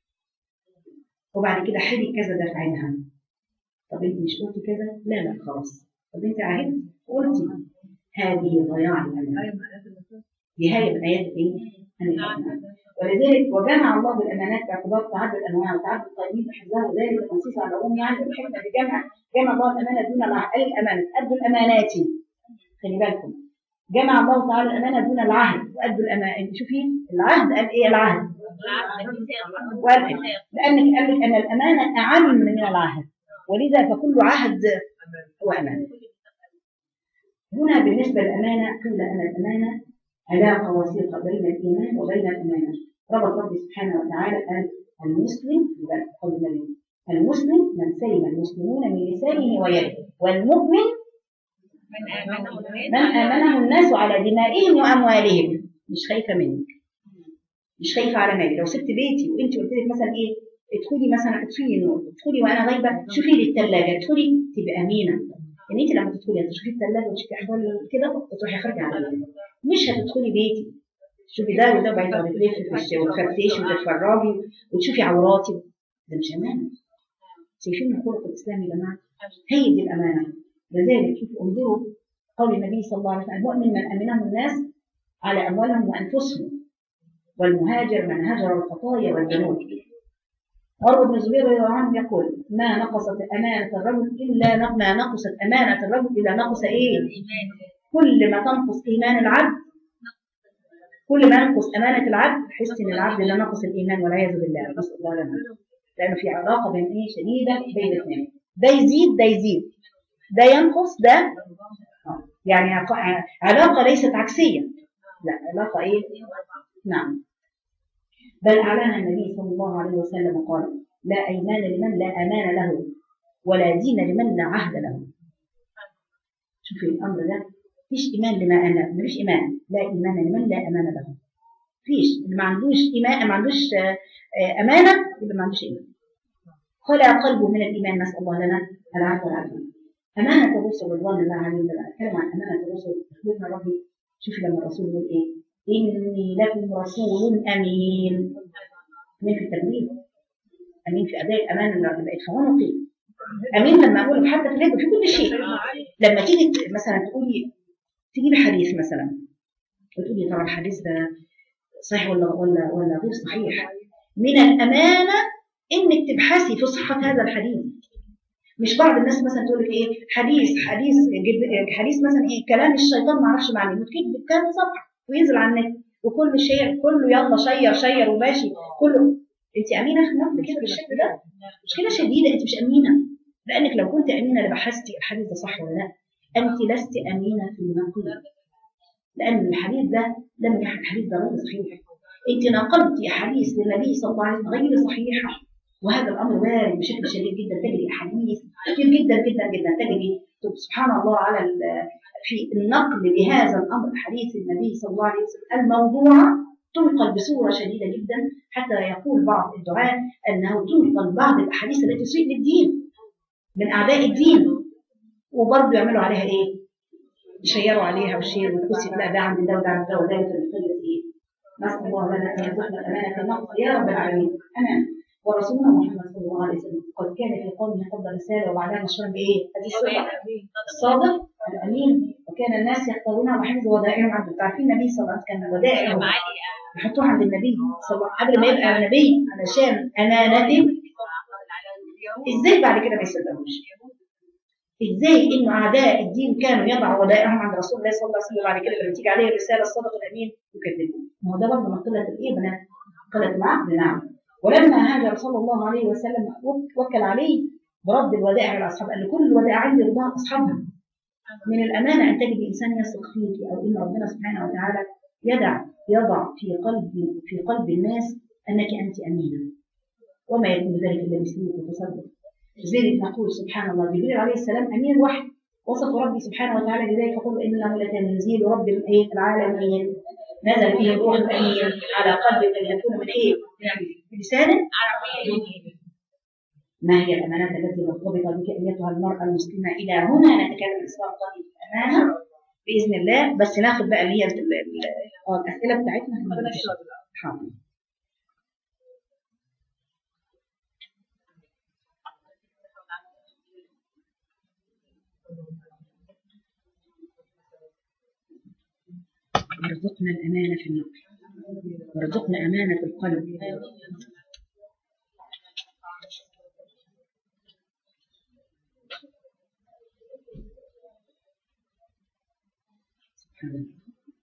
وبعد كده حدي كذا ده في عينها طب انت مش قلتي كذا لا لا خلاص طب انت عهدت قلتي هذه ضياع الامانه نهايه من ايات ايه؟ الأمانة. ولذلك وجمع الله الامانات باعتبار تعدد الانواع وتعدد القائمين بحفظها وذلك التنصيص على العموم يعني الحكمه في جمع جمع الله الامانه دون العهد قال الامانه ادوا الامانات خلي بالكم جمع الله تعالى الامانه دون العهد وادوا الامانه شوفي العهد قال ايه العهد وقال لانك قال لك ان الامانه اعم من العهد ولذا فكل عهد هو امانه هنا بالنسبه للامانه قيل ان الامانه علاقه وثيقه بين الايمان وبين الامانه ربط ربي سبحانه وتعالى قال المسلم يبقى قول النبي المسلم من سلم المسلمون من لسانه ويده والمؤمن من امنه الناس على دمائهم واموالهم مش خايفه منك مش خايفه على مالي لو سبت بيتي وانت قلت لك مثلا ايه ادخلي مثلا اطفئي النور ادخلي وانا غايبه شوفي لي الثلاجه ادخلي تبقى امينه ان انت لما تدخلي هتشوفي الثلاجه وتشوفي احوال كده وتروحي خارجه على بيتك مش هتدخلي بيتي تشوفي ده وده بعيد تلفي وتفتشي وتتفرجي وتشوفي عوراتي ده مش امان شايفين الخلق الاسلامي يا جماعه هي دي الامانه لذلك شوفوا انظروا قول النبي صلى الله عليه وسلم المؤمن من امنه الناس على اموالهم وانفسهم والمهاجر من هجر الخطايا والذنوب عروة بن الزبير رضي الله عنه يقول ما نقصت أمانة الرجل إلا نق- ما نقصت أمانة الرجل إلا نقص إيه؟ كل ما تنقص إيمان العبد كل ما ينقص أمانة العبد تحس إن العبد لا نقص الإيمان والعياذ بالله نسأل الله لنا لأنه في علاقة بين إيه شديدة بين الاثنين ده يزيد ده يزيد ده ينقص ده آه. يعني عق- علاقة ليست عكسية لا علاقة إيه؟ نعم بل أعلن النبي صلى الله عليه وسلم قال لا أيمان لمن لا أمان له ولا دين لمن لا عهد له شوفي الأمر ده فيش إيمان لما أنا مفيش إيمان لا إيمان لمن لا أمان له فيش اللي ما عندوش إيمان ما عندوش آه، آه، أمانة يبقى ما عندوش إيمان خلع قلبه من الإيمان نسأل الله لنا العفو والعافية أمانة الرسل رضوان الله عليهم لما أتكلم عن أمانة الرسل أخبرنا ربي شوفي لما الرسول يقول إيه إني لكم رسول أمين أمين في التبليغ أمين في أداء الأمانة اللي بقت في عنقي أمين لما أقول حتى في الهجرة في كل شيء لما تيجي ت- مثلا تقولي تجيبي حديث مثلا وتقولي ترى الحديث ده صحيح ولا ولا ولا غير صحيح من الأمانة إنك تبحثي في صحة هذا الحديث مش بعض الناس مثلا تقول لك ايه حديث حديث جد- حديث مثلا ايه كلام الشيطان ما اعرفش معناه وتكتب كام صفحه وينزل على النت وكل شيء كله يلا شير شير وماشي كله انت امينه في النقد كده بالشكل ده مشكله شديده انت مش امينه لانك لو كنت امينه لبحثتي الحديث ده صح ولا لا انت لست امينه في النقد لان الحديث ده لم يحدث الحديث ده غير صحيح انت نقلتي حديث للنبي صلى الله عليه وسلم غير صحيحه وهذا الامر وارد بشكل شديد جدا تجري احاديث كتير جدا جدا جدا تجري طب سبحان الله على ال- في النقل لهذا الامر حديث النبي صلى الله عليه وسلم الموضوع تنقل بصوره شديده جدا حتى يقول بعض الدعاة انه تنقل بعض الاحاديث التي تسيء للدين من اعداء الدين وبرضه يعملوا عليها ايه؟ يشيروا عليها والشير والكسي لا ده عند ده وده عند ده وده يتنقل ايه؟ نسال الله لنا ان يرزقنا الامانه في النقل يا رب العالمين امان ورسولنا محمد صلى الله عليه وسلم قد كان في قومه قبل رساله وبعدها مشهورا بايه؟ هذه الصفه الصادق الامين وكان الناس يختارونه وحفظ ودائعهم عنده عارفين النبي صلى الله عليه وسلم كان ودائعه يحطوها عند النبي صلى الله عليه وسلم قبل ما يبقى نبي علشان امانته ازاي بعد كده ما يصدقوش؟ ازاي انه اعداء الدين كانوا يضعوا ودائعهم عند رسول الله صلى الله عليه وسلم بعد كده لما تيجي عليه الرساله الصادق الامين يكذبوا ما هو ده برضه من قله الايه بنات؟ قله العقل نعم ولما هاجر صلى الله عليه وسلم وكل عليه برد الودائع على اصحابه قال له كل الودائع عندي رضاها اصحابها من الامانه ان تجد انسان يثق فيك او ان ربنا سبحانه وتعالى يدع يضع في قلب في قلب الناس انك انت امينه وما يكون ذلك الا بسلوك وتصرف لذلك نقول سبحان الله جبريل عليه السلام امين الوحي وصف ربي سبحانه وتعالى بذلك يقول انه لتنزيل رب الإيه؟ العالمين نزل به الروح الامين على قلبك ليكون من ايه؟ من لسان ما هي الامانات التي مرتبطه بك ايتها المراه المسلمه الى هنا نتكلم اسلام طيب الامانه باذن الله بس ناخد بقى اللي هي ال- ال- آه، الاسئله بتاعتنا حاضر وارزقنا الأمانة في النقل وارزقنا أمانة القلب سبحان الله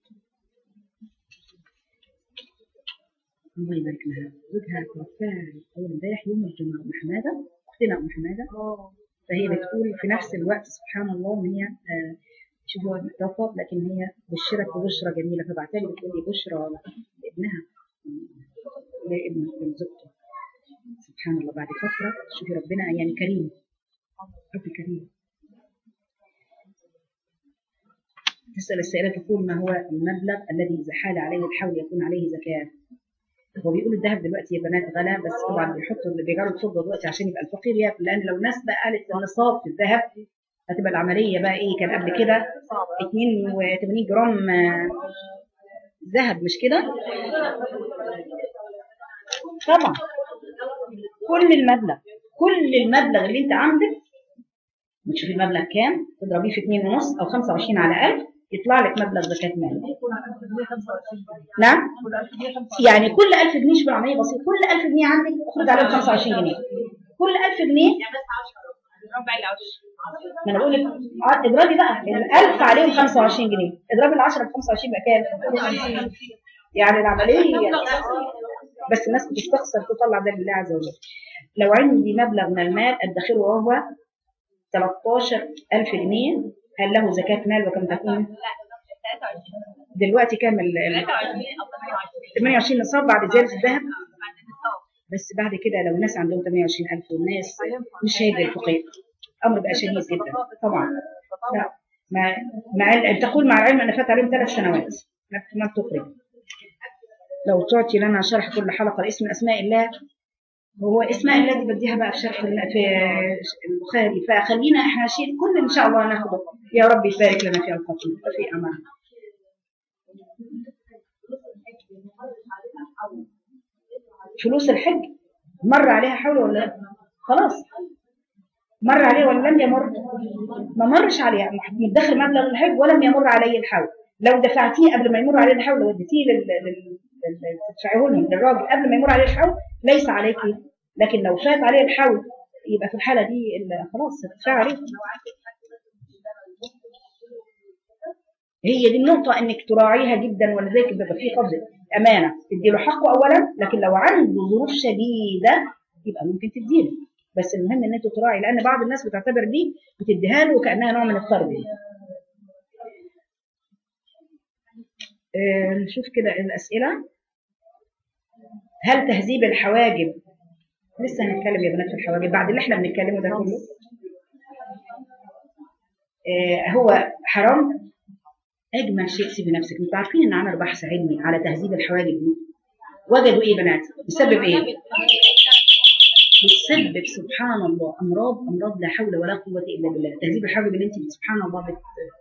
الله يبارك لها زوجها توفاها أول امبارح يوم الجمعة أم حمادة أختنا أم حمادة فهي بتقول في نفس الوقت سبحان الله إن هي آه، شوفوا توفت لكن هي بشرت ببشرى جميلة فبعتلي بتقول لي بشرى لابنها لابن من زوجته سبحان الله بعد فترة شوفي ربنا يعني كريم رب كريم تسأل السائلة تقول ما هو المبلغ الذي إذا حال عليه الحول يكون عليه زكاة هو بيقول الذهب دلوقتي يا بنات غلا بس طبعا بيحطوا اللي بيجاروا الفضة دلوقتي عشان يبقى الفقير ياكل لأن لو الناس بقى قالت النصاب في الذهب هتبقى العملية بقى إيه كان قبل كده 82 جرام آه، ذهب مش كده؟ طبعا كل المبلغ كل المبلغ اللي انت عندك بتشوفي المبلغ كام تضربيه في 2 ونص او 25 على 1000 يطلع لك مبلغ زكاة مال نعم يعني كل 1000 جنيه شوف عمليه بسيطه كل 1000 جنيه عندك اخرج عليهم 25 جنيه كل 1000 جنيه ربع العشر ما انا بقول لك ع- اضربي بقى يعني 1000 عليهم 25 جنيه اضربي ال 10 ب 25 بقى كام؟ يعني العمليه بس الناس بتستخسر تطلع ده لله عز وجل لو عندي مبلغ من المال ادخره وهو 13000 جنيه هل له زكاة مال وكم تكون؟ دلوقتي كام ال ال- 28 نصاب بعد زيادة الذهب بس بعد كده لو الناس عندهم 28000 والناس مش هيدي الفقير امر بقى شديد جدا طبعا لا ما مع ال- تقول مع العلم ان فات عليهم ثلاث سنوات ما ما بتخرج لو تعطي لنا شرح كل حلقه اسم اسماء الله هو اسماء الله دي بديها بقى في شرح ال- في البخاري فخلينا احنا شيء كل ان شاء الله ناخده يا رب يبارك لنا في الخاتمه وفي امان فلوس الحج مر عليها حول ولا لا؟ خلاص مر عليه ولا لم يمر ما مرش عليها مدخر مبلغ الحج ولم يمر عليه الحول لو دفعتيه قبل ما يمر عليه الحول وديتيه لل... لل... لل... تدفعيه لهم للراجل قبل ما يمر عليه الحول ليس عليك لكن لو فات عليه الحول يبقى في الحاله دي ال- خلاص هتدفع عليه هي دي النقطة انك تراعيها جدا ولذلك بيبقى في قبض امانة تديله حقه اولا لكن لو عنده ظروف شديدة يبقى ممكن تديله بس المهم ان انت تراعي لان بعض الناس بتعتبر دي بتديها له وكانها نوع من القرض آه، نشوف كده الاسئله هل تهذيب الحواجب لسه هنتكلم يا بنات في الحواجب بعد اللي احنا بنتكلمه ده كله آه، هو حرام اجمل شيء سيبي نفسك انتوا عارفين ان عملوا بحث علمي على تهذيب الحواجب دي وجدوا ايه بنات بسبب ايه بتسبب سبحان الله امراض امراض لا حول ولا قوه الا بالله تهذيب الحواجب اللي انت سبحان الله بت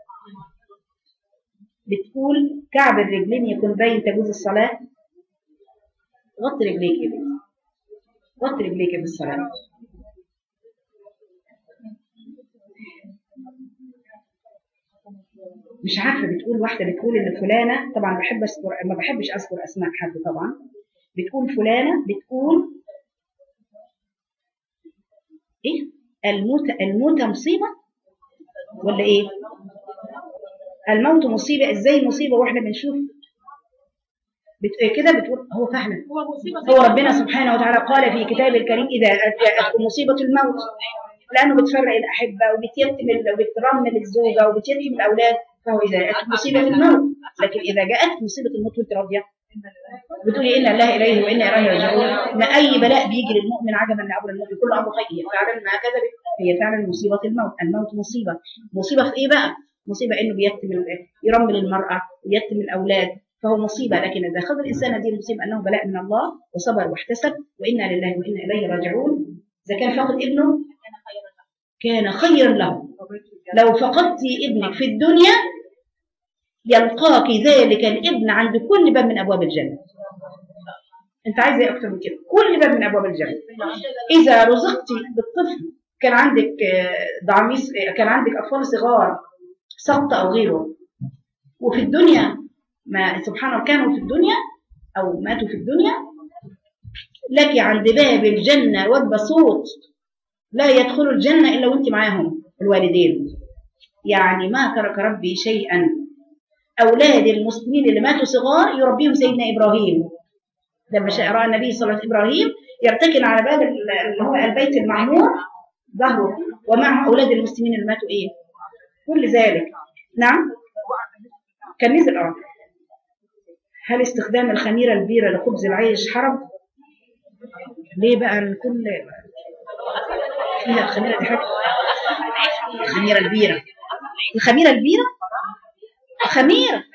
بتقول كعب الرجلين يكون باين تجوز الصلاه غطي رجليك يا بنتي غطي رجليك في الصلاه مش عارفه بتقول واحده بتقول ان فلانه طبعا بحب اذكر ما بحبش اذكر اسماء حد طبعا بتقول فلانه بتقول ايه الموت الموت مصيبه ولا ايه الموت مصيبه ازاي مصيبه واحنا بنشوف بت... كده بتقول هو فعلا هو مصيبة هو ربنا سبحانه وتعالى قال في كتابه الكريم اذا جاءتكم مصيبه الموت لانه بتفرق الاحبه وبتيتم ال- وبترمل الزوجه وبتيتم الاولاد فهو اذا جاءتك مصيبه الموت لكن اذا جاءتك مصيبه الموت وانت راضيه بتقولي ان الله اليه وانا اليه راجعون ما اي بلاء بيجي للمؤمن عجبا لامر المؤمن كل امر خير هي فعلا ما كذبت هي فعلا مصيبه الموت الموت مصيبه مصيبه في ايه بقى مصيبه انه بيتم ال- يرمل المراه ويتم الاولاد فهو مصيبه لكن اذا اخذ الانسان هذه المصيبه انه بلاء من الله وصبر واحتسب وانا لله وانا اليه راجعون اذا كان فقد ابنه كان خيرا له لو فقدت ابنك في الدنيا يلقاك ذلك الابن عند كل باب من ابواب الجنه انت عايزه ايه اكتر من كده كل باب من ابواب الجنه اذا رزقت بالطفل كان عندك آه، ضعميس آه، كان عندك اطفال صغار سقط او غيره وفي الدنيا ما سبحان الله كانوا في الدنيا او ماتوا في الدنيا لك عند باب الجنه وجبه صوت لا يدخل الجنه الا وانت معاهم الوالدين يعني ما ترك ربي شيئا اولاد المسلمين اللي ماتوا صغار يربيهم سيدنا ابراهيم لما شاء راى النبي صلى الله عليه وسلم ابراهيم يرتكن على باب ال- اللي هو البيت المعمور ظهره ومعه اولاد المسلمين اللي ماتوا ايه كل ذلك نعم كان نزل اه هل استخدام الخميره البيره لخبز العيش حرام ليه بقى الكل فيها الخميره دي حاجه الخميره البيره الخميره البيره خميره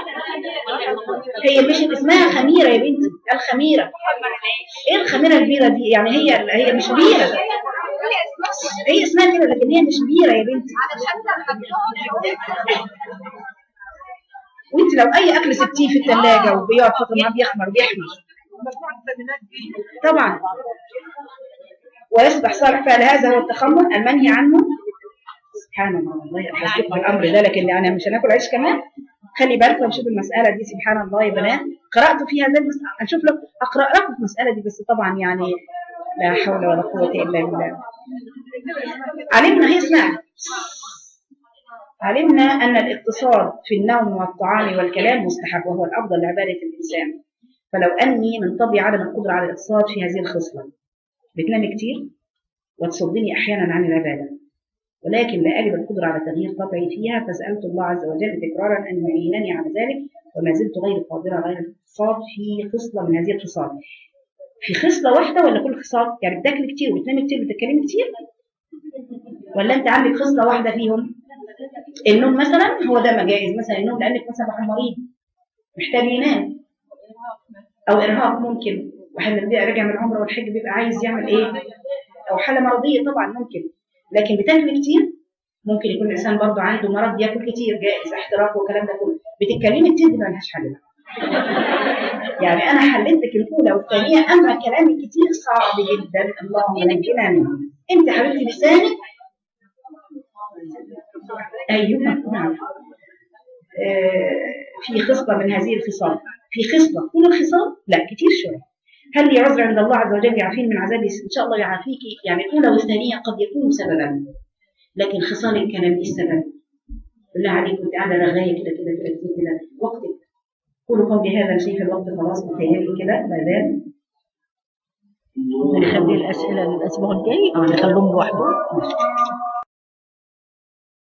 هي مش اسمها خميره يا بنتي الخميره ايه الخميره البيره دي يعني هي هي مش بيره هي اسمها كده لكن هي مش بيره يا بنتي وانت لو اي اكل سبتيه في الثلاجه وبيقعد فتره معاه بيخمر وبيحمي طبعا ويصبح صالح فعل هذا هو التخمر المنهي عنه سبحان الله والله احسك بالامر ده لكن انا مش هناكل عيش كمان خلي بالكم نشوف المساله دي سبحان الله يا بنات قرات فيها زي المسألة هنشوف لك اقرا لكم في المساله دي بس طبعا يعني لا حول ولا قوه الا بالله علمنا هي اسمها علمنا أن الاقتصاد في النوم والطعام والكلام مستحب وهو الأفضل لعبادة الإنسان فلو أني من طبعي عدم القدرة على الاقتصاد في هذه الخصلة بتنام كتير وتصدني أحيانا عن العبادة ولكن لا أجد القدرة على تغيير طبعي فيها فسألت الله عز وجل تكرارا أن يعينني على ذلك وما زلت غير قادرة غير الاقتصاد في خصلة من هذه الخصال في خصلة واحدة ولا كل خصال يعني بتاكل كتير وبتنامي كتير وبتتكلمي كتير ولا أنت عندك خصلة واحدة فيهم النوم مثلا هو ده ما جائز مثلا النوم لانك مثلا واحد مريض محتاج ينام او ارهاق ممكن واحد لما بيبقى راجع من العمره والحج بيبقى عايز يعمل ايه او حاله مرضيه طبعا ممكن لكن بتاكل كتير ممكن يكون الانسان برضه عنده مرض ياكل كتير جائز احتراق والكلام ده كله بتتكلمي كتير دي مالهاش حل يعني انا حلتك الاولى والثانيه اما كلامك كتير صعب جدا اللهم نجنا منه انت حبيبتي لسانك أيوة نعم آه، في خصلة من هذه الخصال في خصلة كل الخصال لا كتير شوية هل لي عذر عند الله عز وجل يعافيني من عذابي إن شاء الله يعافيكي يعني الأولى والثانية قد يكون سببا لكن خصال الكلام إيه السبب بالله عليك كنت قاعدة رغاية كده كده كده كده كده وقتك قولوا قولي هذا شيء الوقت خلاص متهيألي كده ما زال نخلي الأسئلة للأسبوع الجاي أو نخليهم لوحدهم